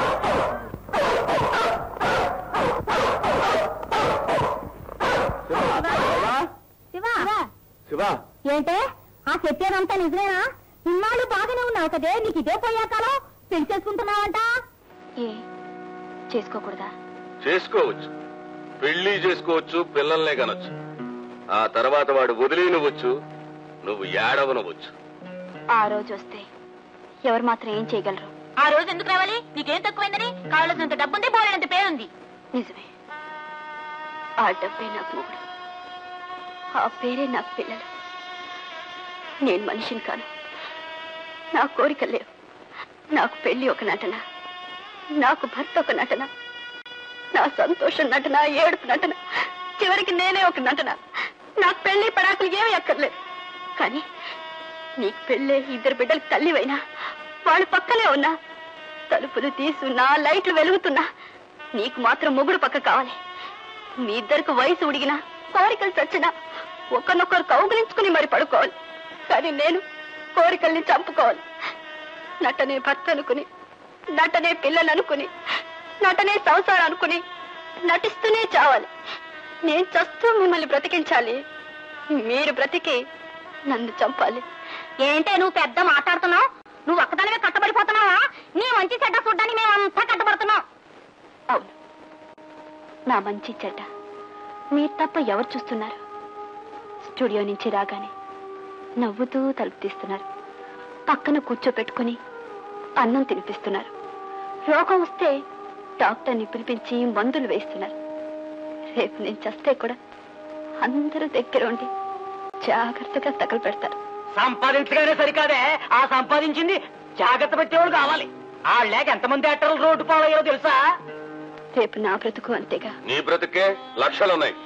శివా శివా ఏంటే ఆ చెప్పేదంతా నిజమేనా ఇన్నాళ్ళు బాగానే ఉన్నావు కదే నీకు ఇదే పోయా కాలం పెళ్లి చేసుకుంటున్నావంట ఏ చేసుకోకూడదా చేసుకోవచ్చు పెళ్లి చేసుకోవచ్చు పిల్లల్నే కనొచ్చు ఆ తర్వాత వాడు వదిలేనవచ్చు నువ్వు ఏడవనవచ్చు ఆ రోజు వస్తే ఎవరు మాత్రం ఏం చేయగలరు ఆ రోజు ఎందుకు రావాలి నీకేం తక్కువైందని కావలసినంత డబ్బుంది పోలేనంత పేరుంది నిజమే ఆ డబ్బే నాకు మొగుడు ఆ పేరే నాకు పిల్లలు నేను మనిషిని కాను నా కోరికలు లేవు నాకు పెళ్లి ఒక నటన నాకు భర్త ఒక నటన నా సంతోషం నటన ఏడుపు నటన చివరికి నేనే ఒక నటన నాకు పెళ్లి పడాకులు ఏమీ అక్కర్లేదు కానీ నీకు పెళ్ళే ఇద్దరు బిడ్డలకు తల్లివైనా వాళ్ళు పక్కనే ఉన్నా తలుపులు తీసున్నా లైట్లు వెలుగుతున్నా నీకు మాత్రం మొగుడు పక్క కావాలి మీ ఇద్దరికి వయసు ఉడిగినా కోరికలు చచ్చినా ఒకరినొకరు కౌగిలించుకుని మరి పడుకోవాలి కానీ నేను కోరికల్ని చంపుకోవాలి నటనే భర్త అనుకుని నటనే పిల్లలు అనుకుని నటనే సంసారం అనుకుని నటిస్తూనే చావాలి నేను చస్తూ మిమ్మల్ని బ్రతికించాలి మీరు బ్రతికి నన్ను చంపాలి ఏంటే నువ్వు పెద్ద మాట్లాడుతున్నావు నువ్వు ఒక్కదానివే కట్టబడిపోతున్నావా నీ మంచి చెడ్డ చూడ్డానికి మేమంతా కట్టబడుతున్నాం అవును నా మంచి చెడ్డ మీరు తప్ప ఎవరు చూస్తున్నారు స్టూడియో నుంచి రాగానే నవ్వుతూ తలుపు తీస్తున్నారు పక్కన కూర్చోపెట్టుకుని అన్నం తినిపిస్తున్నారు రోగం వస్తే డాక్టర్ని పిలిపించి మందులు వేస్తున్నారు రేపు నేను చస్తే కూడా అందరూ దగ్గర ఉండి జాగ్రత్తగా తగలు పెడతారు సంపాదించగానే సరికాదే ఆ సంపాదించింది జాగ్రత్త పెట్టేవాడు కావాలి ఆ లేక ఎంతమంది యాక్టర్లు రోడ్డు పాలయ్యో తెలుసా రేపు నా బ్రతుకు అంతేగా నీ బ్రతుకే లక్షలున్నాయి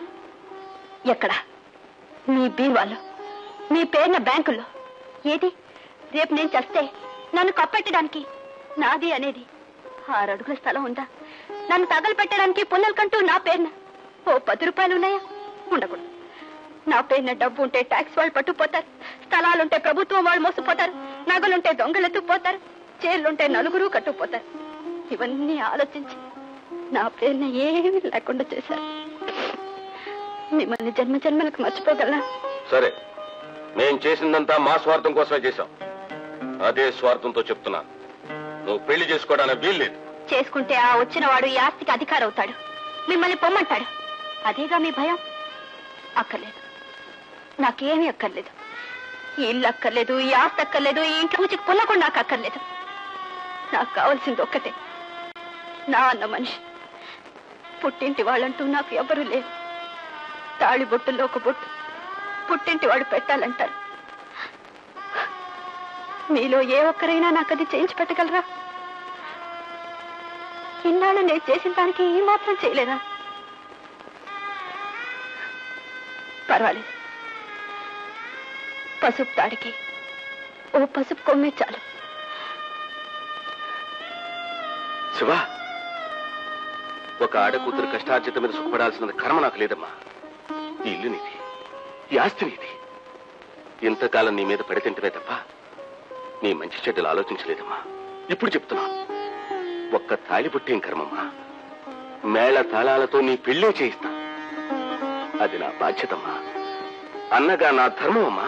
ఎక్కడ మీ బీరువాలో మీ పేరున బ్యాంకుల్లో ఏది రేపు నేను చస్తే నన్ను కప్పెట్టడానికి నాది అనేది ఆరు అడుగుల స్థలం ఉందా నన్ను తగలు పెట్టడానికి పుల్లలకంటూ నా పేరున ఓ పది రూపాయలు ఉన్నాయా ఉండకూడదు నా పేరున డబ్బు ఉంటే ట్యాక్స్ వాళ్ళు పట్టుకుపోతారు స్థలాలుంటే ప్రభుత్వం వాళ్ళు మోసపోతారు నగలుంటే దొంగలు ఎత్తుకుపోతారు చీరలుంటే నలుగురు కట్టుకుపోతారు ఇవన్నీ ఆలోచించి నా పేరున ఏమీ లేకుండా చేశారు మిమ్మల్ని జన్మ జన్మలకు మర్చిపోగలనా సరే మేం చేసిందంతా మా స్వార్థం కోసమే చేశాం అదే స్వార్థంతో చెప్తున్నా నువ్వు పెళ్లి చేసుకోవడానికి వీల్లేదు చేసుకుంటే ఆ వచ్చిన వాడు ఈ ఆస్తికి అధికారం అవుతాడు మిమ్మల్ని పొమ్మంటాడు అదేగా మీ భయం అక్కర్లేదు నాకేమీ అక్కర్లేదు ఈ ఇల్లు అక్కర్లేదు ఈ ఆస్తి అక్కర్లేదు ఈ ఇంట్లో పూచికి పుల్ల కూడా నాకు అక్కర్లేదు నాకు కావాల్సింది ఒక్కటే నా అన్న మనిషి పుట్టింటి వాళ్ళంటూ నాకు ఎవరూ లేరు తాళి బొట్టుల్లో ఒక బొట్టు పుట్టింటి వాడు పెట్టాలంటారు మీలో ఏ ఒక్కరైనా నాకు అది చేయించి పెట్టగలరా ఇన్నాళ్ళు నేను చేసిన దానికి ఈ మాత్రం చేయలేదా పర్వాలేదు పసుపు తాడికి ఓ పసుపు కొమ్మే చాలు శివ ఒక ఆడ కూతురు కష్టార్జిత మీద సుఖపడాల్సిన కర్మ నాకు లేదమ్మా ఈ ఇల్లు నీది ఈ ఆస్తి నీది ఇంతకాలం నీ మీద పడితింటవే తప్ప నీ మంచి చెడ్డలు ఆలోచించలేదమ్మా ఇప్పుడు చెప్తున్నా ఒక్క తాళి పుట్టేం కర్మమ్మా మేళ తాళాలతో నీ పెళ్ళే చేయిస్తా అది నా బాధ్యతమ్మా అన్నగా నా ధర్మం అమ్మా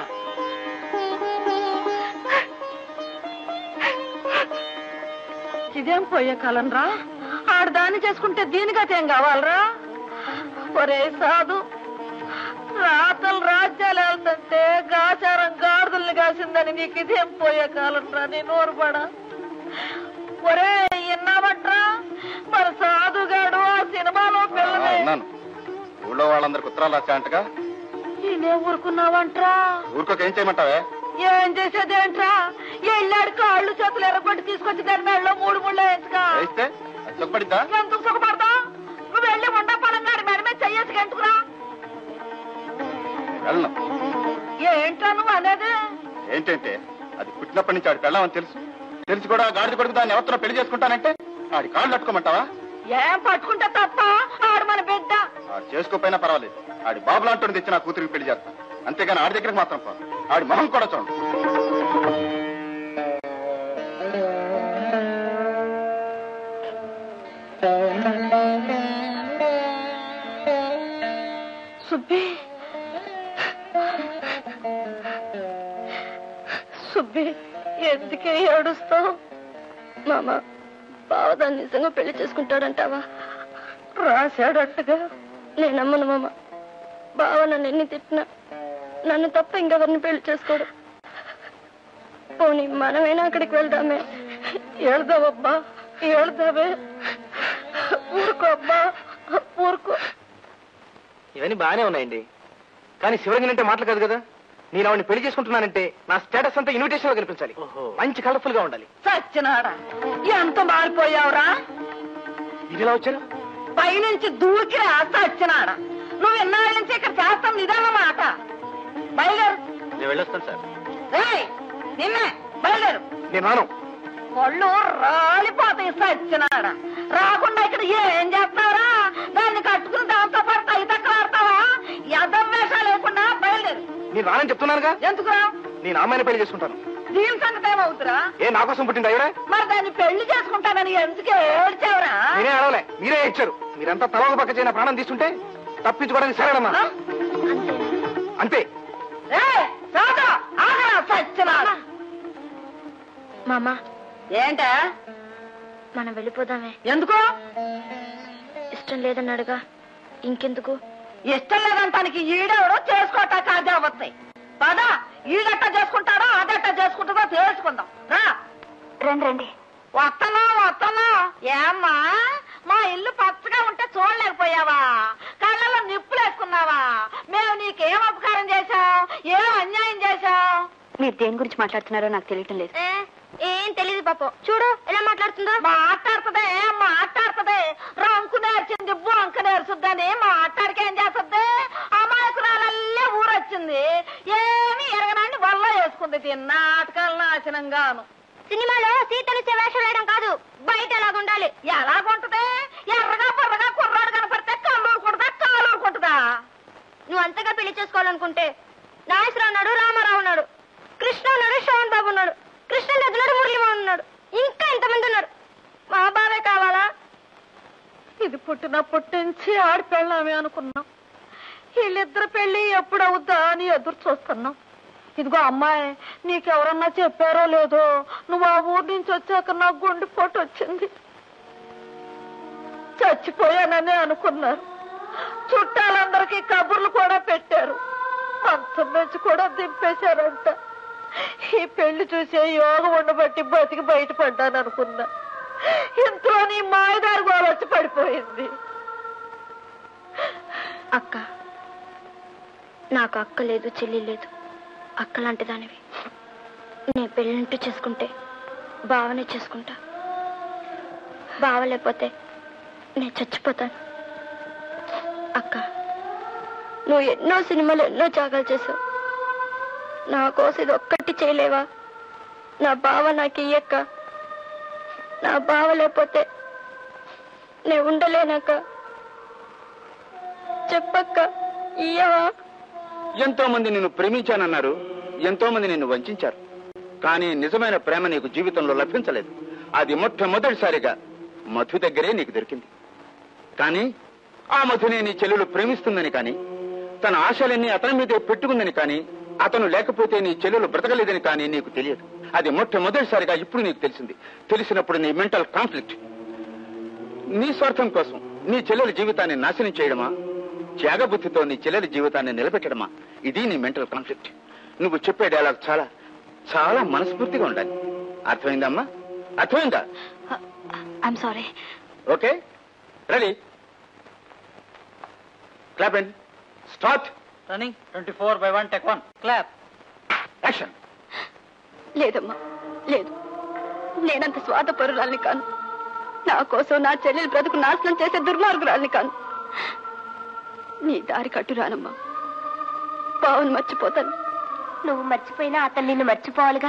ఇదేం పోయే కాలం రా ఆడదాన్ని చేసుకుంటే దీనికతేం కావాలరా ఒరే సాధు రాతలు రాజ్యాలు వెళ్తుంటే గాచారం గాడిదల్ని కాసిందని నీకు ఇదేం పోయే కాలం రా నీ నోరుపడ ఒరే ఇన్నావట్రా మరి సాధుగాడు ఆ సినిమాలో పిల్లనే విన్నాను ఊళ్ళో వాళ్ళందరికి ఉత్తరాలు రాశాంటగా ఈయనే ఊరుకున్నావంట్రా ఊరికొక ఏం చేయమంటావే ఏం చేసేదేంట్రా ఎళ్ళాడు కాళ్ళు చేతులు ఎర్రగొట్టి తీసుకొచ్చి దాని మెడలో మూడు ముళ్ళు వేసుగా వేస్తే అది సుఖపడిద్దా ఎందుకు సుఖపడతా నువ్వు వెళ్ళి ఉండ పొలంగాడి మేడ మీద చెయ్యేసి గంటుకురా వెళ్ళను ఏంట్రా నువ్వు అనేది ఏంటంటే అది పుట్టినప్పటి నుంచి ఆడి పెళ్ళామని తెలుసు తెలిసి కూడా గాడిద కొడుకు దాన్ని ఎవరితో పెళ్లి చేసుకుంటానంటే ఆడి కాళ్ళు కట్టుకోమంటావా ఏం పట్టుకుంటే తప్ప ఆడు మన బిడ్డ ఆడు చేసుకోపోయినా పర్వాలేదు ఆడి బాబు లాంటి తెచ్చి నా కూతురికి పెళ్లి చేస్తా అంతేగాని ఆడి దగ్గరికి మాత్రం పో ఆడి మొహం కూడా చూడండి సుబ్బి సుబ్బి ఎందుకే ఏడుస్తావు మామ బావదాన్ని నిజంగా పెళ్లి చేసుకుంటాడంటావా రాశాడట్టుగా నేను నమ్మను మామ బావ నన్ను ఎన్ని తిట్టినా నన్ను తప్ప ఇంకెవరిని పెళ్లి చేసుకోడు పోనీ మనమైనా అక్కడికి వెళ్దామే ఏಳ್దావబ్బా ఏಳ್దావే ఊరుకో అబ్బా ఊరుకో ఇవన్నీ బాగానే ఉన్నాయండి కానీ శివరంజన్ అంటే మాటలు కాదు కదా నేను ఆవిడని పెళ్లి చేసుకుంటున్నానంటే నా స్టేటస్ అంతా ఇన్విటేషన్ లో కనిపించాలి మంచి కలర్ఫుల్ గా ఉండాలి సచ్చినాడా ఎంత మారిపోయావురా ఇది ఎలా వచ్చారు పైనుంచి దూకిరా సచ్చినాడా నువ్వు ఎన్నాళ్ళ నుంచి ఇక్కడ చేస్తాం నిదానమాట బయలుదేరు నేను వెళ్ళొస్తాను సార్ ఏయ్, నిన్నే బయలుదేరు నేను రాను ఒళ్ళు రాలిపోతాయి సచ్చినాడ రాకుండా ఇక్కడ ఏం చేస్తావరా దాన్ని కట్టుకుని దాంతో పాటు తగి తక్కలాడతావా ఎదం వేషాలు లేకుండా బయలుదేరు నేను రానని చెప్తున్నానుగా ఎందుకు రా? నేను అమ్మాయిని పెళ్లి చేసుకుంటాను దీని సంగతి ఏమవుతురా ఏ నా కోసం పుట్టింది అయ్యరా మరి దాన్ని పెళ్లి చేసుకుంటానని ఎందుకు ఏడ్చావురా నేనే అడవలే మీరే ఇచ్చారు మీరంతా తల ఒక పక్క చేయన ప్రాణం తీసుకుంటే తప్పించుకోవడానికి సరేనమ్మా అంతే ఏయ్, రాజా, ఆగరా సచ్చినాడ మామ ఏంట మనం వెళ్ళిపోదామే ఎందుకు ఇష్టం లేదన్నాడుగా ఇంకెందుకు ఇష్టం లేదంటానికి ఈడెవడో చేసుకోవటానికి అదే వస్తాయి పదా ఈడెట్ట చేసుకుంటాడో అదెట్ట చేసుకుంటుందో తెలుసుకుందాం రా రండి రండి వస్తానా వస్తానా ఏమ్మా మా ఇల్లు పచ్చగా ఉంటే చూడలేకపోయావా కళ్ళలో నిప్పులు వేసుకున్నావా మేము నీకేం అపకారం చేశాం ఏం అన్యాయం చేశాం మీరు దేని గురించి మాట్లాడుతున్నారో నాకు తెలియటం లేదు ఏ, ఏం తెలియదు పాపం చూడు ఎలా మాట్లాడుతుందో మాట్లాడుతుందే మాట్లాడుతుంది రంకు నేర్చింది బొంక నేర్చుద్దని మాట్లాడికి ఏం చేస్తుంది అమాయకురాలల్లే ఊరొచ్చింది ఏమి ఎరగనాన్ని వల్ల వేసుకుంది దీని నాటకాలు నాశనంగాను సినిమాలో సీతలు వేషం వేయడం కాదు బయట ఎలాగుండాలి ఎలాగుంటది ఎర్రగా బుర్రగా కుర్రాడు కనపడితే కళ్ళు ఊరుకుంటుందా కాలు ఊరుకుంటుందా నువ్వు అంతగా పెళ్లి చేసుకోవాలనుకుంటే నాగేశ్వరరావు ఉన్నాడు రామారావు ఉన్నాడు కృష్ణ ఉన్నాడు శోభన్ బాబు ఉన్నాడు కృష్ణరాజు ఉన్నాడు మురళీమోహన్ ఉన్నాడు ఇంకా ఎంతమంది ఉన్నారు మా బావే కావాలా ఇది పుట్టినప్పటి నుంచి ఆడిపెళ్ళామే అనుకున్నాం వీళ్ళిద్దరు పెళ్లి ఎప్పుడు అవుద్దా అని ఎదురు చూస్తున్నాం ఇదిగో అమ్మాయి నీకెవరన్నా చెప్పారో లేదో నువ్వు ఆ ఊరు నుంచి వచ్చాక నాకు గుండెపోటు వచ్చింది చచ్చిపోయానని అనుకున్నారు చుట్టాలందరికీ కబుర్లు కూడా పెట్టారు మంచం నుంచి కూడా దింపేశారంట ఈ పెళ్లి చూసే యోగం ఉండబట్టి బతికి బయటపడ్డాను అనుకున్నా ఇంట్లో నీ మాయదారి గోల వచ్చి పడిపోయింది అక్క నాకు అక్క లేదు చెల్లి లేదు అక్క లాంటి దానివి నేను పెళ్ళింటూ చేసుకుంటే బావనే చేసుకుంటా బావ లేకపోతే నేను చచ్చిపోతాను అక్క నువ్వు ఎన్నో సినిమాలు ఎన్నో త్యాగాలు చేసావు నా కోసం ఇది ఒక్కటి చేయలేవా నా బావ నాకు ఇయ్యక్క నా బావ లేకపోతే నేను ఉండలేనక్క చెప్పక్క ఇయ్యవా ఎంతో మంది నిన్ను ప్రేమించానన్నారు ఎంతో మంది నిన్ను వంచారు కానీ నిజమైన ప్రేమ నీకు జీవితంలో లభించలేదు అది మొట్టమొదటిసారిగా మధు దగ్గరే నీకు దొరికింది కానీ ఆ మధుని నీ చెల్లెలు ప్రేమిస్తుందని కానీ తన ఆశలన్నీ అతని మీదే పెట్టుకుందని కానీ అతను లేకపోతే నీ చెల్లెలు బ్రతకలేదని కానీ నీకు తెలియదు అది మొట్టమొదటిసారిగా ఇప్పుడు నీకు తెలిసింది తెలిసినప్పుడు నీ మెంటల్ కాన్ఫ్లిక్ట్ నీ స్వార్థం కోసం నీ చెల్లెల జీవితాన్ని నాశనం చేయడమా త్యాగబుద్ధితో నీ చెల్లెల జీవితాన్ని నిలబెట్టడమా ఇది నీ మెంటల్ కాన్ఫ్లిక్ట్ నువ్వు చెప్పే డైలాగ్ చాలా చాలా మనస్ఫూర్తిగా ఉండాలి అర్థమైందమ్మా అర్థమైందా I'm sorry okay ready clap and start running twenty four by one take one clap action లేదమ్మా లేదు నేనంత స్వార్థపరురాల్ని కాను నా కోసం నా చెల్లెలు బ్రతుకు నాశనం చేసే దుర్మార్గురాల్ని కాను నీ దారి కట్టురానమ్మా బావని మర్చిపోతాను నువ్వు మర్చిపోయినా అతను నిన్ను మర్చిపోవాలిగా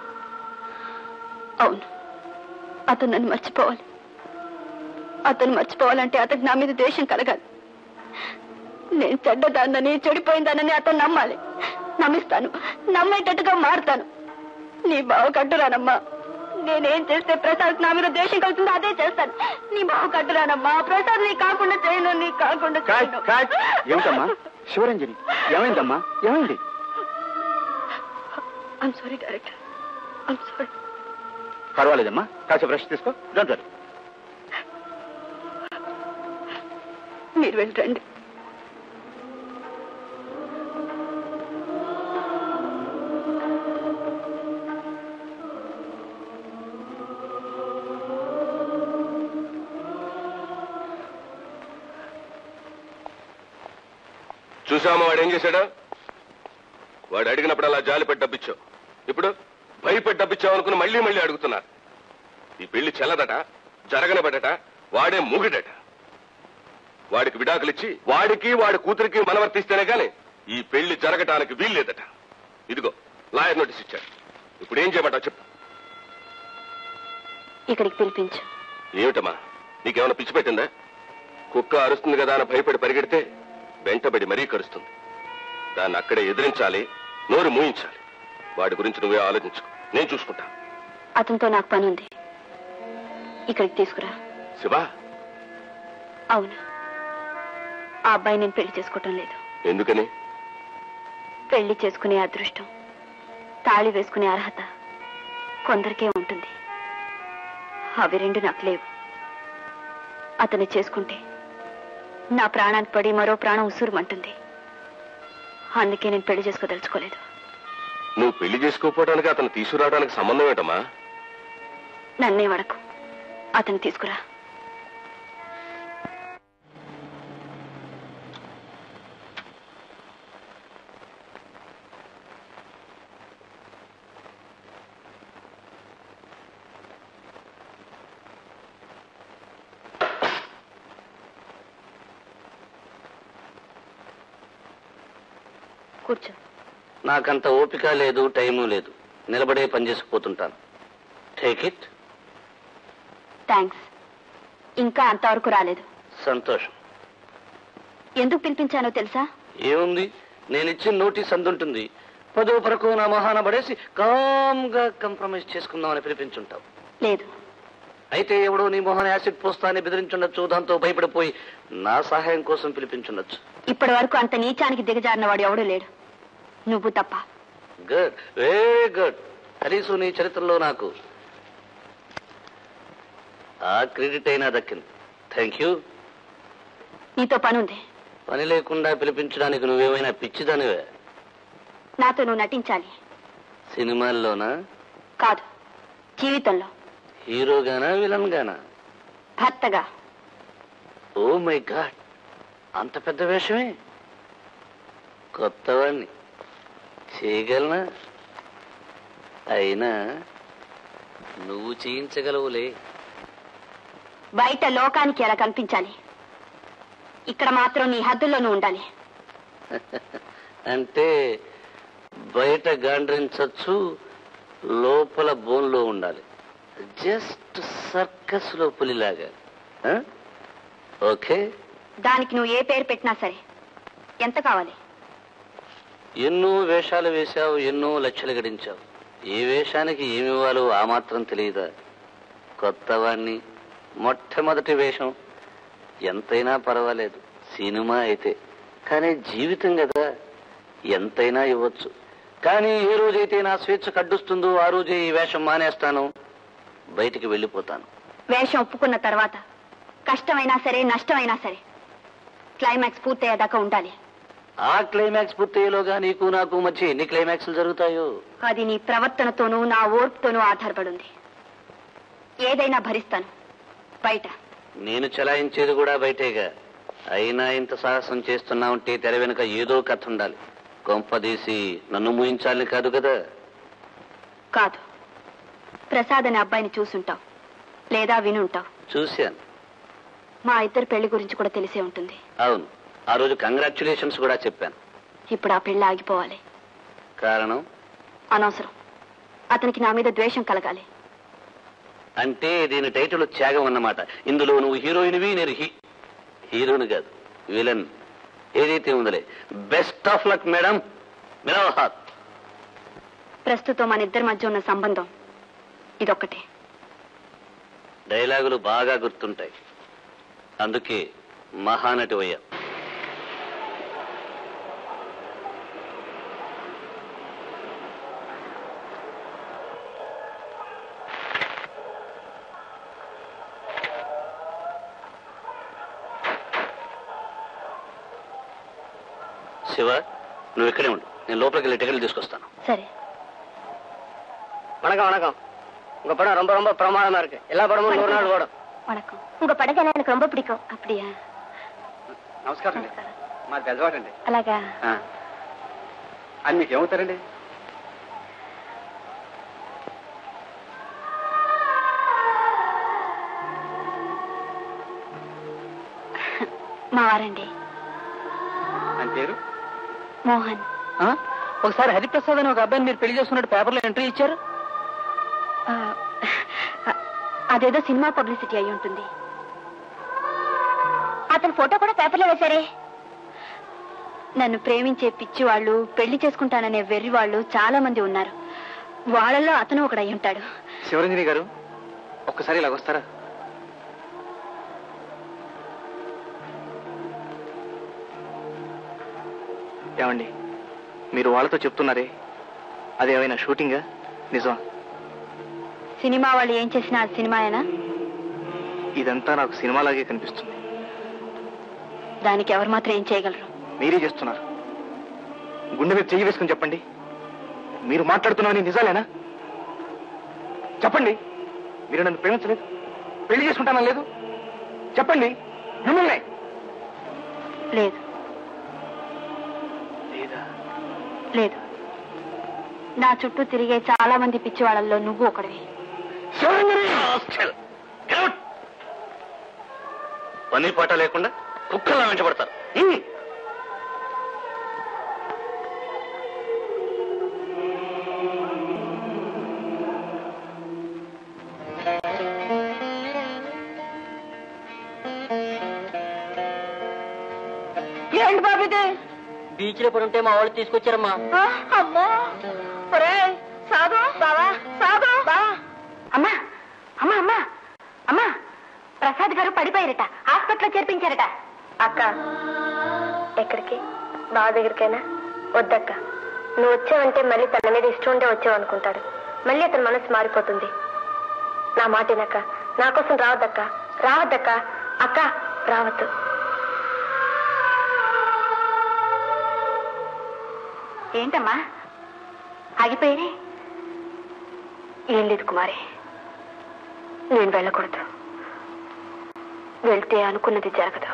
అవును అతను నన్ను మర్చిపోవాలి అతను మర్చిపోవాలంటే అతనికి నా మీద ద్వేషం కలగాలి నేను చెడ్డదాన్నని చెడిపోయిందానని అతను నమ్మాలి నమ్మిస్తాను నమ్మేటట్టుగా మారుతాను నీ బావ కట్టురానమ్మా నేనేం చేస్తే ప్రసాద్ నా మీద ద్వేషం కలుగుతుందో అదే చేస్తాను నీ బావ కట్టురానమ్మా ప్రసాద్ నీ కాకుండా చేయను నీ కాకుండా కాట్ చేయను కాట్ ఏమిటమ్మా శివరంజని ఏమైందమ్మా ఏమైంది I'm sorry director I'm sorry పర్వాలేదమ్మా కాసేపు బ్రష్ తీసుకో డోంట్ వరీ మీరు వెళ్ళండి చూసామా వాడు ఏం చేశాడు వాడు అడిగినప్పుడు అలా జాలిపెట్టి డబ్బిచ్చావు ఇప్పుడు భయపెట్టి డబ్బిచ్చావు అనుకుని మళ్ళీ మళ్ళీ అడుగుతున్నారు ఈ పెళ్లి చెల్లదట జరగనబడట వాడే మూగిడట వాడికి విడాకులిచ్చి వాడికి వాడి కూతురికి మనవర్తిస్తేనే గాని ఈ పెళ్లి జరగటానికి వీల్లేదట ఇదిగో లాయర్ నోటీస్ ఇచ్చాడు ఇప్పుడు ఏం చేయమంటావు చెప్పు ఇక్కడికి పిలిపించు ఏమిటమ్మా నీకేమైనా పిచ్చి పెట్టిందా కుక్క అరుస్తుంది కదా అని భయపడి పరిగెడితే వెంటబడి మరీ కరుస్తుంది దాన్ని అక్కడే ఎదిరించాలి నోరు మూయించాలి వాడి గురించి నువ్వే ఆలోచించుకో నేను చూసుకుంటా అతనితో నాకు పని ఉంది ఇక్కడికి తీసుకురా శివా అవును ఆ అబ్బాయి నేను పెళ్లి చేసుకోవటం లేదు ఎందుకని పెళ్లి చేసుకునే అదృష్టం తాళి వేసుకునే అర్హత కొందరికే ఉంటుంది అవి రెండు నాకు లేవు అతన్ని చేసుకుంటే నా ప్రాణానికి పడి మరో ప్రాణం ఉసురుమంటుంది అందుకే నేను పెళ్లి చేసుకోదలుచుకోలేదు నువ్వు పెళ్లి చేసుకోపోవడానికి అతను తీసుకురావడానికి సంబంధం ఏంటమ్మా నన్నే వడకు అతన్ని తీసుకురా కూర్చో నాకంత ఓపిక లేదు టైము లేదు నిలబడే పని చేసుకుపోతుంటాను టేక్ ఇట్ థ్యాంక్స్ ఇంకా అంతవరకు రాలేదు సంతోషం ఎందుకు పిలిపించానో తెలుసా ఏముంది నేను ఇచ్చిన నోటీస్ అందుంటుంది పదో పరకు నా మొహాన పడేసి కామ్గా కంప్రమైజ్ చేసుకుందామని పిలిపించుంటావు లేదు అయితే ఎవడో నీ మొహాన యాసిడ్ పోస్తాని బెదిరించుండొచ్చు దాంతో భయపడిపోయి నా సహాయం కోసం పిలిపించుండొచ్చు ఇప్పటి వరకు అంత నీచానికి దిగజారిన వాడు ఎవడూ లేడు నువ్వు తప్ప గుడ్ వెరీ గుడ్ కనీసం నీ చరిత్రలో నాకు ఆ క్రెడిట్ అయినా దక్కింది థ్యాంక్ యూ నీతో పని ఉంది పని లేకుండా పిలిపించడానికి నువ్వేమైనా పిచ్చిదానివే నాతో నువ్వు నటించాలి సినిమాల్లోనా కాదు జీవితంలో హీరోగానా విలన్ గానా భర్తగా ఓ మై గాడ్ అంత పెద్ద వేషమే కొత్తవాణ్ణి చేయగలనా అయినా నువ్వు చేయించగలవులే బయట లోకానికి ఎలా కనిపించాలి ఇక్కడ మాత్రం నీ హద్దుల్లోనూ ఉండాలి అంటే బయట గాండ్రించచ్చు లోపల బోన్లో ఉండాలి జస్ట్ సర్కస్ లో పులిలాగా ఆ? ఓకే దానికి నువ్వు ఏ పేరు పెట్టినా సరే ఎంత కావాలి ఎన్నో వేషాలు వేశావు ఎన్నో లక్షలు గడించావు ఏ వేషానికి ఏమి ఇవ్వాలో ఆ మాత్రం తెలియదా కొత్తవాణ్ణి మొట్టమొదటి వేషం ఎంతైనా పర్వాలేదు సినిమా అయితే కానీ జీవితం కదా ఎంతైనా ఇవ్వచ్చు కానీ ఏ రోజైతే నా స్వేచ్ఛ కడ్డుస్తుందో ఆ రోజే ఈ వేషం మానేస్తాను బయటికి వెళ్ళిపోతాను వేషం ఒప్పుకున్న తర్వాత కష్టమైనా సరే నష్టమైనా సరే క్లైమాక్స్ పూర్తయ్యేదాకా ఉండాలి ఆ క్లైమాక్స్ పూర్తయ్యేలోగా నీకు నాకు మధ్య ఎన్ని క్లైమాక్స్లు జరుగుతాయో అది నీ ప్రవర్తనతోనూ నా ఓర్పుతోనూ ఆధారపడి ఉంది ఏదైనా భరిస్తాను బయట నేను చలాయించేది కూడా బయటేగా అయినా ఇంత సాహసం చేస్తున్నా ఉంటే తెర వెనుక ఏదో కథ ఉండాలి కొంపదీసి నన్ను మూయించాలని కాదు కదా కాదు ప్రసాద్ అనే అబ్బాయిని చూసుంటావు లేదా వినుంటావు చూశాను మా ఇద్దరి పెళ్లి గురించి కూడా తెలిసే ఉంటుంది అవును ఆ రోజు కంగ్రాచులేషన్స్ కూడా చెప్పాను ఇప్పుడు ఆ పెళ్లి ఆగిపోవాలి కారణం అనవసరం అతనికి నా మీద ద్వేషం కలగాలి అంటే దీని టైటిల్ త్యాగం అన్నమాట ఇందులో నువ్వు హీరోయిన్వి నేను హీ హీరోని కాదు విలన్ ఏదైతే ఉందలే బెస్ట్ ఆఫ్ లక్ మేడం మినవహాత్ ప్రస్తుతం మన ఇద్దరి మధ్య ఉన్న సంబంధం ఇదొక్కటే డైలాగులు బాగా గుర్తుంటాయి అందుకే మహానటి వయ్యా శివ నువ్వు ఇక్కడే ఉండు నేను లోపలికి వెళ్ళి టికెట్లు తీసుకొస్తాను சரி வணக்கம் வணக்கம் உங்க படம் ரொம்ப ரொம்ப பிரமாதமா இருக்கு எல்லா படமும் நூறு நாள் ஓடும் வணக்கம் உங்க படத்தை எனக்கு ரொம்ப பிடிக்கும் அப்படியா నమస్కారం మా గజవాడండి అలాగా అని మీకు ఏమవుతారండి మా వారండి అని పేరు మోహన్ ఒకసారి హరిప్రసాద్ అని ఒక అబ్బాయిని మీరు పెళ్లి చేసుకున్నట్టు పేపర్లో ఎంట్రీ ఇచ్చారు ఆ, అదేదో సినిమా పబ్లిసిటీ అయి ఉంటుంది అతని ఫోటో కూడా పేపర్లో వేశారే నన్ను ప్రేమించే పిచ్చి వాళ్ళు పెళ్లి చేసుకుంటాననే వెర్రి వాళ్ళు చాలా మంది ఉన్నారు వాళ్ళల్లో అతను ఒకడు అయి ఉంటాడు శివరంజని గారు ఒక్కసారి ఇలాగ వస్తారా ఏమండి మీరు వాళ్ళతో చెప్తున్నారే అది ఏమైనా షూటింగా నిజమా సినిమా వాళ్ళు ఏం చేసినా అది సినిమాయేనా ఇదంతా నాకు సినిమాలాగే కనిపిస్తుంది దానికి ఎవరు మాత్రం ఏం చేయగలరు మీరే చేస్తున్నారు గుండె మీద చెయ్యి వేసుకుని చెప్పండి మీరు మాట్లాడుతున్నారని నిజాలేనా చెప్పండి మీరు నన్ను ప్రేమించలేదు పెళ్లి చేసుకుంటానా లేదు చెప్పండి మిమ్మల్ని లేదు లేదా లేదు నా చుట్టూ తిరిగే చాలా మంది పిచ్చి వాళ్ళల్లో నువ్వు ఒకడివి పని పాట లేకుండా కుక్కల్లా వెంటబడతారు హ్మ్. ఏంటి బాబు ఇది బీచ్ లో పడి ఉంటే మా వాళ్ళు తీసుకొచ్చారమ్మా ఆ, అమ్మో ఒరే సాధు బావా సాధు బావా అమ్మా అమ్మా అమ్మా అమ్మా ప్రసాద్ గారు పడిపోయారట హాస్పిటల్లో చేర్పించారట అక్క ఎక్కడికి బావ దగ్గరికైనా వద్దక్క నువ్వు వచ్చావంటే మళ్ళీ తన మీద ఇష్టం ఉంటే వచ్చావు అనుకుంటాడు మళ్ళీ అతని మనసు మారిపోతుంది నా మాటినక్క నా కోసం రావద్దక్క రావద్దక్క అక్క రావద్దు ఏంటమ్మా ఆగిపోయారే ఏం లేదు కుమారి నేను వెళ్ళకూడదు వెళ్తే అనుకున్నది జరగదు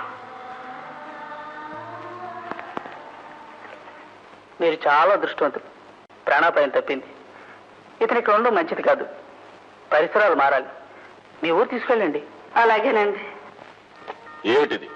మీరు చాలా అదృష్టవంతులు ప్రాణాపాయం తప్పింది ఇతనికి ఉండడం మంచిది కాదు పరిసరాలు మారాలి మీ ఊరు తీసుకెళ్ళండి అలాగేనండి ఏమిటిది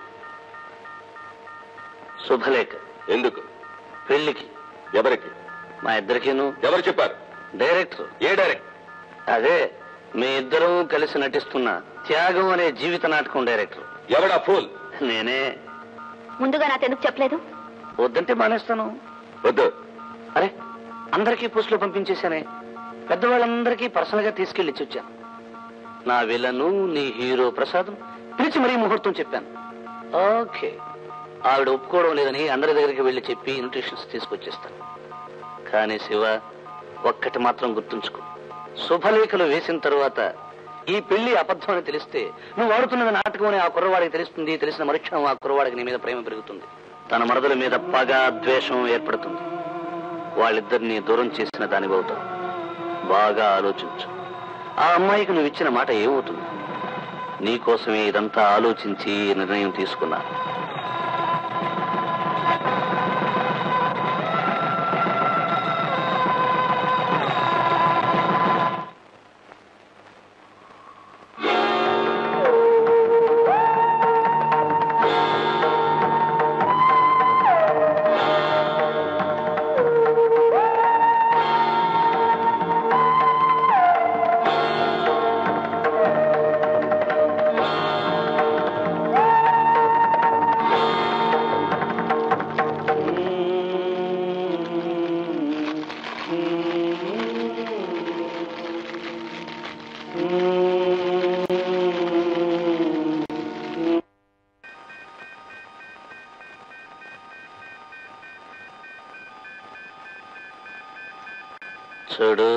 శుభలేఖ ఎందుకు పెళ్లికి ఎవరికి మా ఇద్దరికిను ఎవరు చెప్పారు డైరెక్టర్ ఏ డైరెక్ట్ అదే మీ ఇద్దరూ కలిసి నటిస్తున్న త్యాగం అనే జీవిత నాటకం డైరెక్టర్ ఎవడా ఫూల్ నేనే ముందుగా నాకెందుకు చెప్పలేదు వద్దంటే మానేస్తాను వద్దు అరే అందరికీ పోస్టులు పంపించేశానే పెద్దవాళ్ళందరికీ పర్సనల్ గా తీసుకెళ్లి ఇచ్చి వచ్చాను నా విలను నీ హీరో ప్రసాద్ పిలిచి మరీ ముహూర్తం చెప్పాను ఓకే ఆవిడ ఒప్పుకోవడం లేదని అందరి దగ్గరికి వెళ్లి చెప్పి ఇన్విటేషన్స్ తీసుకొచ్చేస్తాను కానీ శివ ఒక్కటి మాత్రం గుర్తుంచుకో శుభలేఖలు వేసిన తరువాత ఈ పెళ్లి అబద్ధం అని తెలిస్తే నువ్వు ఆడుతున్నది నాటకం అని ఆ కుర్రవాడికి తెలుస్తుంది తెలిసిన మరుక్షణం ఆ కుర్రవాడికి నీ మీద ప్రేమ పెరుగుతుంది తన మరదల మీద పగ ద్వేషం ఏర్పడుతుంది వాళ్ళిద్దరిని దూరం చేసిన దాని అవుతావు బాగా ఆలోచించు ఆ అమ్మాయికి నువ్వు ఇచ్చిన మాట ఏమవుతుంది నీకోసమే ఇదంతా ఆలోచించి ఈ నిర్ణయం తీసుకున్నా చూడు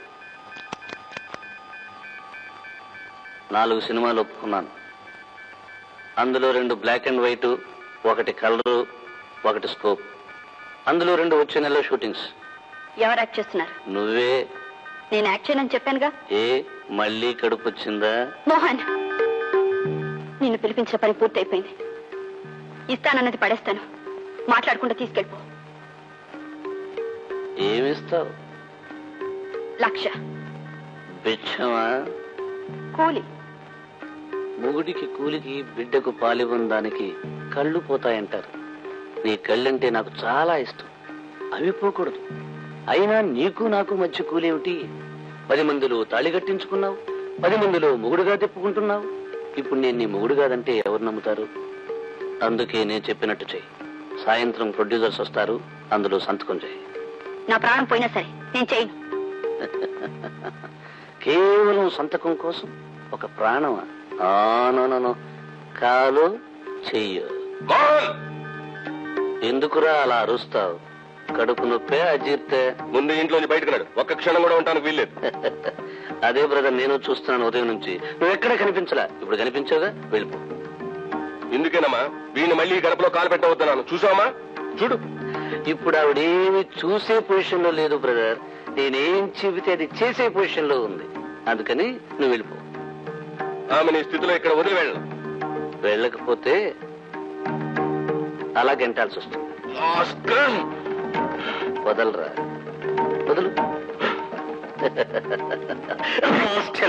నాలుగు సినిమాలు ఒప్పుకున్నాను అందులో రెండు బ్లాక్ అండ్ వైట్ ఒకటి కలరు ఒకటి స్కోప్ అందులో రెండు వచ్చే నెలలో షూటింగ్స్ ఎవరు యాక్ట్ చేస్తున్నారు నువ్వే నేను యాక్ట్ చేయనని చెప్పానుగా ఏ మళ్ళీ కడుపు వచ్చిందా మోహన్ నిన్ను పిలిపించిన పని పూర్తయిపోయింది ఇస్తానన్నది పడేస్తాను మాట్లాడకుండా తీసుకెళ్ళిపో ఏమిస్తావు లక్ష బిచ్చమా కూలి మొగుడికి కూలికి బిడ్డకు పాలివ్వడానికి కళ్ళు పోతాయంటారు నీ కళ్ళంటే నాకు చాలా ఇష్టం అవి పోకూడదు అయినా నీకు నాకు మధ్య కూలేమిటి పది మందిలో తాళి కట్టించుకున్నావు పది మందిలో మొగుడుగా తిప్పుకుంటున్నావు ఇప్పుడు నేను నీ మొగుడు కాదంటే ఎవరు నమ్ముతారు అందుకే నేను చెప్పినట్టు చెయ్యి సాయంత్రం ప్రొడ్యూసర్స్ వస్తారు అందులో సంతకం చేయి నా ప్రాణం పోయినా సరే నేను చేయను కేవలం సంతకం కోసం ఒక ప్రాణమా ఆ, నో, నో, నో. కాలు చెయ్యు ఎందుకురా అలా అరుస్తావు కడుపు నొప్పే అజీర్తే ముందు ఇంట్లోంచి బయటకు రాడు ఒక్క క్షణం కూడా ఉంటానికి వీల్లేదు అదే బ్రదర్ నేను చూస్తున్నాను ఉదయం నుంచి నువ్వు ఎక్కడ కనిపించలా ఇప్పుడు కనిపించావుగా వెళ్ళిపో ఎందుకేనమ్మా వీడిని మళ్ళీ ఈ గడపలో కాలు పెట్టవద్దన్నాను చూసావమ్మా చూడు ఇప్పుడు ఆవిడేమి చూసే పొజిషన్ లో లేదు బ్రదర్ నేనేం చెబితే అది చేసే పొజిషన్ లో ఉంది అందుకని నువ్వు వెళ్ళిపో ఆమె నీ స్థితిలో ఇక్కడ వదిలి వెళ్ళను వెళ్ళకపోతే అలా గెంటాల్సి వస్తుంది వదలరా వదలు Rascal.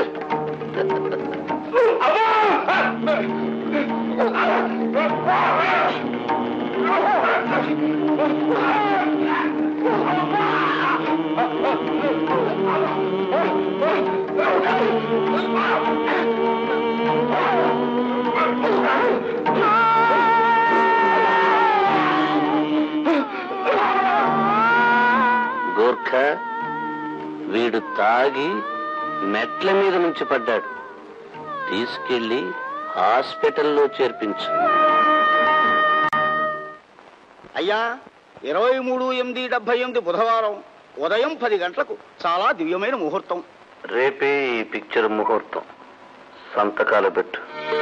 గోర్ఖా వీడు తాగి మెట్ల మీద నుంచి పడ్డాడు తీసుకెళ్లి హాస్పిటల్లో చేర్పించు అయ్యా ఇరవై మూడు ఎనిమిది డెబ్బై ఎనిమిది బుధవారం ఉదయం పది గంటలకు చాలా దివ్యమైన ముహూర్తం రేపే ఈ పిక్చర్ ముహూర్తం సంతకాలు పెట్టు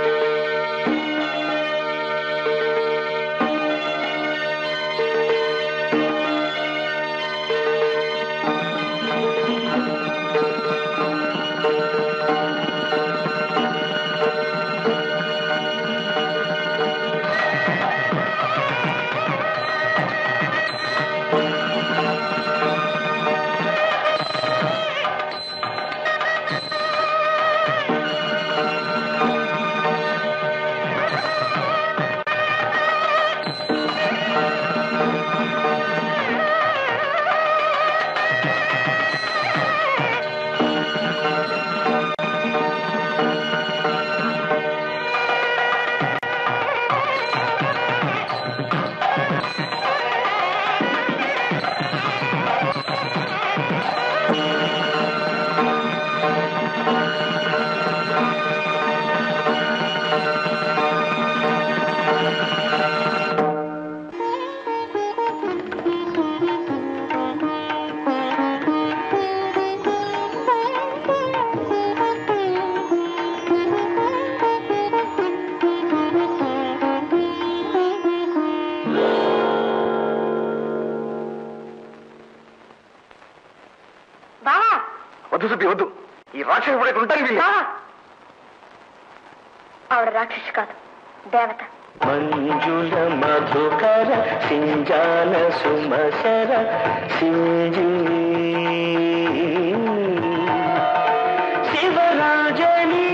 బావా వద్దు సుబ్బి వద్దు ఈ రాక్షసు కూడా ఇక్కడ ఉంటానికి వీలు బావా ఆవిడ రాక్షసి కాదు దేవత మంజుల మధుకర సింజాన సుమసర సింజీ శివరాజని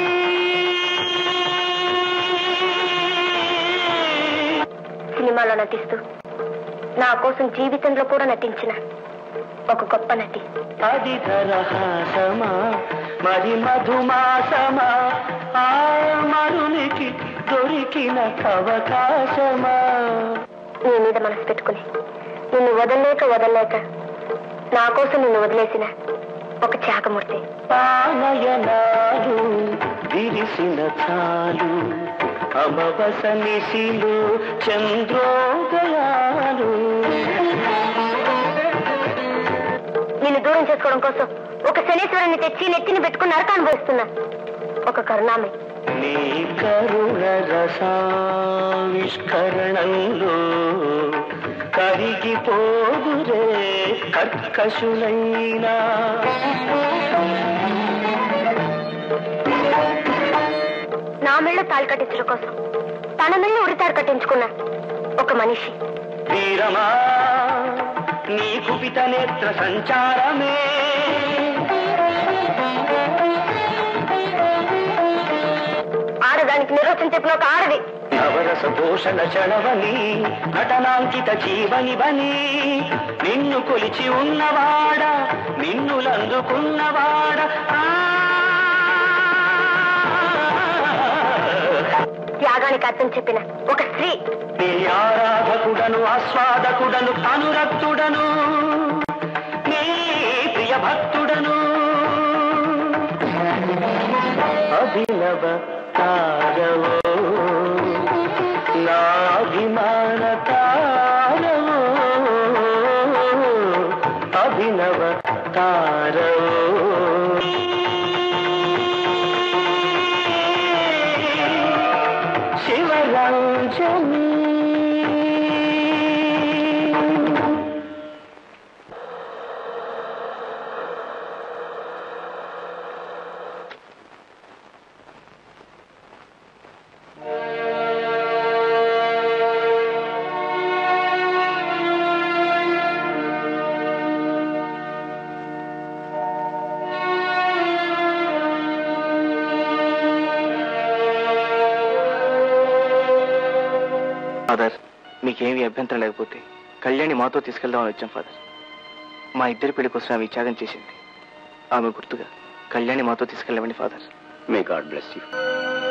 సినిమాలో నటిస్తూ నా కోసం జీవితంలో కూడా నటించిన ఒక గొప్ప నటి అది ధరహాసమా మరి మధుమాసమా ఆ మరునికి దొరికిన అవకాశమా నీ మీద మనసు పెట్టుకుని నిన్ను వదలలేక వదలలేక నా కోసం నిన్ను వదిలేసిన ఒక త్యాగమూర్తి పానయనాలు విరిసిన చాలు అమవస నిశిలు చంద్రోదయాలు నిన్ను దూరం చేసుకోవడం కోసం ఒక శనీశ్వరుని తెచ్చి నెత్తిని పెట్టుకుని నరక అనుభవిస్తున్నా ఒక కరుణామి నీ కరుణ రసావిష్కరణంలో కరిగిపోదురే కర్కశులైనా నా మెళ్ళ తాళి కట్టించడం కోసం తన మెళ్ళ ఉరితాడు కట్టించుకున్న ఒక మనిషి తీరమా నీ కుపిత నేత్ర సంచారమే ఆడదానికి నిర్వచనం చెప్పిన ఒక ఆడది నవరస పోషణ చడవని నటనాంకిత జీవని బని నిన్ను కొలిచి ఉన్నవాడ నిన్నులందుకున్నవాడ ఆ త్యాగానికి అర్థం చెప్పిన ఒక స్త్రీ నీ ఆరాధకుడను ఆస్వాదకుడను అనురక్తుడను నీ ప్రియ భక్తుడను అభినవ తారవో నాభిమాన తారవో అభినవ తారవో శివరంజని ఫాదర్ మీకేమీ అభ్యంతరం లేకపోతే కళ్యాణి మాతో తీసుకెళ్దామని వచ్చాం ఫాదర్ మా ఇద్దరి పెళ్లి కోసం ఆమె త్యాగం చేసింది ఆమె గుర్తుగా కళ్యాణి మాతో తీసుకెళ్ళమండి father may God bless you